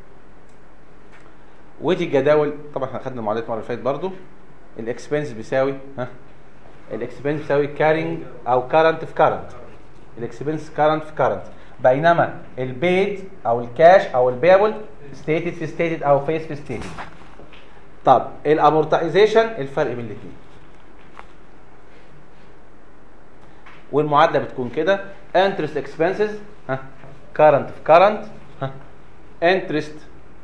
A: ودي الجداول طبعا احنا خدنا المعادلات المره اللي فاتت برضو الاكسبنس بيساوي ها الاكسبنس بيساوي كارينج او كارنت في كارنت الاكسبنس كارنت في كارنت بينما البيد او الكاش او البيبل ستيتد في ستيتد او فيس في ستيتد طب الامورتايزيشن الفرق بين الاثنين والمعادله بتكون كده انترست اكسبنسز ها كارنت في كارنت ها انترست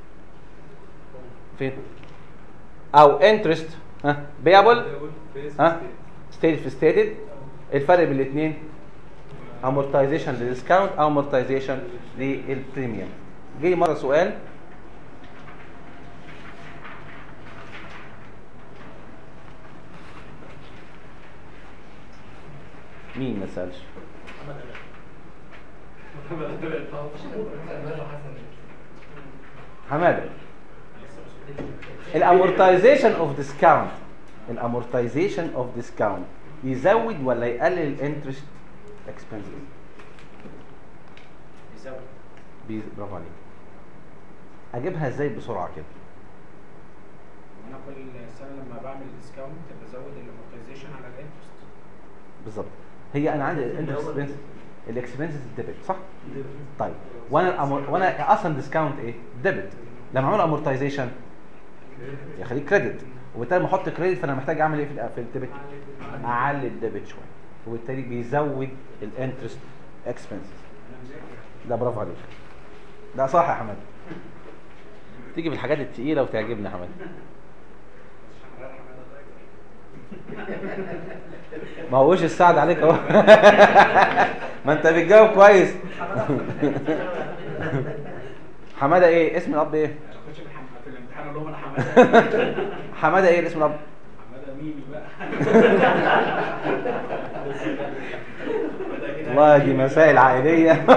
A: فين او انترست ها بيبل ها ستيتد في ستيتد الفرق بين الاثنين امورتايزيشن للديسكاونت او امورتايزيشن للبريميوم جه مره سؤال مين ما سالش حماده الامورتايزيشن اوف ديسكاونت الامورتايزيشن اوف ديسكاونت يزود ولا يقلل الانترست اكسبنسز
I: يساوي
A: برافو عليك اجيبها ازاي بسرعه كده
I: وانا كل سنه لما بعمل ديسكاونت بزود الامورتيزيشن على الانترست
A: بالظبط هي انا عندي الانترست الاكسبنسز ديبت صح طيب وانا الأمور... وانا اصلا ديسكاونت ايه ديبت لما اعمل امورتايزيشن يخليك كريدت وبالتالي لما احط كريدت فانا محتاج اعمل ايه في ال- في الديبت اعلي الديبت شويه وبالتالي بيزود الانترست اكسبنسز ده برافو عليك ده صح يا حماد تيجي في الحاجات التقيله وتعجبني يا حماد ما هوش السعد عليك اهو ما انت بتجاوب كويس حماده ايه اسم الاب ايه
I: اخش في الحم- في الامتحان اقول لهم انا حماده
A: حماده ايه اسم الاب
I: حماده ميمي بقى
A: والله دي مسائل عائليه
I: وهاني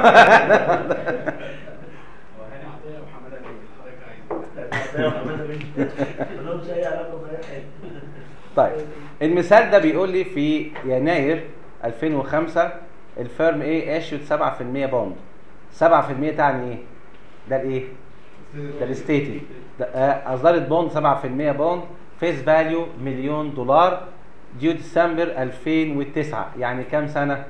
I: عطيه وحماده ميمي حضرتك عايز
G: ملهمش اي علاقه باي حاجه
A: طيب المثال ده بيقول لي في يناير 2005 الفيرم ايه اشيوت 7% بوند 7% تعني ايه ده الايه ده الستيتي ده آه، اصدرت بوند 7% بوند فيس فاليو مليون دولار ديو ديسمبر 2009 يعني كام سنه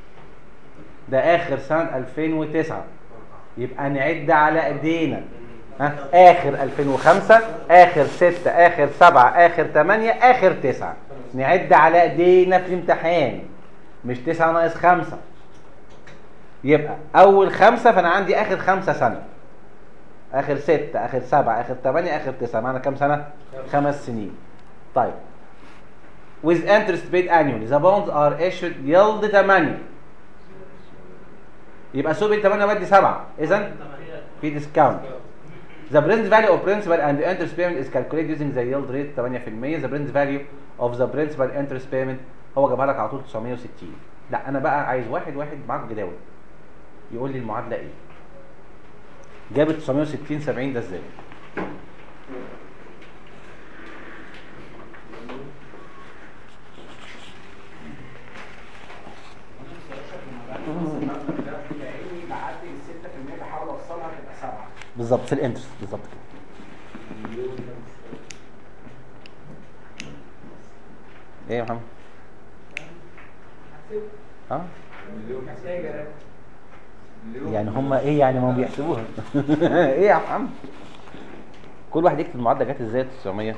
A: ده اخر سنه 2009 يبقى نعد على ايدينا ها اخر 2005 اخر 6 اخر 7 اخر 8 اخر 9 نعد على ايدينا في الامتحان مش 9 ناقص 5 يبقى اول خمسة فانا عندي اخر خمسة سنة اخر ستة اخر سبعة اخر ثمانية اخر تسعة معنى كام سنة خمس سنين طيب with interest paid annually the bonds are issued yield 8 يبقى سوق ال 8 بدي 7 اذا في ديسكاونت The present value of principal and interest payment is calculated using the yield rate 8% The present value of the principal interest payment هو جابها لك على طول 960 لا انا بقى عايز واحد واحد معاك جداول يقول لي المعادله ايه جاب 960 70 ده ازاي
I: كاني بعدي ال 6% بحاول اوصلها تبقى 7
A: بالظبط في الانترست بالظبط كده ايه يا محمد اه يعني هم ايه يعني ما هم بيحسبوها ايه يا محمد كل واحد يكتب المعادله جت ازاي 900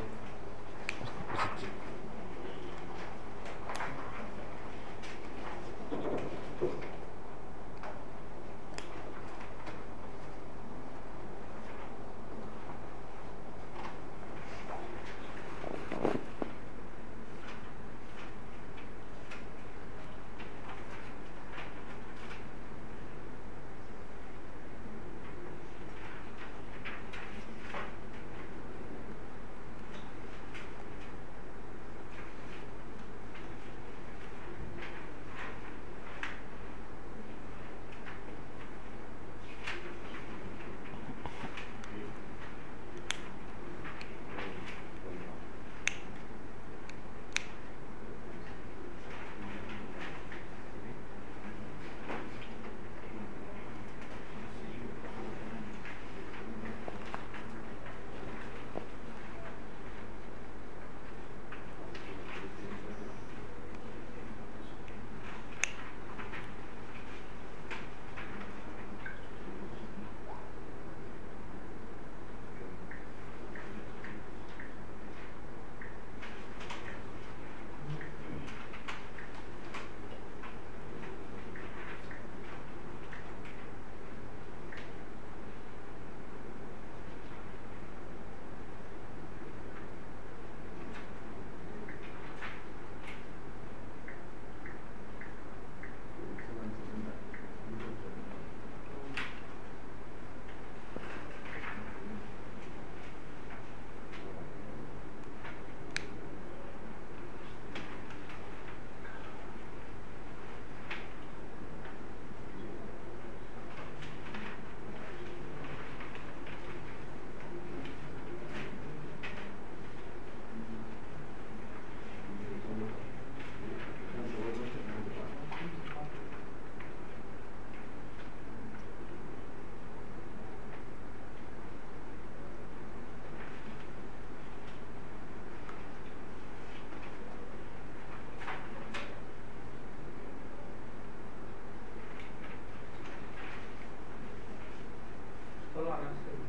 C: طلع نفس ال-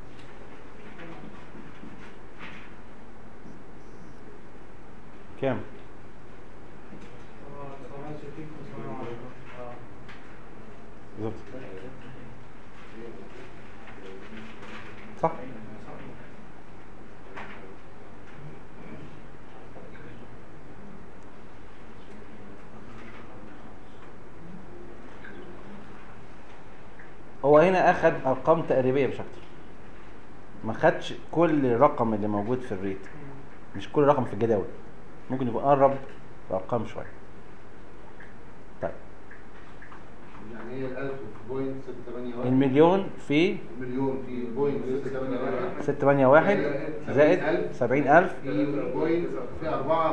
A: كام
C: هو 960 910 اه
A: بالظبط صح هو هنا اخد ارقام تقريبيه مش اكتر ما خدش كل الرقم اللي موجود في الريت مش كل رقم في الجداول ممكن يبقى قرب بارقام شويه طيب
B: يعني هي ال 1000 في بوينت 681
A: المليون في
B: المليون في بوينت 681
A: 681 زائد 70000
B: في بوينت في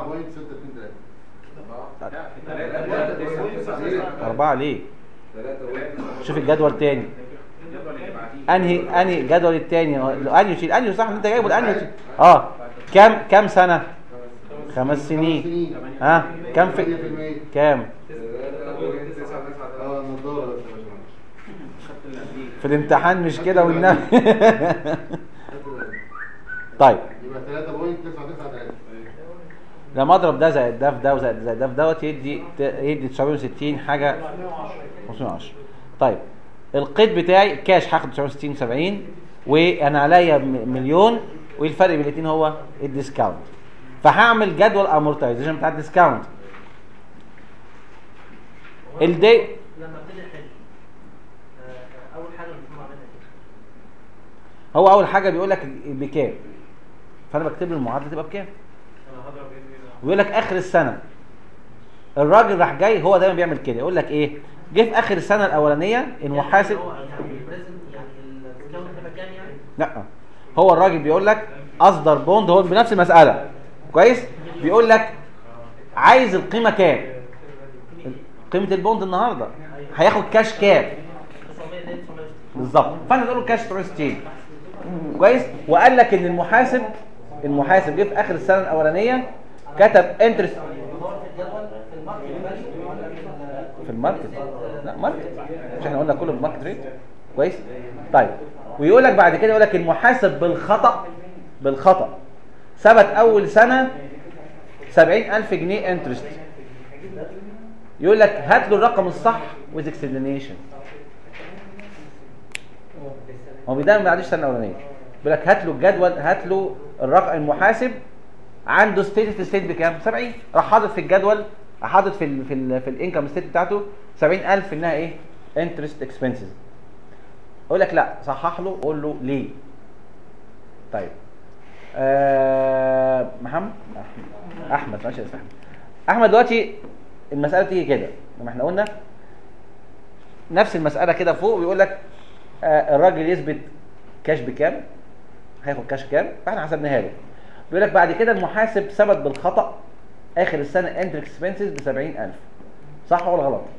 B: 4.623
A: أربعة ليه؟ شوف الجدول تاني انهي انهي الجدول التاني اه، الانهي شيل انهي صح اللي انت جايبه الانهي شيل. اه كام كام سنه خمس سنين ها كام في
B: 8%
A: كام
B: اه النضاره بس يا باشمهندس
A: في الامتحان مش كده والنبي طيب
B: يبقى 3.993
A: لما اضرب ده زائد ده في ده وزائد زائد ده في دوت يدي يدي 960 حاجه 510 طيب القيد بتاعي كاش هاخد 960 70 وانا عليا م- مليون والفرق بين الاثنين هو الديسكاونت فهعمل جدول امورتايزيشن بتاع الديسكاونت الدي
E: لما ابتدي احل آه، اول حاجه المفروض اعملها ايه؟
A: هو اول حاجه بيقول لك بكام فانا بكتب له المعادله تبقى بكام
E: انا هضرب ايه في إيه؟
A: ويقول لك اخر السنه الراجل راح جاي هو دايما بيعمل كده يقول لك ايه جه في اخر السنه الاولانيه المحاسب
E: يعني هو يعني present يعني الديسكاونت هيبقى كام يعني؟
A: لا هو الراجل بيقول لك اصدر بوند هو بنفس المساله كويس بيقول لك عايز القيمه كام قيمه البوند النهارده هياخد كاش كام
E: 900 ليه 960
A: بالظبط فانا تقول له كاش 360 كويس وقال لك ان المحاسب المحاسب جه في اخر السنه الاولانيه كتب انترست
E: هو في الجدول في الماركت فاليو ولا في ال-
A: في الماركت لا ماركت مش احنا قلنا كله بالماركت ريت كويس طيب ويقول لك بعد كده يقول لك المحاسب بالخطا بالخطا ثبت اول سنه 70000 جنيه انترست يقول لك هات له الرقم الصح with explanation هو بيدعم ما عندوش سنه اولانيه بيقول لك هات له الجدول هات له الرقم المحاسب عنده ستيت ستيت بكام 70 راح حاطط في الجدول حاطط في ال في ال في الانكم ستيت بتاعته 70000 انها ايه انترست اكسبنسز اقول لك لا صحح له قول له ليه طيب آه محمد احمد احمد ماشي اسمه احمد احمد دلوقتي المساله بتيجي كده لما احنا قلنا نفس المساله كده فوق بيقول لك آه الراجل يثبت كاش بكام هياخد كاش كام فاحنا حسبناها له بيقول لك بعد كده المحاسب ثبت بالخطا اخر السنه انتر اكسبنسز ب 70000 صح ولا غلط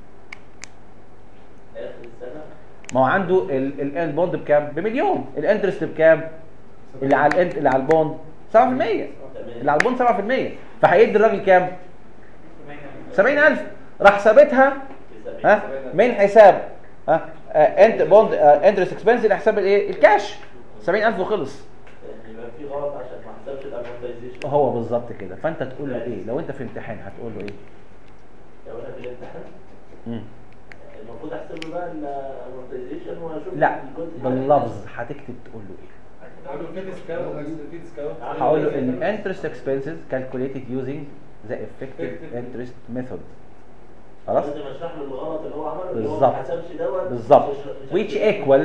G: اخر السنه
A: ما هو عنده ال- ال- البوند بكام بمليون الانترست بكام اللي على الانت اللي على البوند 7% اللي على البوند 7% فهيدي الراجل كام 70000 راح ثابتها ها من حساب ها انت بوند انترست اكسبنس لحساب الايه الكاش 70000 وخلص
G: يعني يبقى في غلط عشان ما حسبش الامورتايزيشن
A: هو بالظبط كده فانت تقول له ايه لو انت في امتحان هتقول له ايه
G: لو انا في الامتحان
A: مم.
G: المفروض احسب له بقى الامورتايزيشن واشوف
A: لا
G: الجزء
A: باللفظ هتكتب تقول له ايه
H: قالوا في ديسكاونت في ديسكاونت
A: هقول له ال interest expenses calculated using the effective interest method خلاص
G: لازم اشرح له الغلط اللي هو عمله اللي هو ما
A: بالظبط
G: حسبش دوت
A: بالظبط
G: مش- مش-
A: which equal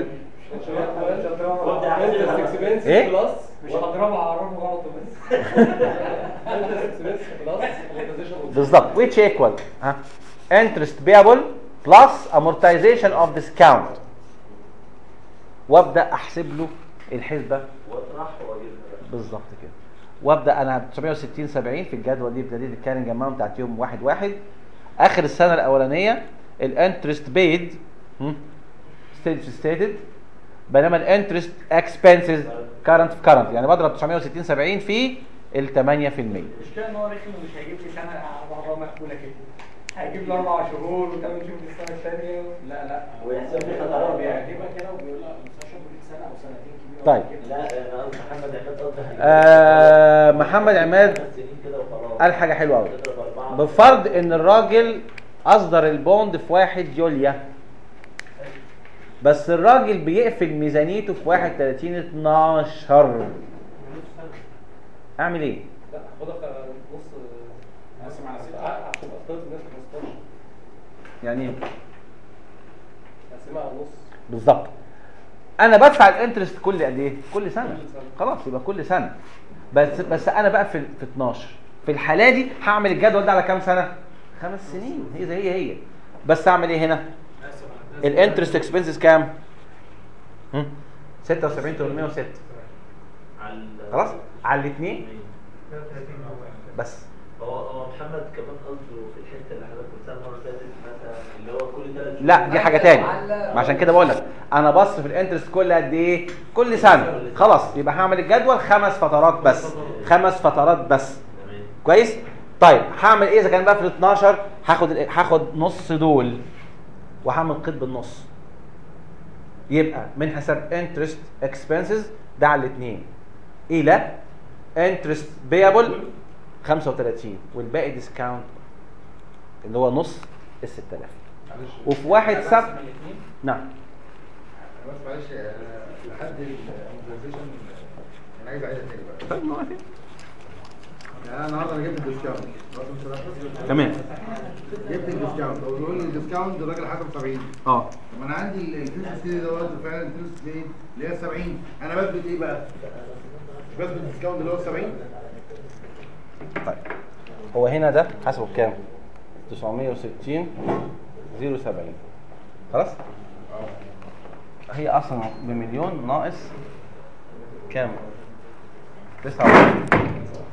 H: انترست اكسبنس
A: إيه؟
H: بلس
C: مش هضربها اعرفه غلط بس
H: انترست اكسبنس بلس amortization
A: بالظبط which equal ها interest payable plus amortization of discount وابدا احسب له الحسبه
G: واطرح واجيبها بقى.
A: بالظبط كده وابدا انا 960 70 في الجدول دي ابتديت الكان نجمعهم بتاعت يوم واحد واحد اخر السنه الاولانيه الانترست بيد ستيت ستيتد بينما الانترست اكسبنسز كارنت في كارنت يعني بضرب 960 70 في ال 8%
C: المشكله ان هو رخم ومش هيجيب لي سنه بعضها مقبوله كده هيجيب لي اربع شهور وثمان شهور في السنه الثانيه
I: لا لا
G: ويحسب لي
I: هو
G: خطأ
I: بيعجبك كده وبيقول لك المستشفى بيقول سنه او سنتين كبيره
A: طيب.
G: لا انا قصدي محمد عماد قصدي حاجة.
A: آه محمد عماد
G: خمس سنين كده وخلاص
A: قال حاجه حلوه قوي
G: تضرب أربعة.
A: بفرض ان الراجل اصدر البوند في 1 يوليا بس الراجل بيقفل ميزانيته في 31 12 اعمل ايه
H: لا خدها في نص
I: نقسم على ستة.
H: عشان افترض الناس 15
A: يعني
H: نقسمها على النص
A: بالظبط انا بدفع الانترست كل قد ايه كل سنه خلاص يبقى كل سنه بس بس انا بقى في في 12 في الحاله دي هعمل الجدول ده على كام سنه خمس سنين هي زي هي هي بس اعمل ايه هنا الانترست اكسبنسز كام هم؟ 76806
G: على ال-
A: خلاص على الاثنين بس
G: هو هو محمد كمان قصده في الحته اللي حضرتك قلتها المره اللي فاتت مثلا اللي هو كل ثلاث
A: لا دي حاجه تاني ما عشان كده بقول لك انا بصرف الانترست كل قد ايه كل سنه خلاص يبقى هعمل الجدول خمس فترات بس خمس فترات بس
G: تمام
A: كويس طيب هعمل ايه اذا كان بقى في ال 12 هاخد ال- هاخد نص دول وهعمل قيد بالنص يبقى من حساب انترست اكسبنسز ده على الاثنين الى انترست بيبل 35 والباقي ديسكاونت اللي هو نص ال 6000
F: معلش
A: وفي واحد سبع نعم
F: أنا بس معلش انا لحد الامبريزيشن انا عايز اعيدها تاني بقى
A: طيب موافق
B: يعني انا النهارده انا جبت الديسكاونت رقم ثلاثة.
A: تمام
B: جبت الديسكاونت هو بيقول لي الديسكاونت الراجل حسب 70
A: اه
B: طب انا عندي الفلوس دي دوت فعلا الفلوس دي اللي هي 70 انا بثبت ايه بقى؟ مش بثبت الديسكاونت اللي هو 70
A: طيب هو هنا ده حسبه بكام 960 070 خلاص هي اصلا بمليون ناقص كام 39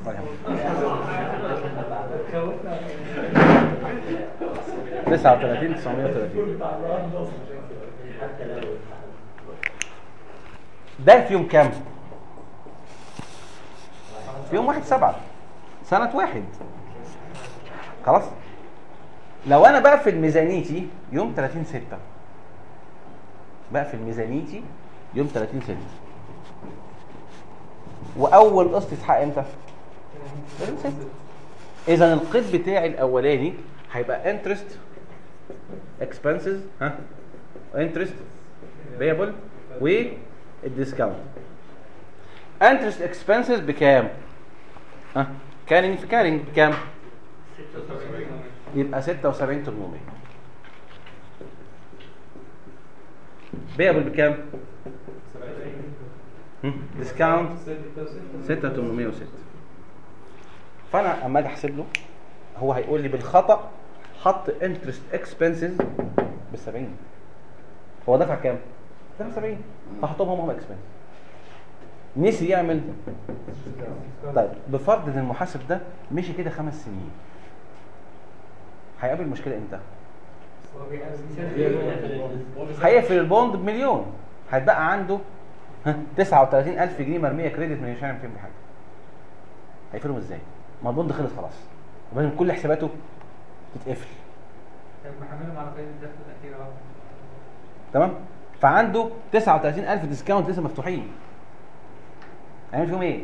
A: 39 930 ده في يوم كام في يوم واحد سبعة سنة واحد خلاص لو انا بقفل ميزانيتي يوم 30 6 بقفل ميزانيتي يوم 30 6 واول قسط يتحقق امتى 30 6 اذا القيد بتاعي الاولاني هيبقى انترست اكسبنسز ها انترست بيبل والديسكاونت انترست اكسبنسز بكام ها كارينج في كارينج بكام
C: 76
A: يبقى 76 800 بيبل بكام ديسكاونت 6806 فانا اما اجي احسب له هو هيقول لي بالخطا حط انترست اكسبنسز ب 70 هو دفع كام؟ دفع 70 فحطهم هم هم اكسبنس نسي يعمل طيب بفرض ان المحاسب ده مشي كده خمس سنين هيقابل مشكله امتى؟ هيقفل البوند بمليون هيتبقى عنده ها 39000 جنيه مرميه كريدت مش هيعمل فيهم حاجه هيقفلهم ازاي؟ ما البوند خلص خلاص لازم كل حساباته تتقفل
C: طب محملهم على قيد الدخل الاخيره اهو
A: تمام فعنده 39000 ديسكاونت لسه مفتوحين هيعمل فيهم ايه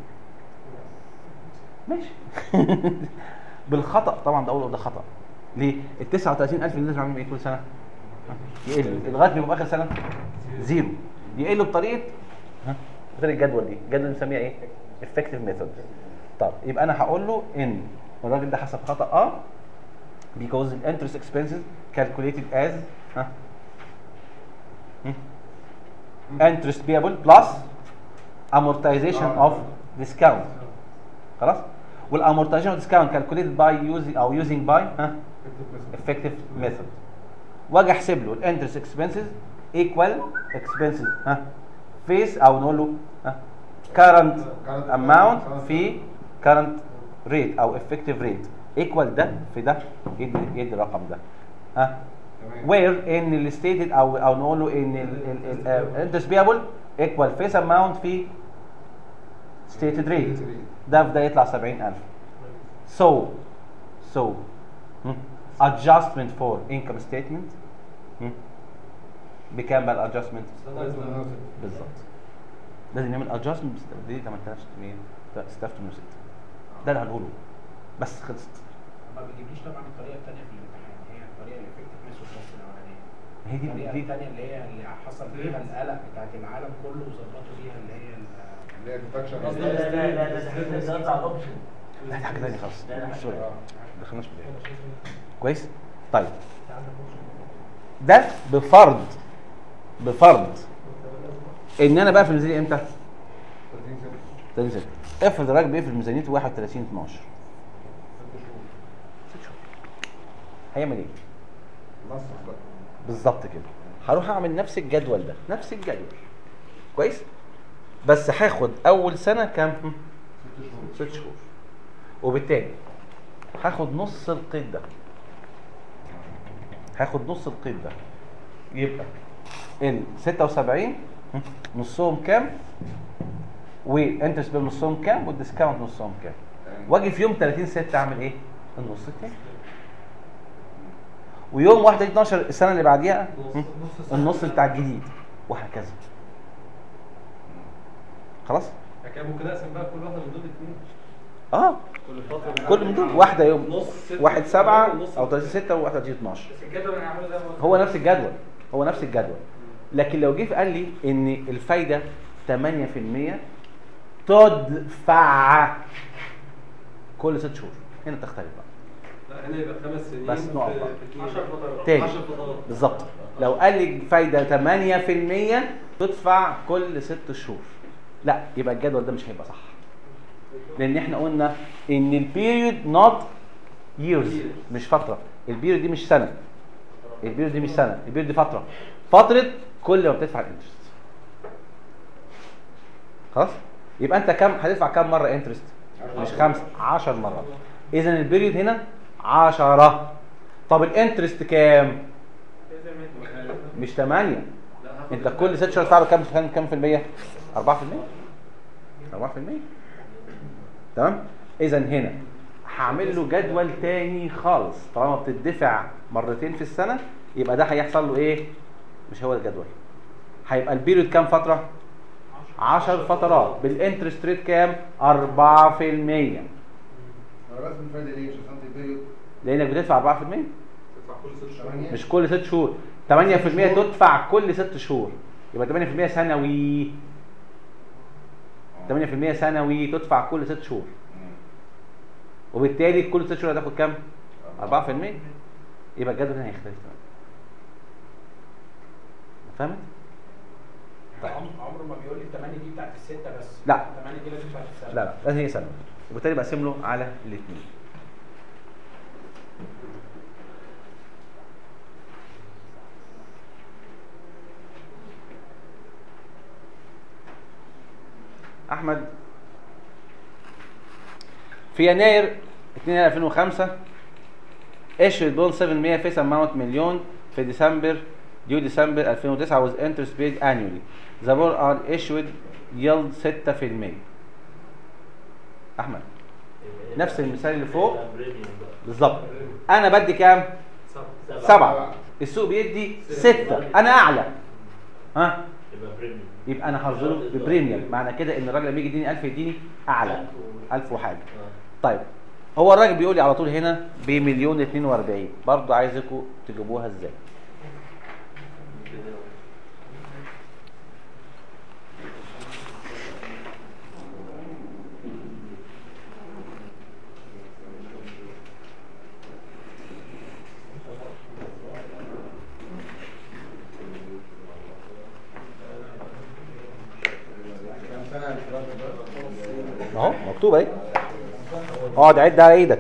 A: ماشي بالخطا طبعا ده اول ده خطا ليه ال 39000 اللي لازم اعملهم ايه كل سنه يقل لغايه ما يبقى اخر سنه زيرو يقل بطريقه ها غير الجدول دي الجدول اللي بنسميها ايه افكتيف ميثود طب يبقى انا هقول له ان الراجل ده حسب خطا اه because the interest expenses calculated as ها هم؟ interest payable plus amortization of discount خلاص والامortization of discount calculated by using او using by ها effective method واجي احسب له الانترست expenses equal expenses ها face او نقول له ها current amount في current rate او effective rate equal ده في ده يدي يدي الرقم ده ها
B: تمام
A: where ان ال stated او او نقول له ان الانترست payable equal face amount في stated rate ده في ده يطلع 70000 so so hmm, adjustment for income statement hmm, بكام بقى الادجستمنت بالظبط لازم نعمل ادجستمنت دي 8600 6806 ده اللي هنقوله بس خلصت
I: ما بيجيبليش طبعا الطريقه الثانيه في الامتحان هي الطريقه اللي فكره ميثود بس الاولانيه
A: هي دي
I: الطريقه
A: دي
I: الثانيه اللي هي اللي حصل فيها القلق بتاعت العالم كله وظبطوا فيها اللي هي ال-
F: اللي هي الديتكشن
G: لا لا لا لا ده ده ده ده اوبشن
A: لا دي حاجه ثانيه خالص
G: لا، لا.
A: سوري ما دخلناش في ده كويس طيب ده بفرض بفرض ان انا بقفل الميزانيه امتى 30 6 افرض الراجل بيقفل ميزانيته 31 12 ست شهور هيعمل ايه
F: نص بقى
A: بالظبط كده هروح اعمل نفس الجدول ده نفس الجدول كويس بس هاخد اول سنه كام هم؟ ست شهور وبالتالي هاخد نص القيد ده هاخد نص القيد ده يبقى ال 76 هم، نصهم كام والانترست بيل نصهم كام والديسكاونت نصهم كام واجي في يوم 30 6 اعمل ايه النص التاني ويوم 1 12 السنه اللي بعديها هم، النص بتاع الجديد وهكذا خلاص
H: كان ممكن اقسم بقى كل واحده من دول اثنين
A: اه
H: كل فتره
A: كل من دول واحده يوم
H: نص ستة.
A: واحد سبعة
H: نص
A: او 30 6 و 31 12
C: بس الجدول اللي هنعمله ده
A: هو نفس الجدول هو نفس الجدول لكن لو جه قال لي ان الفايده 8% تدفع كل ست شهور هنا تختلف بقى
H: لا هنا يبقى خمس سنين
A: بس
H: في-
A: نقف بقى.
H: في اتنين.
C: 10 فترات
A: تاني
H: 10 فترات
A: بالظبط لو قال لي فايده 8% تدفع كل ست شهور لا يبقى الجدول ده مش هيبقى صح لان احنا قلنا ان البيريود نوت years مش فتره البيريود دي مش سنه البيريود دي مش سنه البيريود دي فتره فتره كل ما بتدفع الانترست خلاص يبقى انت كم هتدفع كم مره انترست مش خمسه 10 مرات اذا البيريود هنا 10 طب الانترست كام مش 8 انت كل ست شهور تدفع له كام كام كام في المية 4% 4% تمام اذا هنا هعمل له جدول تاني خالص طالما بتدفع مرتين في السنه يبقى ده هيحصل له ايه مش هو الجدول هيبقى البيريود كام فتره 10 فترات بالانترست ريت كام 4%
B: انا رسم الفايده ليه مش عشان البيريود
A: لانك بتدفع 4%
H: تدفع كل ست شهور
B: ثمانية.
A: مش كل ست شهور 8% تدفع كل ست شهور يبقى 8% سنوي 8% سنوي تدفع كل ست شهور وبالتالي كل ست شهور هتاخد كام 4% يبقى الجدول هنا هيختلف تماما فهمت
I: عم- عمره ما بيقول لي الثمانية دي بتاعت الستة بس
A: لا.
I: الثمانية دي لازم بتاعت السنة
A: لا لا لازم هي سنه وبالتالي بقسم له على الاثنين احمد في يناير 2 2005 issued bond 700 face amount مليون في ديسمبر due ديسمبر 2009 with interest paid annually the bond are issued yield 6% احمد نفس المثال اللي فوق بالظبط انا بدي كام سبعة السوق بيدي ستة انا اعلى ها
G: يبقى بريميوم
A: يبقى انا هرزله ببريميوم معنى كده ان الراجل لما يجي يديني 1000 يديني اعلى 1000 وحاجه طيب هو الراجل بيقول لي على طول هنا بمليون 42 برضه عايزكم تجيبوها ازاي
B: كام سنه الفراغ ده؟
A: اهو مكتوب اهي اقعد عد على ايدك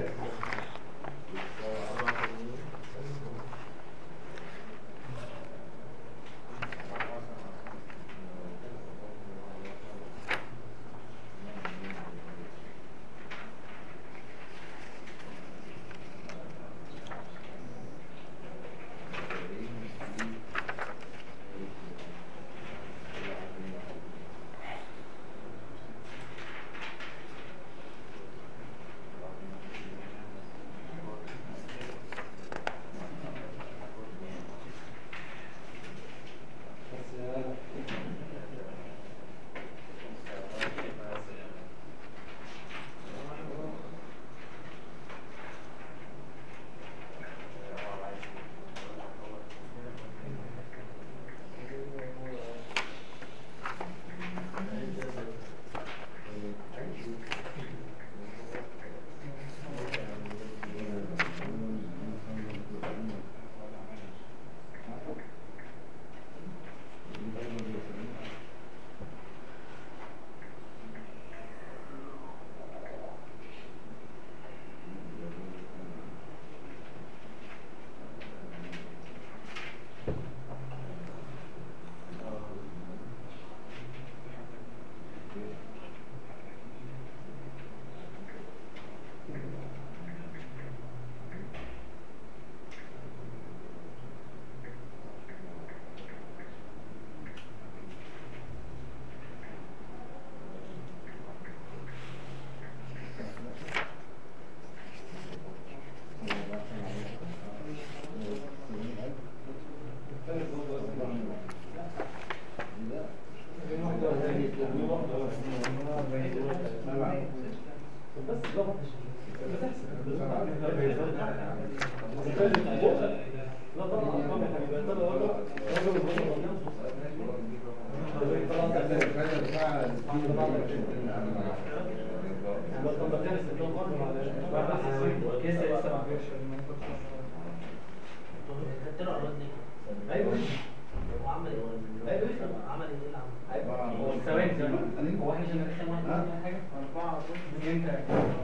C: ثواني ثواني هو احنا عشان نرخم واحد ولا حاجه؟ اربعه انت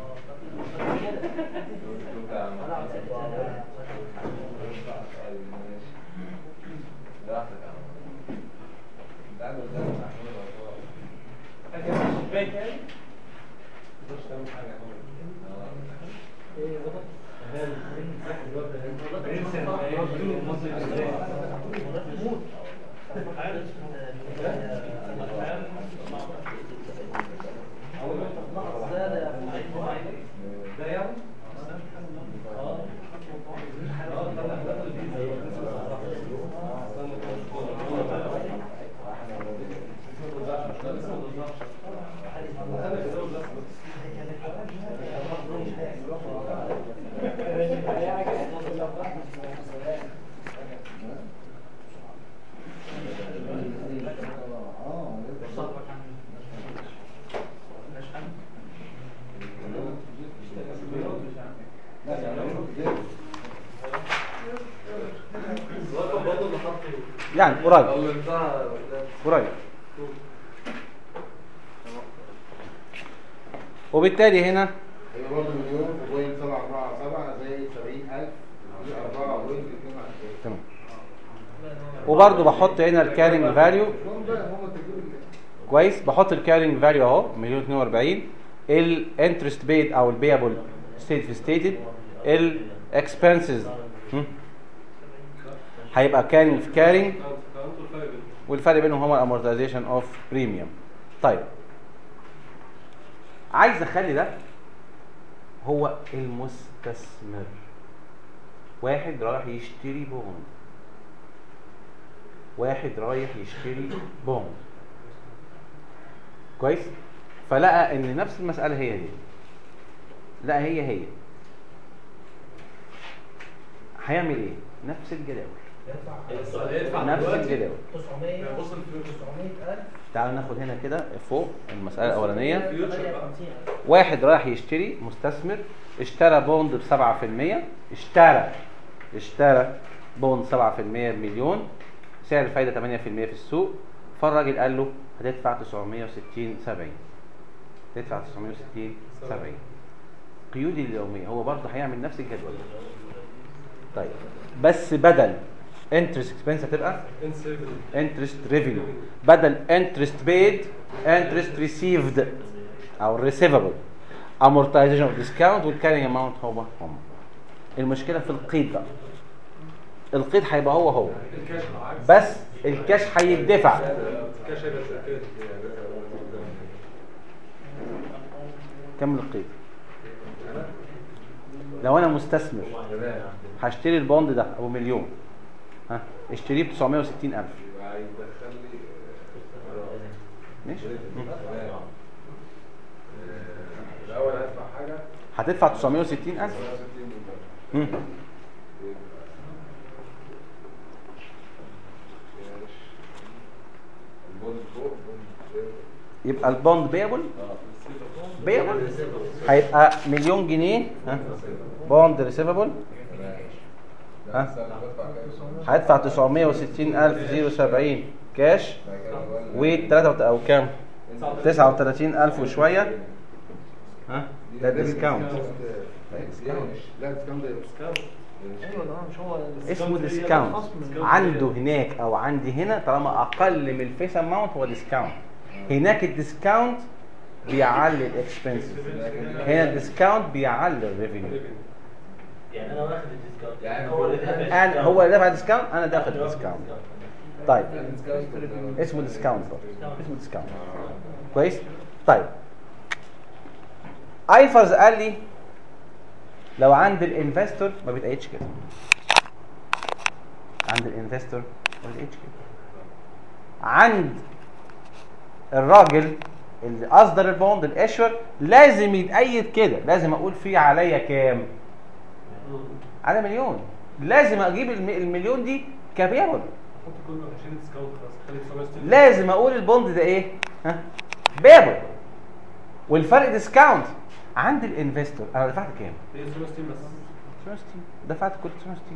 A: يعني قريب قريب وبالتالي هنا
B: هي برضه مليون وبوينت سبعة أربعة سبعة زي سبعين ألف دي أربعة بوينت اتنين وعشرين
A: تمام وبرضه بحط هنا الكارينج فاليو
B: هم بقى هم التجربة
A: كويس بحط الكارينج فاليو اهو مليون 42 الانترست بيد او البيبل ستيت في ستيتد الاكسبنسز هيبقى كارينج في كارينج والفرق بينهم هو الامورتيزيشن اوف بريميوم طيب عايز اخلي ده هو المستثمر واحد رايح يشتري بوند واحد رايح يشتري بوند كويس فلقى ان نفس المساله هي هي لا هي هي هيعمل ايه نفس الجداول نفس الجداول
E: 900 وصل 900000
A: تعالوا ناخد هنا كده فوق المساله الاولانيه واحد رايح يشتري مستثمر اشترى بوند ب 7% اشترى اشترى بوند 7% بمليون سعر الفايده 8% في السوق فالراجل قال له هتدفع 960 70 تدفع 960 70 قيودي اليوميه هو برضه هيعمل نفس الجدول طيب بس بدل انترست اكسبنس هتبقى انترست ريفينيو بدل انترست بيد انترست ريسيفد او ريسيفبل امورتايزيشن اوف ديسكاونت والكارينج اماونت هو هم المشكله في القيد بقى القيد هيبقى هو هو
H: الكاش العكس
A: بس الكاش هيدفع
H: الكاش هيبقى زي كده
A: كمل القيد لو انا مستثمر هشتري البوند ده ابو مليون ها اشتريه ب 960000 ماشي مم.
F: الاول هدفع حاجه
A: هتدفع 960000 مم.
F: البوند فوق بوند
A: يبقى البوند بيبل بيبل هيبقى مليون جنيه ها بوند ريسيفبل ها هيدفع 960070 كاش و 3 او كام 39000 وشويه ها ده ديسكاونت
B: لا ديسكاونت
E: ايوه ده مش هو
A: اسمه ديسكاونت عنده هناك او عندي هنا طالما اقل من الفيس اماونت هو ديسكاونت هناك الديسكاونت بيعلي الاكسبنسز هنا الديسكاونت بيعلي الريفينيو
G: يعني انا واخد الديسكاونت
F: يعني
G: هو اللي دافع
A: انا هو اللي دفع ديسكاونت انا دافع ديسكاونت طيب اسمه ديسكاونت برضه. اسمه ديسكاونت كويس طيب ايفرز قال لي لو عند الانفستور ما بيتقيدش كده عند الانفستور ما بيتقيدش كده عند الراجل اللي اصدر البوند الاشور لازم يتأيد كده لازم اقول فيه عليا كام على مليون لازم اجيب الم- المليون دي كبيبل
H: حط كله عشان ديسكاونت خلاص خلي 960
A: لازم اقول البوند ده ايه ها بيبل والفرق ديسكاونت عند الانفستور انا دفعت كام
H: هي 960 بس
A: 360 دفعت كل 360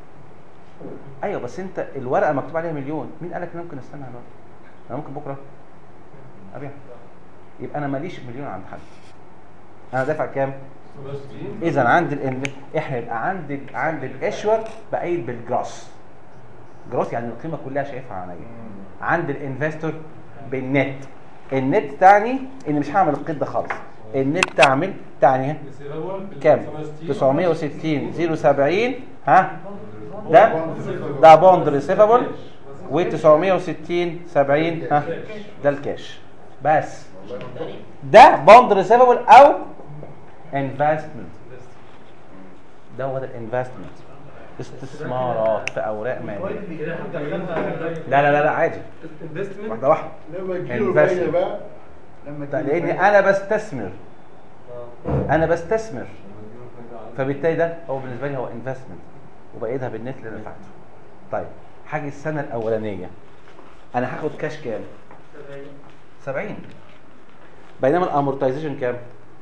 A: ايوه بس انت الورقه مكتوب عليها مليون مين قال لك ان ممكن استنى دلوقتي انا ممكن بكره ابيع يبقى انا ماليش مليون عند حد انا دافع كام
H: 960
A: اذا عند ال احنا يبقى عند ال عند الاشور بقيد بالجراس جراس يعني القيمه كلها شايفها عليا عند الانفستور بالنت النت تعني ان مش هعمل القيد ده خالص النت تعمل تعني ها
H: ريسيفبل
A: كام 960 070 ها ده ده بوند ريسيفبل و 960 70 ها ده الكاش بس ده بوند ريسيفبل او انفستمنت ده هو ده الانفستمنت استثمارات في اوراق ماليه
E: كده هتدخلها
A: لا لا لا لا عادي
H: انفستمنت
A: واحده واحده
B: لما تجيله
A: Investment.
B: الفايدة بقى لما
A: ده
B: تجيله
A: لاني
B: الفايدة.
A: انا بستثمر انا بستثمر فبالتالي ده هو بالنسبه لي هو انفستمنت وبقيدها بالنت اللي انا دفعته طيب حاجه السنه الاولانيه انا هاخد كاش كام 70 بينما الامورتايزيشن كام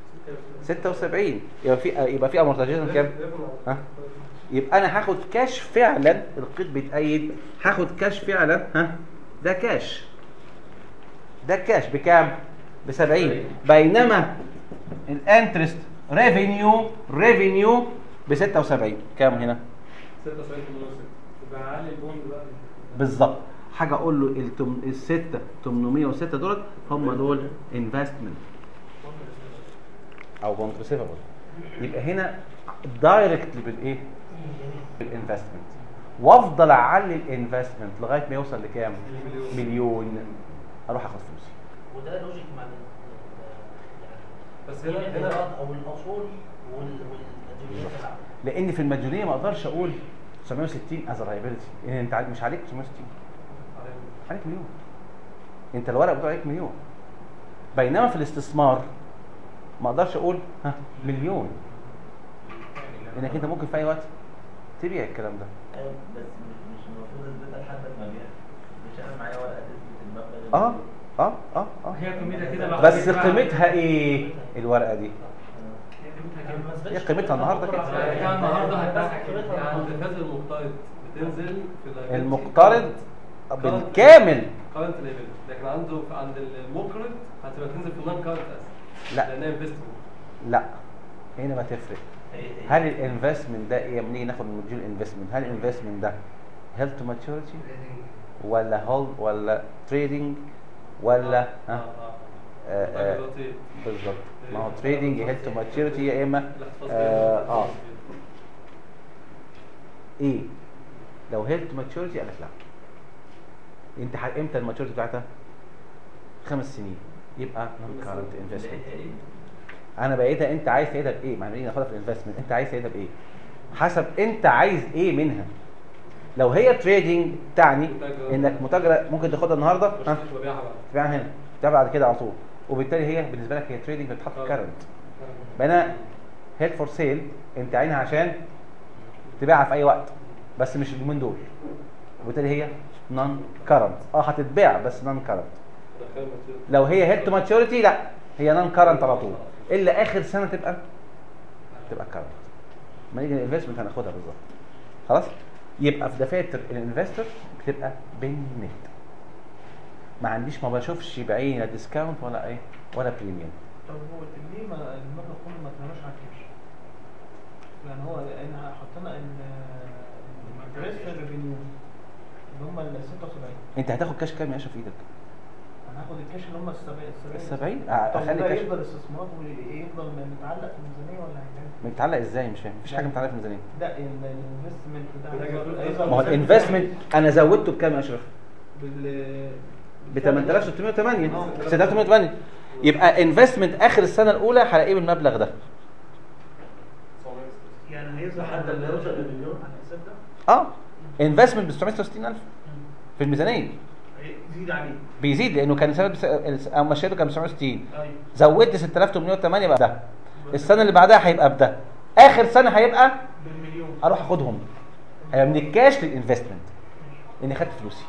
A: 76 يبقى في يبقى في امورتايزيشن كام ها يبقى انا هاخد كاش فعلا القيد بيتأيد هاخد كاش فعلا ها ده كاش ده كاش بكام ب 70 بينما الانترست ريفينيو ريفينيو ب 76 كام هنا
H: 76 يبقى عالي البوند بقى
A: بالظبط حاجه اقول له التم... الستة 806 دول هم دول انفستمنت او بوند ريسيفبل يبقى هنا دايركتلي بالايه بالانفستمنت وافضل اعلي الانفستمنت لغايه ما يوصل لكام مليون اروح اخد فلوسي
E: وده لوجيك مع ال-
H: بس
E: يعني
H: هنا هنا
E: الإيراد او الاصول وال- والمديونيات العامة.
A: لان في المديونيه ما اقدرش اقول 960 از لايبيلتي ان انت عا- مش عليك 960 عليك مليون انت الورق بتاعه عليك مليون بينما في الاستثمار ما اقدرش اقول ها مليون لانك انت ممكن في اي وقت تبيع الكلام ده
G: أيوة، بس مش مش المفروض اثبتها لحد ما ابيع مش انا معايا ورقه تثبت المبلغ
A: اه اه اه اه
C: هي قيمتها كده بقى
A: بس قيمتها ايه الورقه دي
C: هي قيمتها
E: يعني ما
C: كده
A: هي
E: أثبتش
A: قيمتها النهارده كده
C: يعني كان النهارده هتباع كده
H: عند
C: يعني
H: فاز المقترض بتنزل في liability
A: المقترض
H: current-
A: بالكامل
H: current liability لكن عنده عند المقرض هتبقى تنزل في non current asset
A: لا.
H: لانها انفستمنت
A: لا هنا ما تفرق
G: هي- هي-
A: هل الانفستمنت ده ايه لما نيجي ناخد من موديول الانفستمنت هل الانفستمنت ده هيلث تو ماتيوريتي ولا هول ولا تريدنج ولا
H: اه
A: ها
H: اه
A: آه، آه،
H: دلوقتي
A: بالظبط ما هو تريدنج هيلث تو ماتيوريتي يا اما
H: الاحتفاظ
A: اه,
H: بيها.
A: آه. ايه لو هيلث تو ماتيوريتي قال لك لا انت ح- امتى الماتيوريتي بتاعتها خمس سنين يبقى نون كارنت انفستمنت
G: هي- هي-
A: انا بقيتها انت عايز تقيدها بايه ما احنا ناخدها في الانفستمنت انت عايز تقيدها بايه حسب انت عايز ايه منها لو هي تريدنج تعني انك متاجره ممكن تاخدها النهارده ها
H: مش وبيعها بقى
A: تبيعها هنا تبيعها بعد كده على طول وبالتالي هي بالنسبه لك هي تريدنج بتتحط
H: آه.
A: كارنت بينما هيد فور سيل انت عينها عشان تبيعها في اي وقت بس مش اليومين دول وبالتالي هي نون كارنت اه هتتباع بس نون كارنت
H: دخلنا في-
A: لو هي هيد تو ماتيوريتي لا هي نون كارنت على طول الا اخر سنه تبقى تبقى كارنت ما نيجي الانفستمنت هناخدها بالظبط خلاص يبقى في دفاتر الانفستور بتبقى بالنت ما عنديش ما بشوفش بعيني لا ديسكاونت ولا ايه ولا بريميوم
E: طب هو ليه ما المبلغ كله ما اترماش على الكاش؟ يعني هو ان حطينا ان الانترست ريفينيو اللي هم ال 76
A: انت هتاخد كاش كام يا اشرف في ايدك
E: هناخد الكاش اللي هم ال 70
A: ال 70 آه،
E: طب
A: اخلي
E: ده
A: كاش
E: يفضل استثمار ويفضل متعلق في الميزانيه ولا هيتعمل؟
A: متعلق ازاي مش فاهم مفيش حاجه متعلقه في الميزانيه
E: لا الانفستمنت ده
H: ده
E: هيفضل
A: ما هو الانفستمنت انا زودته بكام يا اشرف
E: بال
A: ب 8608 6808 يبقى انفستمنت اخر السنه الاولى هلاقيه بالمبلغ ده
E: يعني هيظهر
G: لحد ما يوصل للمليون.
E: على الحساب ده
A: اه انفستمنت ب 966000 في الميزانيه
E: زيرو بيزيد عليه
A: بيزيد لانه كان سبب او مشيته كان 960
E: ايوه
A: زودت 6808 يبقى ده السنه اللي بعدها هيبقى بده اخر سنه هيبقى
E: بالمليون
A: اروح اخدهم هيبقى من الكاش للانفستمنت اني خدت فلوسي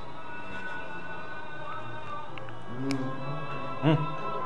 A: مم.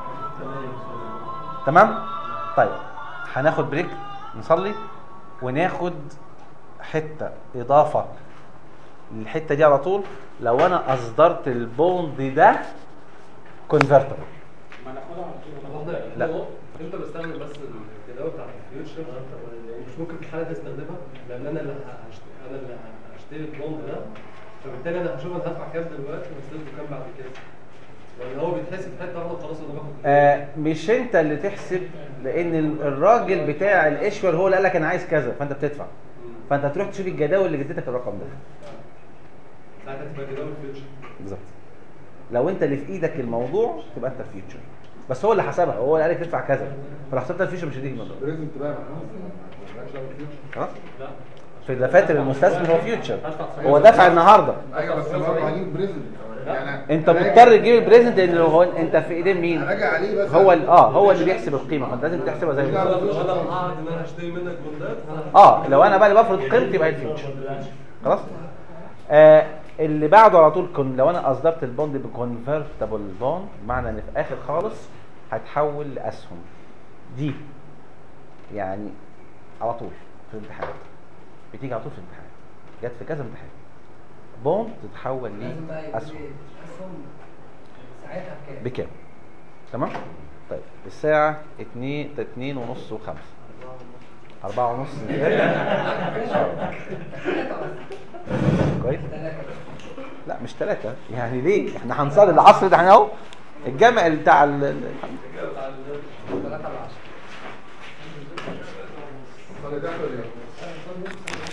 A: تمام طيب هناخد بريك نصلي وناخد حته اضافه للحته دي على طول لو انا اصدرت البوند ده كونفرتبل
H: ما ناخدها على طول
A: لا.
H: لا انت بستخدم بس الجداول بتاعت الفيوتشر مش ممكن في الحاله دي استخدمها لان انا اللي هشتري انا اللي هشتري البوند ده فبالتالي انا هشوف انا هدفع كام دلوقتي واستلفه كام بعد كده ولا هو بيتحسب حته واحده خلاص انا باخد
A: آه مش انت اللي تحسب لان ال- الراجل بتاع الاشور هو اللي قال لك انا عايز كذا فانت بتدفع فانت هتروح تشوف الجداول اللي جدتك الرقم ده
H: ساعتها تبقى جداول الفيوتشر
A: بالظبط لو انت اللي في ايدك الموضوع تبقى انت الفيوتشر بس هو اللي حسبها هو اللي قال لك تدفع كذا فلو حسبت الفيوتشر مش هتيجي الموضوع
B: بريزنت بقى مالكش دعوه بالفيوتشر.
A: خلاص
H: لا
A: في دفاتر المستثمر هو فيوتشر هو دفع النهارده
B: ايوه بس برضه هجيب بريزنت يعني
A: انت مضطر تجيب البريزنت لان هو انت في ايدين مين
B: راجع عليه بس
A: هو ال- اه هو اللي بيحسب القيمه فانت لازم تحسبها زي ما هو.
H: لو انا قاعد ان انا هشتري منك بوندات أنا
A: اه لو انا بقى اللي بفرض قيمتي يبقى هي الفيوتشر خلاص آه اللي بعده على طول كن لو انا اصدرت البوند بكونفرتبل بوند معنى ان في اخر خالص هتحول لاسهم دي يعني على طول في الامتحانات بتيجي على طول في الامتحان جت في كذا امتحان بوند تتحول
D: لازم بقى يقول
A: لاسهم
D: لي اسهم ساعتها بكام؟
A: بكام تمام طيب الساعة اتنين اتنين ونص وخمسة أربعة ونص كويس لا مش ثلاثة يعني ليه احنا هنصلي العصر ده احنا اهو الجامع بتاع ال- ال-
B: صلي تحت ولا ايه؟